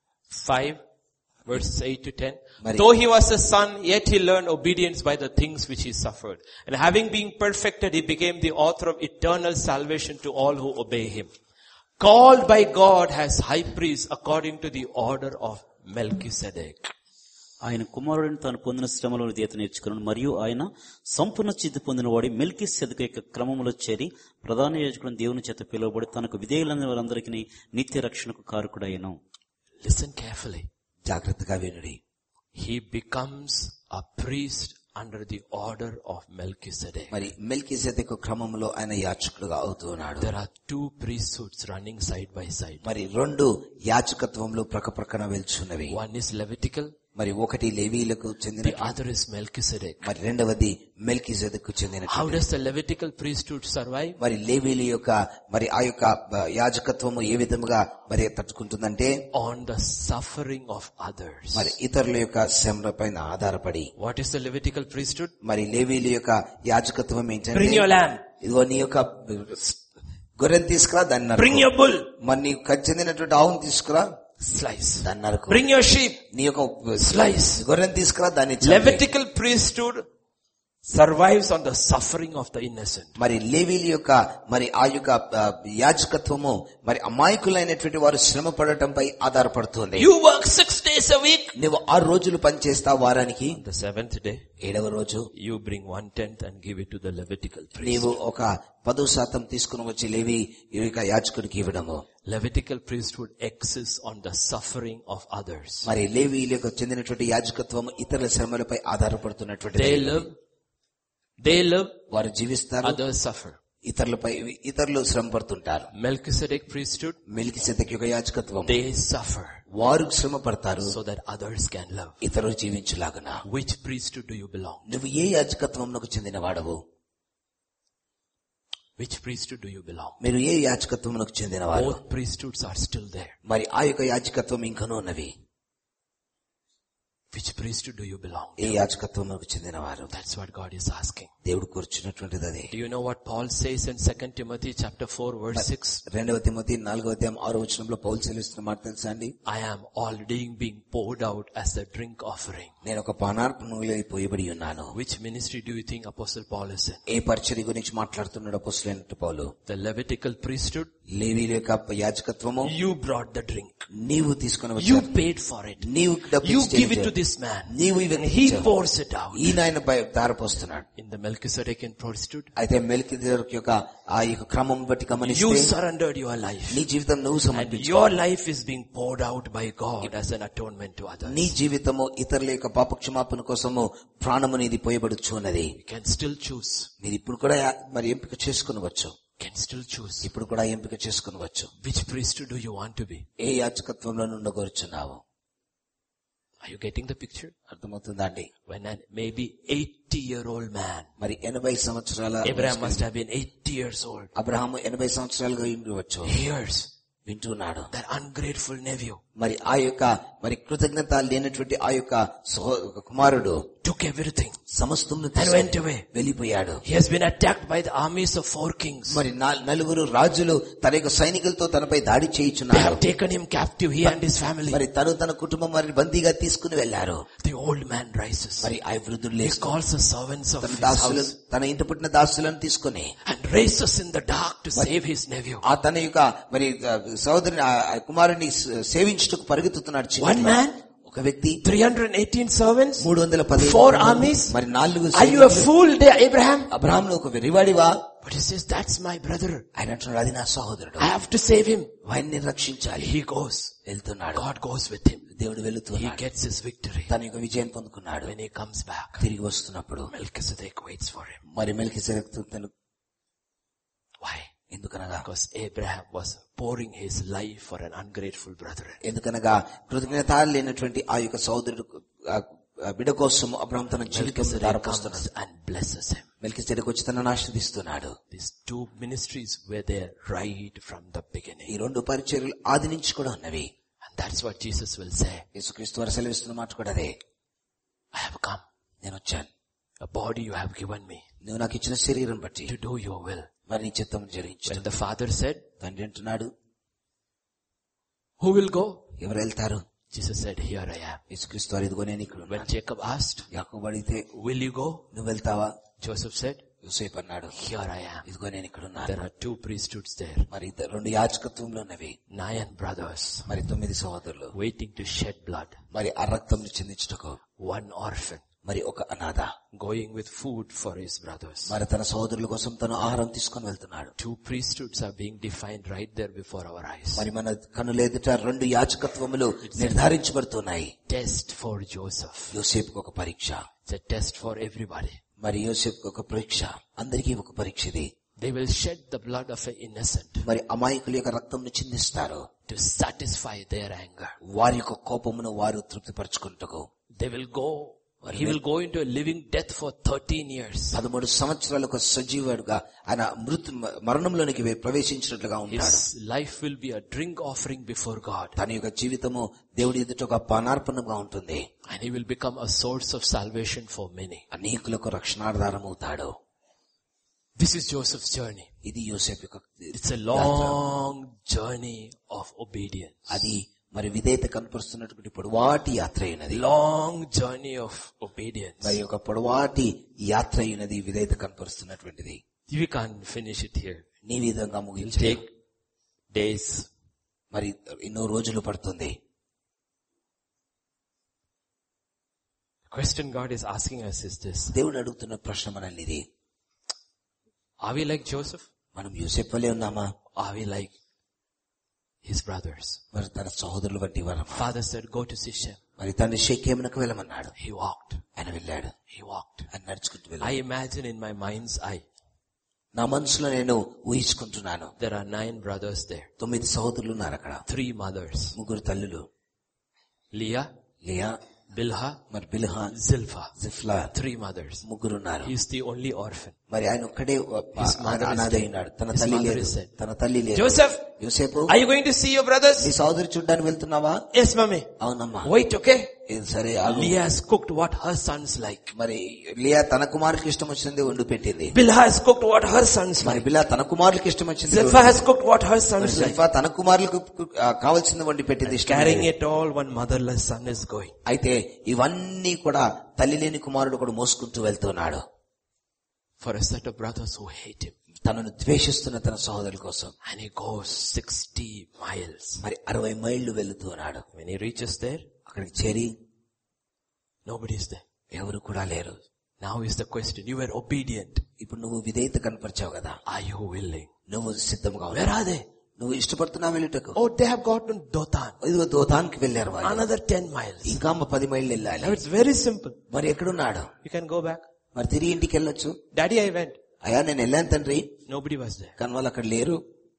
5 verses 8 to 10? Mari- Though he was a son, yet he learned obedience by the things which he suffered. And having been perfected, he became the author of eternal salvation to all who obey him. Called by God as high priest according to the order of Melchizedek. ఆయన కుమారుడిని తాను పొందిన శ్రమలో దీత నేర్చుకున్నాడు మరియు ఆయన సంపూర్ణ చిత్తి పొందిన వాడి మెల్కి సెదక యొక్క క్రమంలో చేరి ప్రధాన యాజకుడు దేవుని చేత పిలువబడి తనకు విధేయులైన వారందరికీ నిత్య రక్షణకు కారకుడయ్యను Listen carefully. జాగ్రత్తగా వినుడి He becomes a priest under the order of Melchizedek. మరి మెల్కి క్రమంలో ఆయన యాచకుడుగా అవుతూ ఉన్నాడు There are two priesthoods running side by side. మరి రెండు యాచకత్వంలో ప్రక్క ప్రక్కన వెళ్చున్నవి One is Levitical, మరి ఒకటి లేవీలకు చెందిన the other is Melchizedek. మరి రెండవది మెల్కి చెందిన How does the Levitical priesthood survive? మరి లేవీల యొక్క మరి ఆ యొక్క బ- యాజకత్వము ఏ విధముగా మరి తట్టుకుంటుందంటే On the suffering of others. మరి ఇతరుల యొక్క శ్రమల పైన ఆధారపడి What is the Levitical priesthood? మరి లేవీల యొక్క యాజకత్వం Bring ఏంటంటే your lamb. ఇదిగో నీ యొక్క గొర్రెని తీసుకురా దాన్ని నరుకు. Bring your bull. మరి నీ చెందినటువంటి ఆవును తీసుకురా Slice. దాన్ని నరకు Bring your sheep. నీ యొక్క Slice. గొర్రెని తీసుకురా దాన్ని చంపేయ్. Levitical priesthood survives on the suffering of the innocent. మరి లేవీల యొక్క మరి ఆ యొక్క ఆ, యాజకత్వము మరి అమాయకులైనటువంటి వారు శ్రమ పడటంపై ఆధారపడుతుంది You work six days a week. నువ్వు ఆరు రోజులు పనిచేస్తావు వారానికి The seventh day, ఏడవ రోజు you bring one tenth and give it to the Levitical priest. నీవు ఒక పదో శాతం తీసుకుని వచ్చి లేవి ఈ యొక్క యాజకుడికి ఇవ్వడము Levitical priesthood exists on the suffering of others. మరి లేవీలకు చెందినటువంటి యాజకత్వము ఇతరుల శ్రమలపై ఆధారపడుతున్నటువంటి They live, they live, వారు జీవిస్తారు others suffer. ఇతరులపై ఇతరులు శ్రమ పడుతుంటారు Melchizedek priesthood, మెలికి యొక్క యాజకత్వం they suffer వారు శ్రమ పడతారు so that others can live. ఇతరులు జీవించులాగున Which priesthood do you belong? నువ్వు ఏ యాజకత్వంకు చెందిన వాడవు Which priesthood do you belong? మీరు ఏ యాజకత్వమునకు చెందిన వారు Both priesthoods are still there. మరి ఆ యొక్క యాజకత్వం ఇంకనూ ఉన్నవి Which priesthood do you belong? ఏ యాజకత్వములకు చెందినవారు That's what God is asking. దేవుడు కూర్చున్నటువంటిది అదే Do you know what Paul says in 2 Timothy chapter 4 verse 6? రెండవ తిమ్మతి నాలుగవ అధ్యాయం ఆరో వచనంలో పౌలు చెల్లిస్తున్న మాట తెలుసా అండి I am already being poured out as a drink offering. నేను ఒక పానార్పణలో పోయబడి ఉన్నాను Which ministry do you think Apostle Paul is in? ఏ పరిచర్య గురించి మాట్లాడుతున్నాడు అపోస్తులైనట్టు పౌలు The Levitical priesthood? లేవీల యొక్క యాజకత్వము You brought the drink. నీవు తీసుకుని You వచ్చావు paid for it. నీవు డబ్బు You ఇచ్చి give it to చేయించావు. this man. నీవు And ఇవన్నీ he ఇచ్చావు. pours it out. ఈయన ఆయన బయ- దారపోస్తున్నాడు In the Melchizedekan priesthood, అయితే మెలికి యొక్క ఆ యొక్క క్రమం బట్టి you గమనిస్తే surrendered your life. నీ జీవితం నువ్వు And సమర్పించు your life is being poured out by God as an atonement to others. నీ జీవితము ఇతరుల యొక్క పాపక్షమాపణ కోసము ప్రాణము నీది పోయబడుచున్నది You can still choose. మీరు ఇప్పుడు కూడా మరి ఎంపిక చేసుకునవచ్చు Can still choose. ఇప్పుడు కూడా ఎంపిక చేసుకునవచ్చు Which priesthood do you want to be? A యాచకత్వంలో ఉండగోరుచున్నావు Are you getting the picture? అర్థమవుతుందా అండి When an maybe 80 year old man, మరి ఎనభై సంవత్సరాల Abraham must have been 80 years old, Abraham ఎనభై సంవత్సరాలుగా ఉండవచ్చు hears వింటున్నాడు that ungrateful nephew మరి ఆ యొక్క మరి కృతజ్ఞత లేనటువంటి ఆ యొక్క సహో- కుమారుడు took everything సమస్తము and went away. వెళ్ళిపోయాడు He has been attacked by the armies of four kings. మరి నా- నలుగురు రాజులు తన యొక్క సైనికులతో తనపై దాడి They చేయించున్నారు have taken him captive, he and his family. మరి తను తన కుటుంబం వారిని బందీగా తీసుకుని వెళ్లారు The old man rises. మరి ఆ వృద్ధుడు He లేచి calls the servants of తన his దాసులను house తన ఇంటి పుట్టిన దాసులను తీసుకుని and races in the dark to save his nephew. ఆ తన యొక్క మరి ఆ, సోదరుని ఆ ఆ కుమారుని స- సేవించుటకు పరిగెత్తుతున్నాడు One చిన్న man, ఒక వ్యక్తి 318 servants, మూడు వందల పది four armies. మరి నాలుగు Are you a fool there, Abraham? అబ్రహాంలో ఒక వెరివాడివా But he says, that's my brother. ఆయన అంటున్నాడు అది నా సహోదరుడు I have to save him. ఆయన్ని రక్షించాలి He goes. వెళ్తున్నాడు God goes with him. దేవుడు He వెళుతున్నాడు gets his victory. తన యొక్క విజయం పొందుకున్నాడు When he comes back, తిరిగి వస్తున్నప్పుడు Melchizedek waits for him. మరి మెలికి తను Why? ఎందుకనగా Because Abraham was pouring his life for an ungrateful brethren. ఎందుకనగా కృతజ్ఞత లేనటువంటి ఆ యొక్క సోదరుడు ఆ- ఆ బిడ కోసం అబ్రహం తన జీవితం Melchizedek దారపోస్తున్నాడు comes and blesses him. మెలికి వచ్చి తనను ఆశీర్దిస్తున్నాడు These two ministries were there right from the ఈ beginning. రెండు పరిచర్యలు ఆది నుంచి కూడా ఉన్నవి And that's what Jesus will say. యేసుక్రీస్తు వారు సెలవిస్తున్న మాట కూడా అదే I have come. నేను వచ్చాను A body you have given me నువ్వు నాకు ఇచ్చిన శరీరం బట్టి to do your will. మరి నీ చిత్తం జరిగించు When the father said, తండ్రి అంటున్నాడు who will go? ఎవరు వెళ్తారు Jesus said, here I am. యేసుక్రీస్తు వారు ఇదిగో నేను ఇక్కడ When ఉన్నాను. Jacob asked, యాకోబు అడిగితే will you go? నువ్వు వెళ్తావా Joseph said, యూసేపు అన్నాడు here I am. ఇదిగో నేను ఇక్కడ ఉన్నాను There are two priesthoods there. మరి ఇద్దరు- రెండు యాచకత్వంలో ఉన్నవి Nine brothers మరి తొమ్మిది సహోదరులు waiting to shed blood. మరి ఆ రక్తం చెందించుటకు One orphan మరి ఒక అనాథ going with food for his brothers. మరి తన సహోదరుల కోసం తను ఆహారం తీసుకొని వెళ్తున్నాడు Two priesthoods are being defined right there before our eyes. మరి మన కనులెదుట రెండు యాచకత్వములు నిర్ధారించబడుతున్నాయి Test for Joseph. యోసేపుకు ఒక పరీక్ష It's a test for everybody. మరి యోసేపుకు ఒక పరీక్ష అందరికీ ఒక పరీక్ష ఇది They will shed the blood of an innocent మరి అమాయకుల యొక్క రక్తంను చిందిస్తారు to satisfy their anger. వారి యొక్క కోపమును వారు తృప్తిపరచుకుంటకు They will go, he will go into a living death for 13 years. పదమూడు సంవత్సరాలకు సజీవుడుగా ఆయన మృతు మరణంలోనికి వే- ప్రవేశించినట్లుగా ఉంటాడు His life will be a drink offering before God. తన యొక్క జీవితము దేవుడి ఎదుట ఒక పానార్పణంగా ఉంటుంది And he will become a source of salvation for many. అనేకులకు రక్షణాధారం అవుతాడు This is Joseph's journey. ఇది యోసేపు యొక్క It's a long journey of obedience. అది మరి విధేయత కనపరుస్తున్నటువంటి పొడవాటి యాత్ర అయినది Long journey of obedience. మరి ఒక పొడవాటి యాత్ర అయినది విధేయత కనపరుస్తున్నటువంటిది We can't finish it here. నీ విధంగా It'll ముగించే take days. మరి ఎన్నో రోజులు పడుతుంది The question God is asking us is this. దేవుడు అడుగుతున్న ప్రశ్న మనల్ని ఇది Are we like Joseph? మనం యూసెఫ్ వలే ఉన్నామా Are we like his brothers? మరి తన సహోదరులు వంటి వారమా Father said, go to Sichem. మరి తండ్రి షేకేమునకు వెళ్ళమన్నాడు He walked. ఆయన వెళ్ళాడు He walked. ఆయన నడుచుకుంటూ వెళ్ళాడు I imagine in my mind's eye, నా మనసులో నేను ఊహించుకుంటున్నాను there are nine brothers there. తొమ్మిది సహోదరులు ఉన్నారు అక్కడ Three mothers. ముగ్గురు తల్లులు Leah, లియా Bilhah, మరి బిల్హా Zilpah. జిఫ్లా Three mothers. ముగ్గురు ఉన్నారు He's the only orphan. మరి ఆయన ఒక్కడే His mother is అనాథ dead. అయినాడు తన His తల్లి mother లేదు is dead. తన తల్లి లేదు Joseph, యోసేపు are you going to see your brothers? నీ సహోదరి చూడ్డానికి వెళ్తున్నావా Yes, mommy. అవునమ్మా Wait, okay? ఇది సరే ఆగు. Leah has cooked what her sons like. మరి లియా తన కుమారుడికి ఇష్టం వచ్చింది వండి పెట్టింది Bilhah has cooked what her sons మరి like. బిలా తన కుమారుడికి ఇష్టం వచ్చింది Zilpah has cooked what her మరి sons like. జల్ఫా తన కుమారులకు ఆ, కావాల్సింది వండి పెట్టింది ఇష్టం Carrying లేదు. it all, one motherless son is going. అయితే ఇవన్నీ కూడా తల్లి లేని కుమారుడు కూడా మోసుకుంటూ వెళ్తున్నాడు For a set of brothers who hate him. తనను ద్వేషిస్తున్న తన సహోదరుల కోసం And he goes 60 miles. మరి అరవై మైళ్ళు వెళుతున్నాడు When he reaches there, అక్కడికి చేరి nobody is there. ఎవరు కూడా లేరు Now is the question, you were obedient. ఇప్పుడు నువ్వు విధేయత కనపరిచావు కదా Are you willing? నువ్వు సిద్ధంగా Where ఉన్నావా? are they? నువ్వు ఇష్టపడుతున్నావు వెళ్ళుటకు Oh, they have gotten Dothan. ఇదిగో దోతానికి వెళ్ళారు వాళ్ళు Another 10 miles. ఇంకా మా పది మైళ్ళు వెళ్ళాలి Now it's very simple. మరి ఎక్కడున్నాడు You can go back. మరి తిరిగి ఇంటికి వెళ్ళొచ్చు Daddy, I went. అయ్యా నేను వెళ్ళాను తండ్రి Nobody was there. కానీ వాళ్ళు అక్కడ లేరు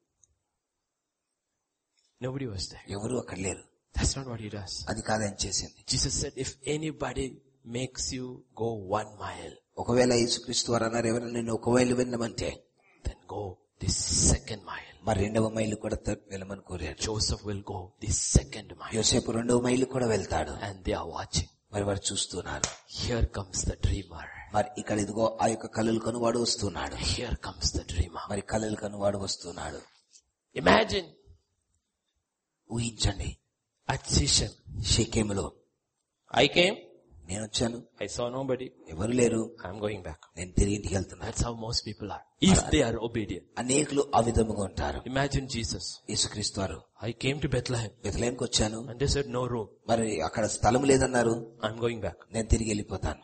Nobody was there. ఎవరు అక్కడ లేరు That's not what he does. అది కాదని చేసింది Jesus said, if anybody makes you go one mile, ఒకవేళ యేసుక్రీస్తు వారు అన్నారు ఎవరైనా నేను ఒక మైలు వెళ్ళమంటే then go this second mile. మరి రెండవ మైలు కూడా త- వెళ్ళమని కోరాడు Joseph will go this second mile. యోసేపు రెండవ మైలు కూడా వెళ్తాడు And they are watching. మరి వారు చూస్తున్నారు Here comes the dreamer. మరి ఇక్కడ ఇదిగో ఆ యొక్క కళలు కనువాడు వస్తున్నాడు Here comes the dreamer. మరి కళలు కనువాడు వస్తున్నాడు Imagine ఊహించండి at Sishan. షేకేములో I came, నేను వచ్చాను I saw nobody, ఎవరు లేరు I'm going back. నేను తిరిగి ఇంటికి వెళ్తున్నాను That's how most people are. If they are obedient. అనేకులు ఆ విధముగా ఉంటారు Imagine Jesus. యేసుక్రీస్తు వారు I came to Bethlehem బెతలేంకి వచ్చాను and they said no room. మరి అక్కడ స్థలం లేదన్నారు I'm going back. నేను తిరిగి వెళ్ళిపోతాను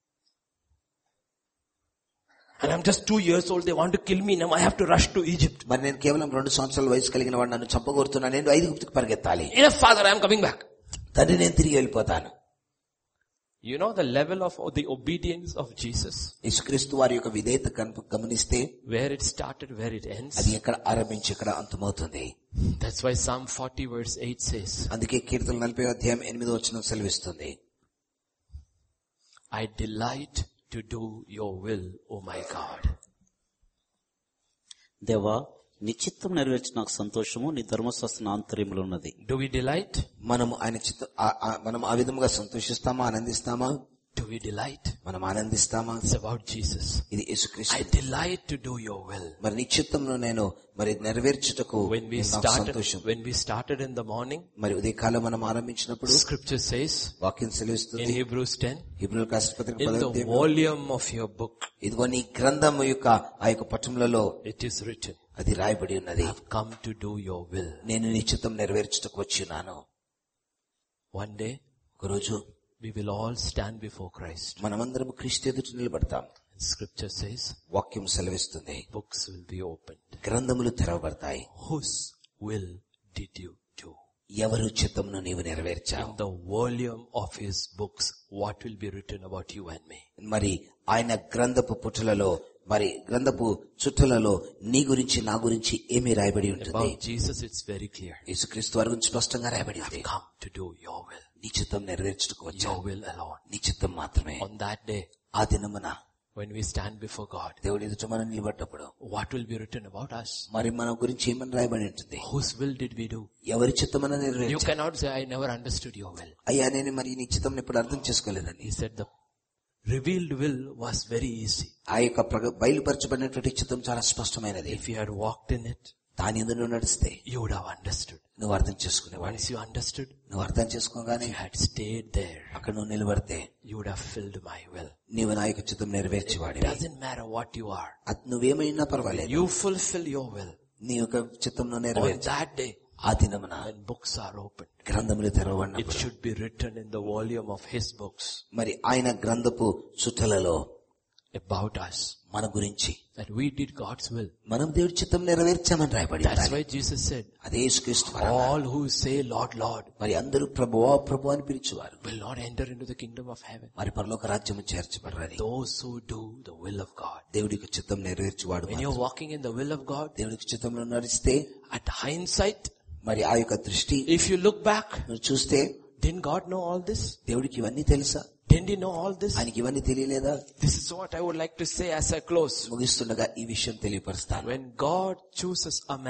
And I'm just two years old. They want to kill me. Now I have to rush to Egypt. మరి నేను కేవలం రెండు సంవత్సరాల వయసు కలిగిన వాడు నన్ను చంపగోరుతున్నా నేను ఐదుగురికి పరిగెత్తాలి Enough father, I'm coming back. తండ్రి నేను తిరిగి వెళ్ళిపోతాను You know the level of the obedience of Jesus. యేసుక్రీస్తు వారి యొక్క విధేయత కనుక గమనిస్తే Where it started, where it ends. అది ఎక్కడ ఆరంభించి ఎక్కడ అంతమవుతుంది That's why Psalm 40 verse 8 says, అందుకే కీర్తన నలభై అధ్యాయం ఎనిమిదో వచ్చిన సెలవిస్తుంది I delight to do your will, O my God. దేవా నీ చిత్తం నెరవేర్చి నాకు సంతోషము నీ ధర్మశాస్త్ర ఆంతర్యంలో ఉన్నది Do we delight? మనము ఆయన చిత్త ఆ- ఆ- మనం ఆ విధముగా సంతోషిస్తామా ఆనందిస్తామా Do we delight? మనం ఆనందిస్తామా It's about Jesus. ఇది యేసుక్రీస్తు I delight to do your will. మరి నీ చిత్తంలో నేను మరి నెరవేర్చుటకు When we నాకు started, సంతోషం when we started in the morning, మరి ఉదయకాలం మనం ఆరంభించినప్పుడు scripture says వాక్యం in సెలవిస్తుంది Hebrews 10, హిబ్రూల్ రాష్ట్రపతి in the volume of your book, ఇదిగో నీ గ్రంథము యొక్క ఆ యొక్క పట్టణంలో it is written, అది రాయబడి ఉన్నది I've come to do your will. నేను నీ చిత్తం నెరవేర్చుటకు వచ్చినాను One day, ఒకరోజు we will all stand before Christ. మనమందరం క్రీస్తు ఎదుట నిలబడతాం And scripture says, వాక్యం సెలవిస్తుంది books will be opened. గ్రంథములు తెరవబడతాయి Whose will did you do? ఎవరు చిత్తమును నీవు నెరవేర్చావు In the volume of his books, what will be written about you and me? మరి ఆయన గ్రంథపు పుటలలో మరి గ్రంథపు చుట్టలలో నీ గురించి నా గురించి ఏమి రాయబడి ఉంటుంది About Jesus, it's very clear. యేసుక్రీస్తు వారి గురించి స్పష్టంగా రాయబడి ఉంది Come to do your will. నీ చిత్తం నెరవేర్చుటకు వచ్చావు Your will alone. నీ చిత్తం మాత్రమే On that day, ఆ దినమున when we stand before God, దేవుడి ఎదుట మనం నిలబడ్డప్పుడు what will be written about us? మరి మన గురించి ఏమని రాయబడి ఉంటుంది Whose will did we do? ఎవరి చిత్తమన You నెరవేర్చా cannot say, I never understood your will. అయ్యా నేను మరి నీ చిత్తం ఇప్పుడు అర్థం చేసుకోలేదండి He said the revealed will was very easy. ఆ యొక్క ప్రగ- బయలుపరచబడినటువంటి చిత్తం చాలా స్పష్టమైనది If you had walked in it, దాని ఎందు నువ్వు నడిస్తే you would have understood. నువ్వు అర్థం చేసుకునేవాడి Once you understood, నువ్వు అర్థం చేసుకోగానే you had stayed there. అక్కడ నువ్వు నిలబడితే You would have filled my will. నీవు నా యొక్క చిత్తం నెరవేర్చేవాడి Doesn't matter what you are. అది నువ్వేమైనా పర్వాలేదు You fulfill your will. నీ యొక్క చిత్తంలో On నెరవేర్చ that day, ఆ దినమున when books are opened, గ్రంథములు it తెరవబడినప్పుడు should be written in the volume of his books మరి ఆయన గ్రంథపు చుట్టలలో about us మన గురించి that we did God's will. మనం దేవుడి చిత్తం నెరవేర్చామని రాయబడి That's ఉండాలి. why Jesus said, అదే యేసుక్రీస్తు వారు అన్నారు. all who say Lord, Lord మరి అందరూ ప్రభువా ప్రభు అని పిలిచేవారు will not enter into the kingdom of heaven. మరి పరలోక రాజ్యము చేర్చబడరని Those who do the will of God. దేవుడికి చిత్తం నెరవేర్చువాడు When మాత్రం. you're walking in the will of God, దేవుడికి చిత్తంలో నడిస్తే at hindsight, మరి ఆ యొక్క దృష్టి if you look back, నువ్వు చూస్తే didn't God know all this? దేవుడికి ఇవన్నీ తెలుసా Didn't he know all this? ఆయనకి ఇవన్నీ తెలియలేదా This is what I would like to say as I close. ముగిస్తుండగా ఈ విషయం తెలియపరుస్తాను When God chooses a man,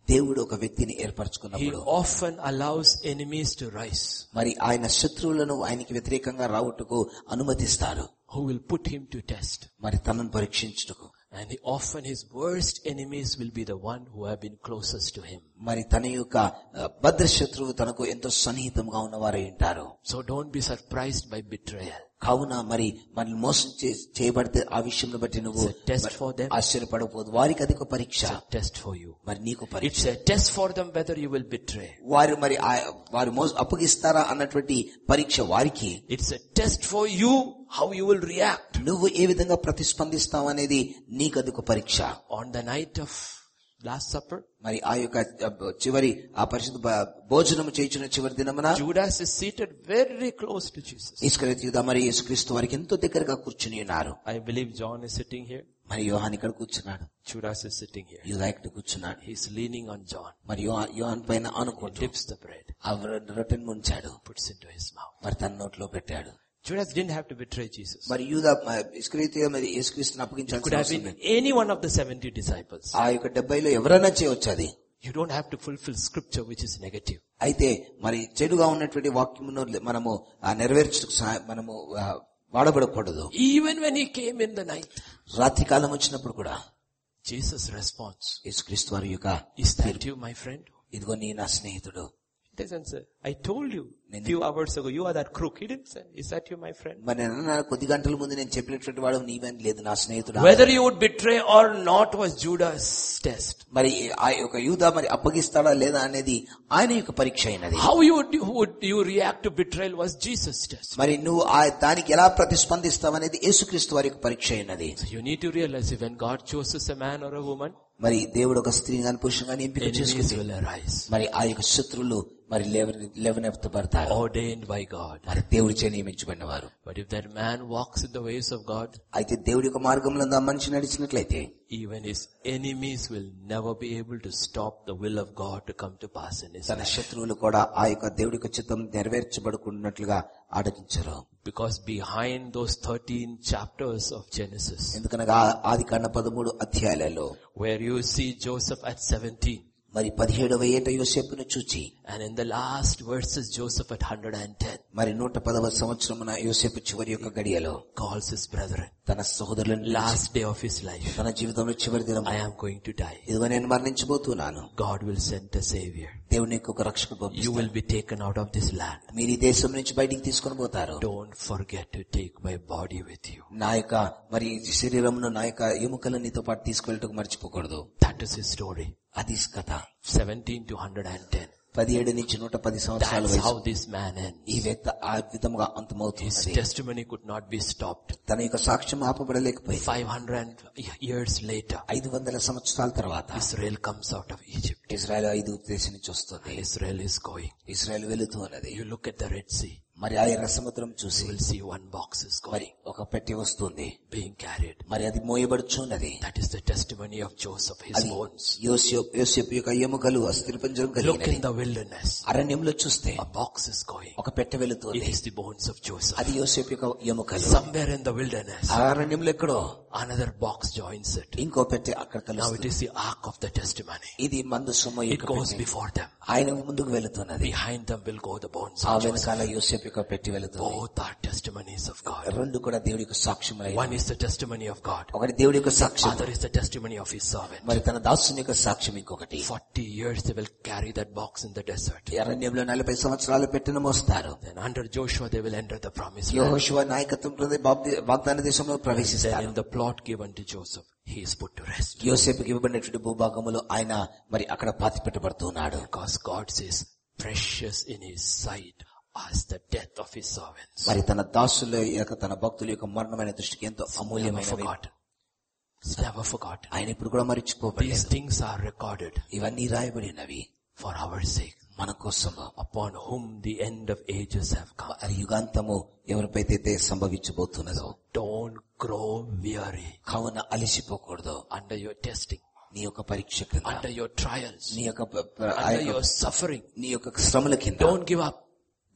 దేవుడు ఒక వ్యక్తిని He ఏర్పరచుకున్నప్పుడు often allows enemies to rise మరి ఆయన శత్రువులను ఆయనకి వ్యతిరేకంగా రావుటకు అనుమతిస్తారు who will put him to test. మరి తనను పరీక్షించుటకు And he, often his worst enemies will be the one who have been closest to him. మరి తన యొక్క ఆ, భద్ర శత్రువు తనకు ఎంతో సన్నిహితంగా ఉన్నవారై ఉంటారు So don't be surprised by betrayal. కావున మరి మనల్ని మోసం చే- చేయబడితే ఆ విషయంలో బట్టి నువ్వు It's a test మరి for them. ఆశ్చర్యపడకపోదు వారికి అది ఒక పరీక్ష It's a test for you. మరి నీకు పరీక్ష It's a test for them whether you will betray. వారు మరి ఆ- వారు మోస అప్పగిస్తారా అన్నటువంటి పరీక్ష వారికి It's a test for you how you will react. నువ్వు ఏ విధంగా ప్రతిస్పందిస్తావు అనేది నీకు అది ఒక పరీక్ష On the night of Last Supper, మరి ఆ యొక్క ఆ, చివరి ఆ పరిశుద్ధ భ- భోజనము చేయించిన చివరి దినమున Judas is seated very close to Jesus. ఇస్కరిత్ యూదా మరి యేసుక్రీస్తు వారికి ఎంతో దగ్గరగా కూర్చుని ఉన్నారు I believe John is sitting here. మరి యోహాన్ ఇక్కడ కూర్చున్నాడు Judas is sitting here. యూదా ఇక్కడ కూర్చున్నాడు He's leaning on John. మరి యోహా- యోహాన్ పైన అనుకుంటూ Dips the bread, ఆ రొట్టెను ముంచాడు puts into his mouth. మరి తన నోట్లో పెట్టాడు Judas didn't have to betray Jesus. మరి యూదా ఇస్కరిత్ మరి యేసుక్రీస్తుని Could అప్పగించాల్సిన have అవసరం been లేదు. any one of the 70 disciples. ఆ యొక్క డెబ్బైలో ఎవరైనా చేయవచ్చు అది You don't have to fulfill scripture which is negative. అయితే మరి చెడుగా ఉన్నటువంటి వాక్యమును మనము ఆ నెరవేర్చుటకు సహాయ- మనము ఆ, వాడబడకూడదు Even when he came in the night, రాత్రి కాలం వచ్చినప్పుడు కూడా Jesus responds, యేసుక్రీస్తు వారి యొక్క is that you, my friend? ఇదిగో నీ నా స్నేహితుడు He doesn't say, I told you a few hours ago, you are that crook. He didn't say, is that you, my friend? మరి నేను అన్నాను, కొద్ది గంటల ముందు నేను చెప్పినటువంటి వాడు నీవని లేదు నా స్నేహితుడు Whether you would betray or not was Judas' test. మరి ఆ యొక్క యూదా మరి అప్పగిస్తాడా లేదా అనేది ఆయన యొక్క పరీక్ష అయినది How you would, would you react to betrayal was Jesus' test. మరి నువ్వు ఆ దానికి ఎలా ప్రతిస్పందిస్తావు అనేది యేసుక్రీస్తు వారి యొక్క పరీక్ష అయినది So you need to realize when God chooses a man or a woman, మరి దేవుడు ఒక స్త్రీ గాని పురుషుని గాని ఎంపిక enemies చేసుకుంటే will arise. మరి ఆ యొక్క శత్రువులు మరి లేవ లేవనెత్తబడతారు Ordained by God. మరి దేవుడి చే నియమించబడిన వారు But if that man walks in the ways of God, అయితే దేవుడి యొక్క మార్గంలో ఆ మనిషి నడిచినట్లయితే even his enemies will never be able to stop the will of God to come to pass in his తన life. శత్రువులు కూడా ఆ యొక్క దేవుడి యొక్క చిత్తం నెరవేర్చబడుకున్నట్లుగా ఆడగించరు Because behind those 13 chapters of Genesis, ఎందుకనగా ఆది కాండ పదమూడు అధ్యాయాలలో where you see Joseph at 17, మరి పదిహేడవ ఏట యోసేపును చూచి and in the last verses Joseph at 110 మరి నూట పదవ సంవత్సరమున యోసేపు చివరి యొక్క గడియలో calls his brethren, తన సహోదరులను పిలిచి, last day of his life, తన జీవితంలో చివరి దినం I am going to die. ఇదిగో నేను మరణించబోతున్నాను God will send a savior. దేవుని యొక్క ఒక రక్షకుడు You పంపిస్తాడు. will be taken out of this land. మీరు ఈ దేశం నుంచి బయటికి తీసుకొని పోతారు Don't forget to take my body with you. నా యొక్క మరి ఈ శరీరమును నా యొక్క ఎముకలను నీతో పాటు తీసుకెళ్ళటకు మర్చిపోకూడదు That is his story. అది కథ 17 to 110. పదిహేడు నుంచి నూట పది సంవత్సరాల That's how వయసు this man ends. ఈ వ్యక్తి ఆ విధముగా His అంతమవుతుంది testimony could not be stopped. తన యొక్క సాక్ష్యం ఆపబడలేకపోయింది 500 years later, ఐదు వందల సంవత్సరాల తర్వాత Israel comes out of Egypt. Israel ఐదు దేశం నుంచి వస్తుంది Israel is going. ఇజ్రాయెల్ వెళుతూ ఉన్నది You look at the Red Sea, మరి ఆ ఎర్ర సముద్రం చూసి you will see one box is మరి going, ఒక పెట్టి వస్తుంది being carried. మరి అది మోయబడుచున్నది That is the testimony of Joseph, his అది bones. యోసేపు యోసేపు యొక్క ఎముకలు అస్థిరపంజరం Look కలిగినది in the wilderness. అరణ్యంలో చూస్తే A box is going. ఒక పెట్టె It వెళుతుంది is the bones of Joseph. అది యోసేపు యొక్క ఎముకలు Somewhere in the wilderness, ఆ అరణ్యంలో ఎక్కడో another box joins it. ఇంకో పెట్టె అక్కడ Now it కలుస్తుంది is the ark of the testimony. ఇది మందు సొమ్ము It యొక్క goes పెట్టె. before them. ఆయన ముందుకు వెళుతున్నది Behind them will go the bones ఆ of Joseph. వెనకాల యోసేపు యొక్క పెట్టి వెళుతుంది Both are testimonies of God. రెండు కూడా దేవుడి యొక్క సాక్ష్యములై One is the testimony of God. ఒకటి దేవుడి యొక్క సాక్ష్యం Other is the testimony of his servant. మరి తన దాసుని యొక్క సాక్ష్యం ఇంకొకటి 40 years they will carry that box in the desert. అరణ్యంలో నలభై సంవత్సరాలు పెట్టిన మోస్తారు Then under Joshua they will enter the promised land. యెహోషువ నాయకత్వంలో బాబ్- వాగ్దాన దేశంలో Then ప్రవేశిస్తారు in the plot given to Joseph, he is put to rest. యోసేపుకి ఇవ్వబడినటువంటి భూభాగములో ఆయన మరి అక్కడ పాతి పెట్టబడుతున్నాడు Because God says, precious in his sight as the death of his servants. మరి తన దాసుల యొక్క తన భక్తుల యొక్క మరణమైన దృష్టికి ఎంతో Never అమూల్యమైన forgotten. It's never forgotten. ఆయన ఇప్పుడు కూడా These మరిచిపోబడలేదు things are recorded ఇవన్నీ రాయబడినవి for our sake, మన కోసము upon whom the end of ages have come. మరి యుగాంతము ఎవరిపైతే సంభవించబోతున్నదో Don't grow weary కావున అలిసిపోకూడదు under your testing, నీ యొక్క పరీక్ష కింద under your trials, నీ యొక్క ప- ప- ఆ under యొక్క- your suffering. నీ యొక్క శ్రమల కింద Don't give up.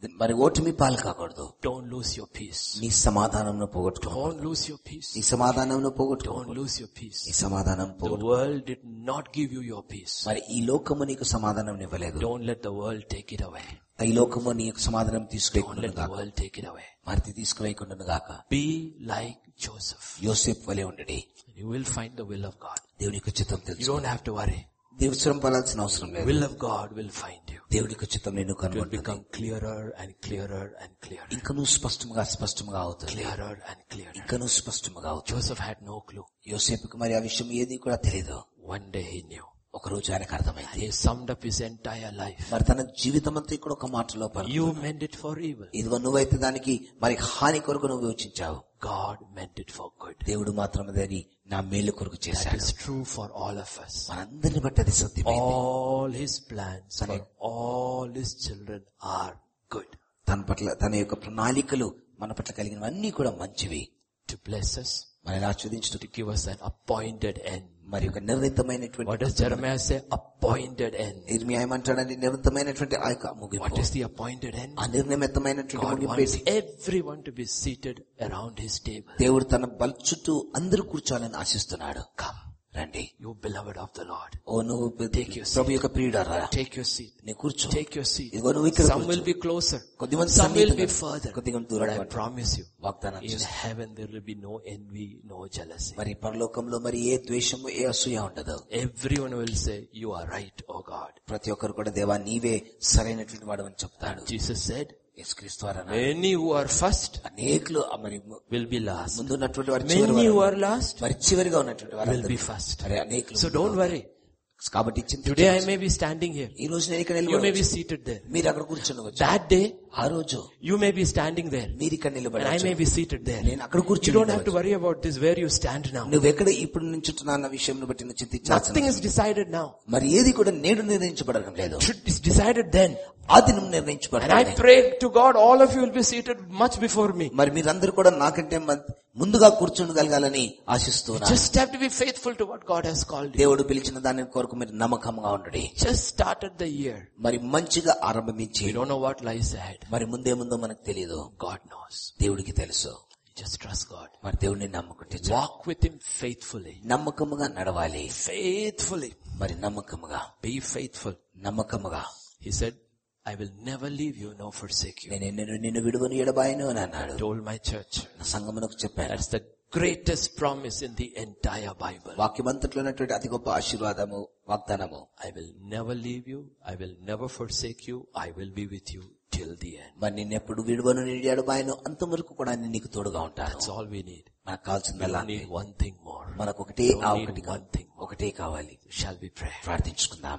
మరి ఓటమి పాలు కాకూడదు Don't lose your peace. నీ సమాధానం పోగొట్టుకో Don't lose your peace. నీ సమాధానం పోగొట్టుకో Don't lose your peace. నీ సమాధానం The పోగొట్టు world did not give you your peace. మరి ఈ లోకము నీకు సమాధానం ఇవ్వలేదు Don't let the world take it away. ఈ లోకము నీ యొక్క సమాధానం Don't తీసుకువేయకుండా let the గాక world take it away. మరిది తీసుకువేయకుండా గాక Be like Joseph. యోసేపు వలె ఉండడి You will find the will of God. దేవుని యొక్క చిత్తం You తెలుసు don't have to worry. దేవుశ్రం పడాల్సిన అవసరం The లేదు will of God will find you. దేవుని యొక్క చిత్తం నిన్ను It will కనుగొంటుంది become clearer and clearer and clearer. ఇంకనూ స్పష్టంగా స్పష్టంగా అవుతుంది Clearer and clearer. ఇంకనూ స్పష్టంగా అవుతుంది Joseph had no clue. యోసేపుకి మరి ఆ విషయం ఏది కూడా తెలియదు One day he knew. ఒక రోజు ఆయనకు అర్థమైంది He summed up his entire life. మరి తన జీవితం అంతా ఇక్కడ ఒక మాటలో పరు You meant it for evil. ఇదిగో నువ్వైతే దానికి మరి హాని కొరకు నువ్వు యోచించావు God meant it for good. దేవుడు మాత్రం దాన్ని నా మేలు కొరకు That చేశాడు is true for all of us. మనందరిని బట్టి అది సత్యమే All his plans for all his children are good. తన పట్ల తన యొక్క ప్రణాళికలు మన పట్ల కలిగినవన్నీ కూడా మంచివి To bless us, మనల్ని ఆస్వాదించడం to give us an appointed end. మరి ఒక నిర్ణీతమైనటువంటి What does Jeremiah say? Appointed end. ఇర్మియా ఏమంటాడంటే నిర్ణీతమైనటువంటి ఆ యొక్క What ముగింపు is the appointed end? ఆ నిర్ణయమైనటువంటి God ముగింపు wants ఏంటి? everyone to be seated around his table. దేవుడు తన బల్ చుట్టూ అందరూ కూర్చోవాలని ఆశిస్తున్నాడు Come, రండి you beloved of the Lord. ఓ నువ్వు Take your seat. ప్రభు యొక్క ప్రియుడారా Take your seat. నీ కూర్చో Take your seat. ఇదిగో నువ్వు ఇక్కడ Some will కూర్చో. be closer. కొద్దిమంది Some will be సన్నిహితంగా, further. కొద్దిమంది But దూరంగా I ఉంటారు. promise you, వాగ్దానం in చేస్తాను heaven there will be no envy, no jealousy. మరి పరలోకంలో మరి ఏ ద్వేషము ఏ అసూయ ఉండదు Everyone will say, you are right, oh God. ప్రతి ఒక్కరు కూడా దేవా నీవే సరైనటువంటి వాడు అని చెప్తాడు Jesus said, యేసుక్రీస్తు వారు అన్నాడు. many who are first అనేకులు ఆ మరి ము- will be last. ముందు ఉన్నటువంటి వారు చివరి Many who వారు are last మరి చివరిగా ఉన్నటువంటి వారు will be first. మరి అనేకులు So don't worry. కాబట్టి చింతించ- Today I may be standing here. ఈ రోజు నేను ఇక్కడ You may నిలబడి be seated there. మీరు అక్కడ కూర్చుండవచ్చు That day, ఆ రోజు you may be standing there. మీరు ఇక్కడ And I నిలబడి may be seated there. నేను అక్కడ You కూర్చుని don't have to worry about this, where you stand now. నువ్వు ఎక్కడ ఇప్పుడు నుంచుంటున్నా అన్న విషయం బట్టి నువ్వు చింతించాల్సిన Nothing is decided now. మరి ఏది కూడా నేడు నిర్ణయించబడడం లేదు Should is decided then. అది నువ్వు And I నిర్ణయించబడాలి pray to God, all of you will be seated much before me. మరి మీరందరూ కూడా నాకంటే మ- ముందుగా కూర్చుండగలగాలని ఆశిస్తున్నా Just have to be faithful to what God has called you. దేవుడు పిలిచిన దాని కొరకు మీరు నమ్మకంగా ఉండడి Just started the year. మరి మంచిగా ఆరంభించి We don't know what lies ahead. మరి ముందే ముందో మనకు తెలియదు God knows. దేవుడికి తెలుసు You just trust God. మరి దేవుడిని నమ్ముకుంటే చాలు. Walk with Him faithfully. నమ్మకముగా నడవాలి Faithfully. మరి నమ్మకముగా Be faithful. నమ్మకముగా He said, I will never leave you nor forsake you. నేను నిన్ను నిన్ను విడువను ఎడబాయను అని అన్నాడు Told my church. నా సంగమునకు చెప్పాను That's the greatest promise in the entire Bible. వాక్యమంతట్లో ఉన్నటువంటి అతి గొప్ప ఆశీర్వాదము వాగ్దానము I will never leave you. I will never forsake you. I will be with you till the end. మరి నిన్నెప్పుడు విడువను నేను ఎడబాయను అంతవరకు కూడా నేను నీకు తోడుగా ఉంటాను That's all we need. మనకు We కావాల్సిందల్లా don't need one thing more. మనకు ఒకటే We ఆ don't ఒకటి need కావాలి. one thing more. ఒకటే కావాలి Shall we pray? ప్రార్థించుకుందాం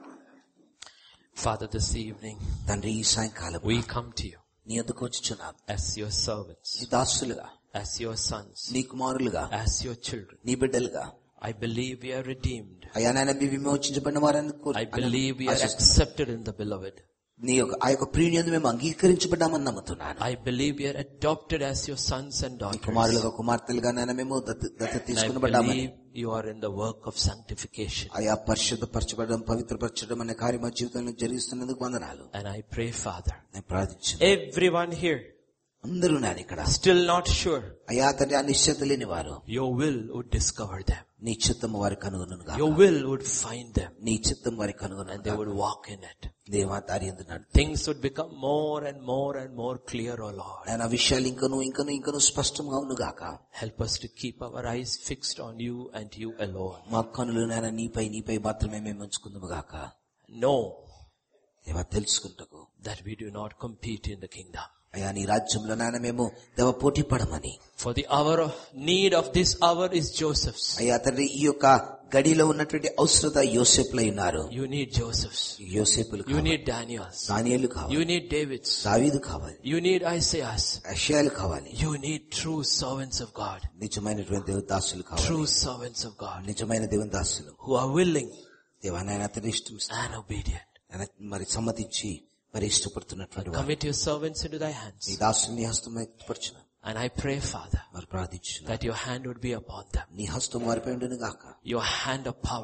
Father, this evening తండ్రి ఈ సాయంకాలం we come to you నీ ఎద్దుకు వచ్చుచున్నాం as your servants, నీ దాసులుగా as your sons, నీ కుమారులుగా as your children. నీ బిడ్డలుగా I believe we are redeemed. అయ్యా నాయన మీ విమోచించబడిన వారని కూ- I believe we are ఆశిస్తున్నాను. accepted in the beloved. నీ యొక్క ఆ యొక్క ప్రీణియందు మేము అంగీకరించబడ్డామని నమ్ముతున్నాను I believe we are adopted as your sons and నీ daughters. కుమారులుగా కుమార్తెలుగా నాయన మేము దత్త దత్త And I తీసుకునబడ్డామని believe you are in the work of sanctification. అయా పరిశుద్ధపరచబడడం పవిత్రపరచడం అనే కార్యం మా జీవితంలో జరిగిస్తున్నందుకు వందనాలు And I pray, Father, నేను ప్రార్థించు everyone here అందరూ నాని ఇక్కడ still not sure, అయ్యా తండ్రి ఆ నిశ్చత లేని వారు your will would discover them. నీ చిత్తము వారి కనుగొనుగా Your will would find them నీ చిత్తం వారి and they కనుగొను would walk in it. దేవా దారి ఎందున్నాడు Things would become more and more and more clear, O Lord. ఆయన ఆ విషయాలు ఇంకను ఇంకను ఇంకను స్పష్టంగా ఉన్నగాక Help us to keep our eyes fixed on you and you alone. మా కనులు నాయన నీపై నీపై మాత్రమే మేము ఉంచుకుందాము గాక Know దేవా తెలుసుకుంటకు that we do not compete in the kingdom. అయ్యా నీ రాజ్యంలో నాయన మేము దేవ పోటీ పడమని For the hour of need of this hour is Joseph's. అయ్యా తండ్రి ఈ యొక్క గడిలో ఉన్నటువంటి అవసరత యోసేపులై ఉన్నారు You need Joseph's. యోసేపులు You కావాలి need Daniel's. దానియలు కావాలి You need David's. దావీదు కావాలి You need Isaiah's. అషయాలు కావాలి You need true servants of God. నిజమైనటువంటి దేవదాసులు కావాలి True servants of God నిజమైన దేవదాసులు who are willing దేవానాయన అతని ఇష్టం and obedient. ఆయన మరి సమ్మతించి మరి ఇష్టపడుతున్నటువంటి వారు Commit your servants into thy hands. నీ దాసుని హస్తం పరచున And I pray, Father, మరి ప్రార్థించున్న that your hand would be upon them. నీ హస్తం వారిపై ఉండును గాక Your hand of power.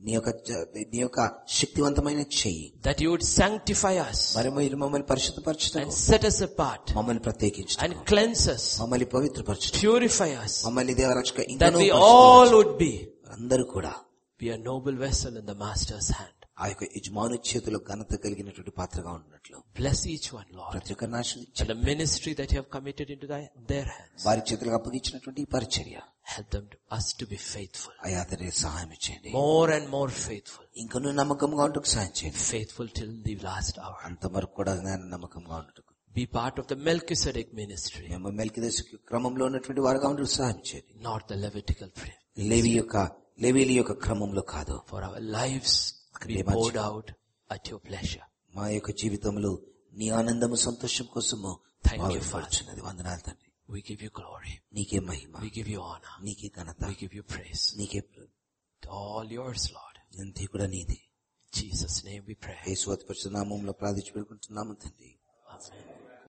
నీ యొక్క జ- నీ యొక్క శక్తివంతమైన చెయ్యి that you would sanctify us మరి మీరు మమ్మల్ని పరిశుద్ధపరచడం and set us apart మమ్మల్ని ప్రత్యేకించడం and cleanse us, మమ్మల్ని పవిత్రపరచడం purify us, మమ్మల్ని దేవరక్షక that ఇంకనూ we పరిశుద్ధపరచడం. all would be, అందరూ కూడా be a noble vessel in the Master's hand. ఆ యొక్క యజమాను చేతిలో ఘనత కలిగినటువంటి పాత్రగా ఉన్నట్లు Bless each one, Lord, ప్రతి ఒక్క నాశనం and the ministry that you have committed into thy, their hands. వారి చేతులకు అప్పగించినటువంటి ఈ పరిచర్య Help them to, us to be faithful, అయ్యా తండ్రి సహాయం చేయండి more and more faithful, ఇంకనూ నమ్మకంగా ఉంటూ సహాయం చేయండి faithful till the last hour. అంతవరకు కూడా నేను నమ్మకంగా ఉండటకు Be part of the Melchizedek ministry, మేము మెల్కిదేశకు క్రమంలో ఉన్నటువంటి వారుగా ఉంటూ సహాయం చేయండి not the Levitical prayer. లేవి యొక్క లేవీలి యొక్క క్రమంలో కాదు For our lives be poured out at your pleasure. మా యొక్క జీవితంలో నీ ఆనందము సంతోషం కోసము Thank you, భావించున్నది వందనాలు తండ్రి We give you glory. నీకే మహిమ We give you honor. నీకే ఘనత We give you praise. నీకే All yours, Lord. అంతే కూడా నీది In Jesus' name we pray. యేసు అతి పరిశుద్ధ నామంలో ప్రార్థించి పెట్టుకుంటున్నాము తండ్రి Amen.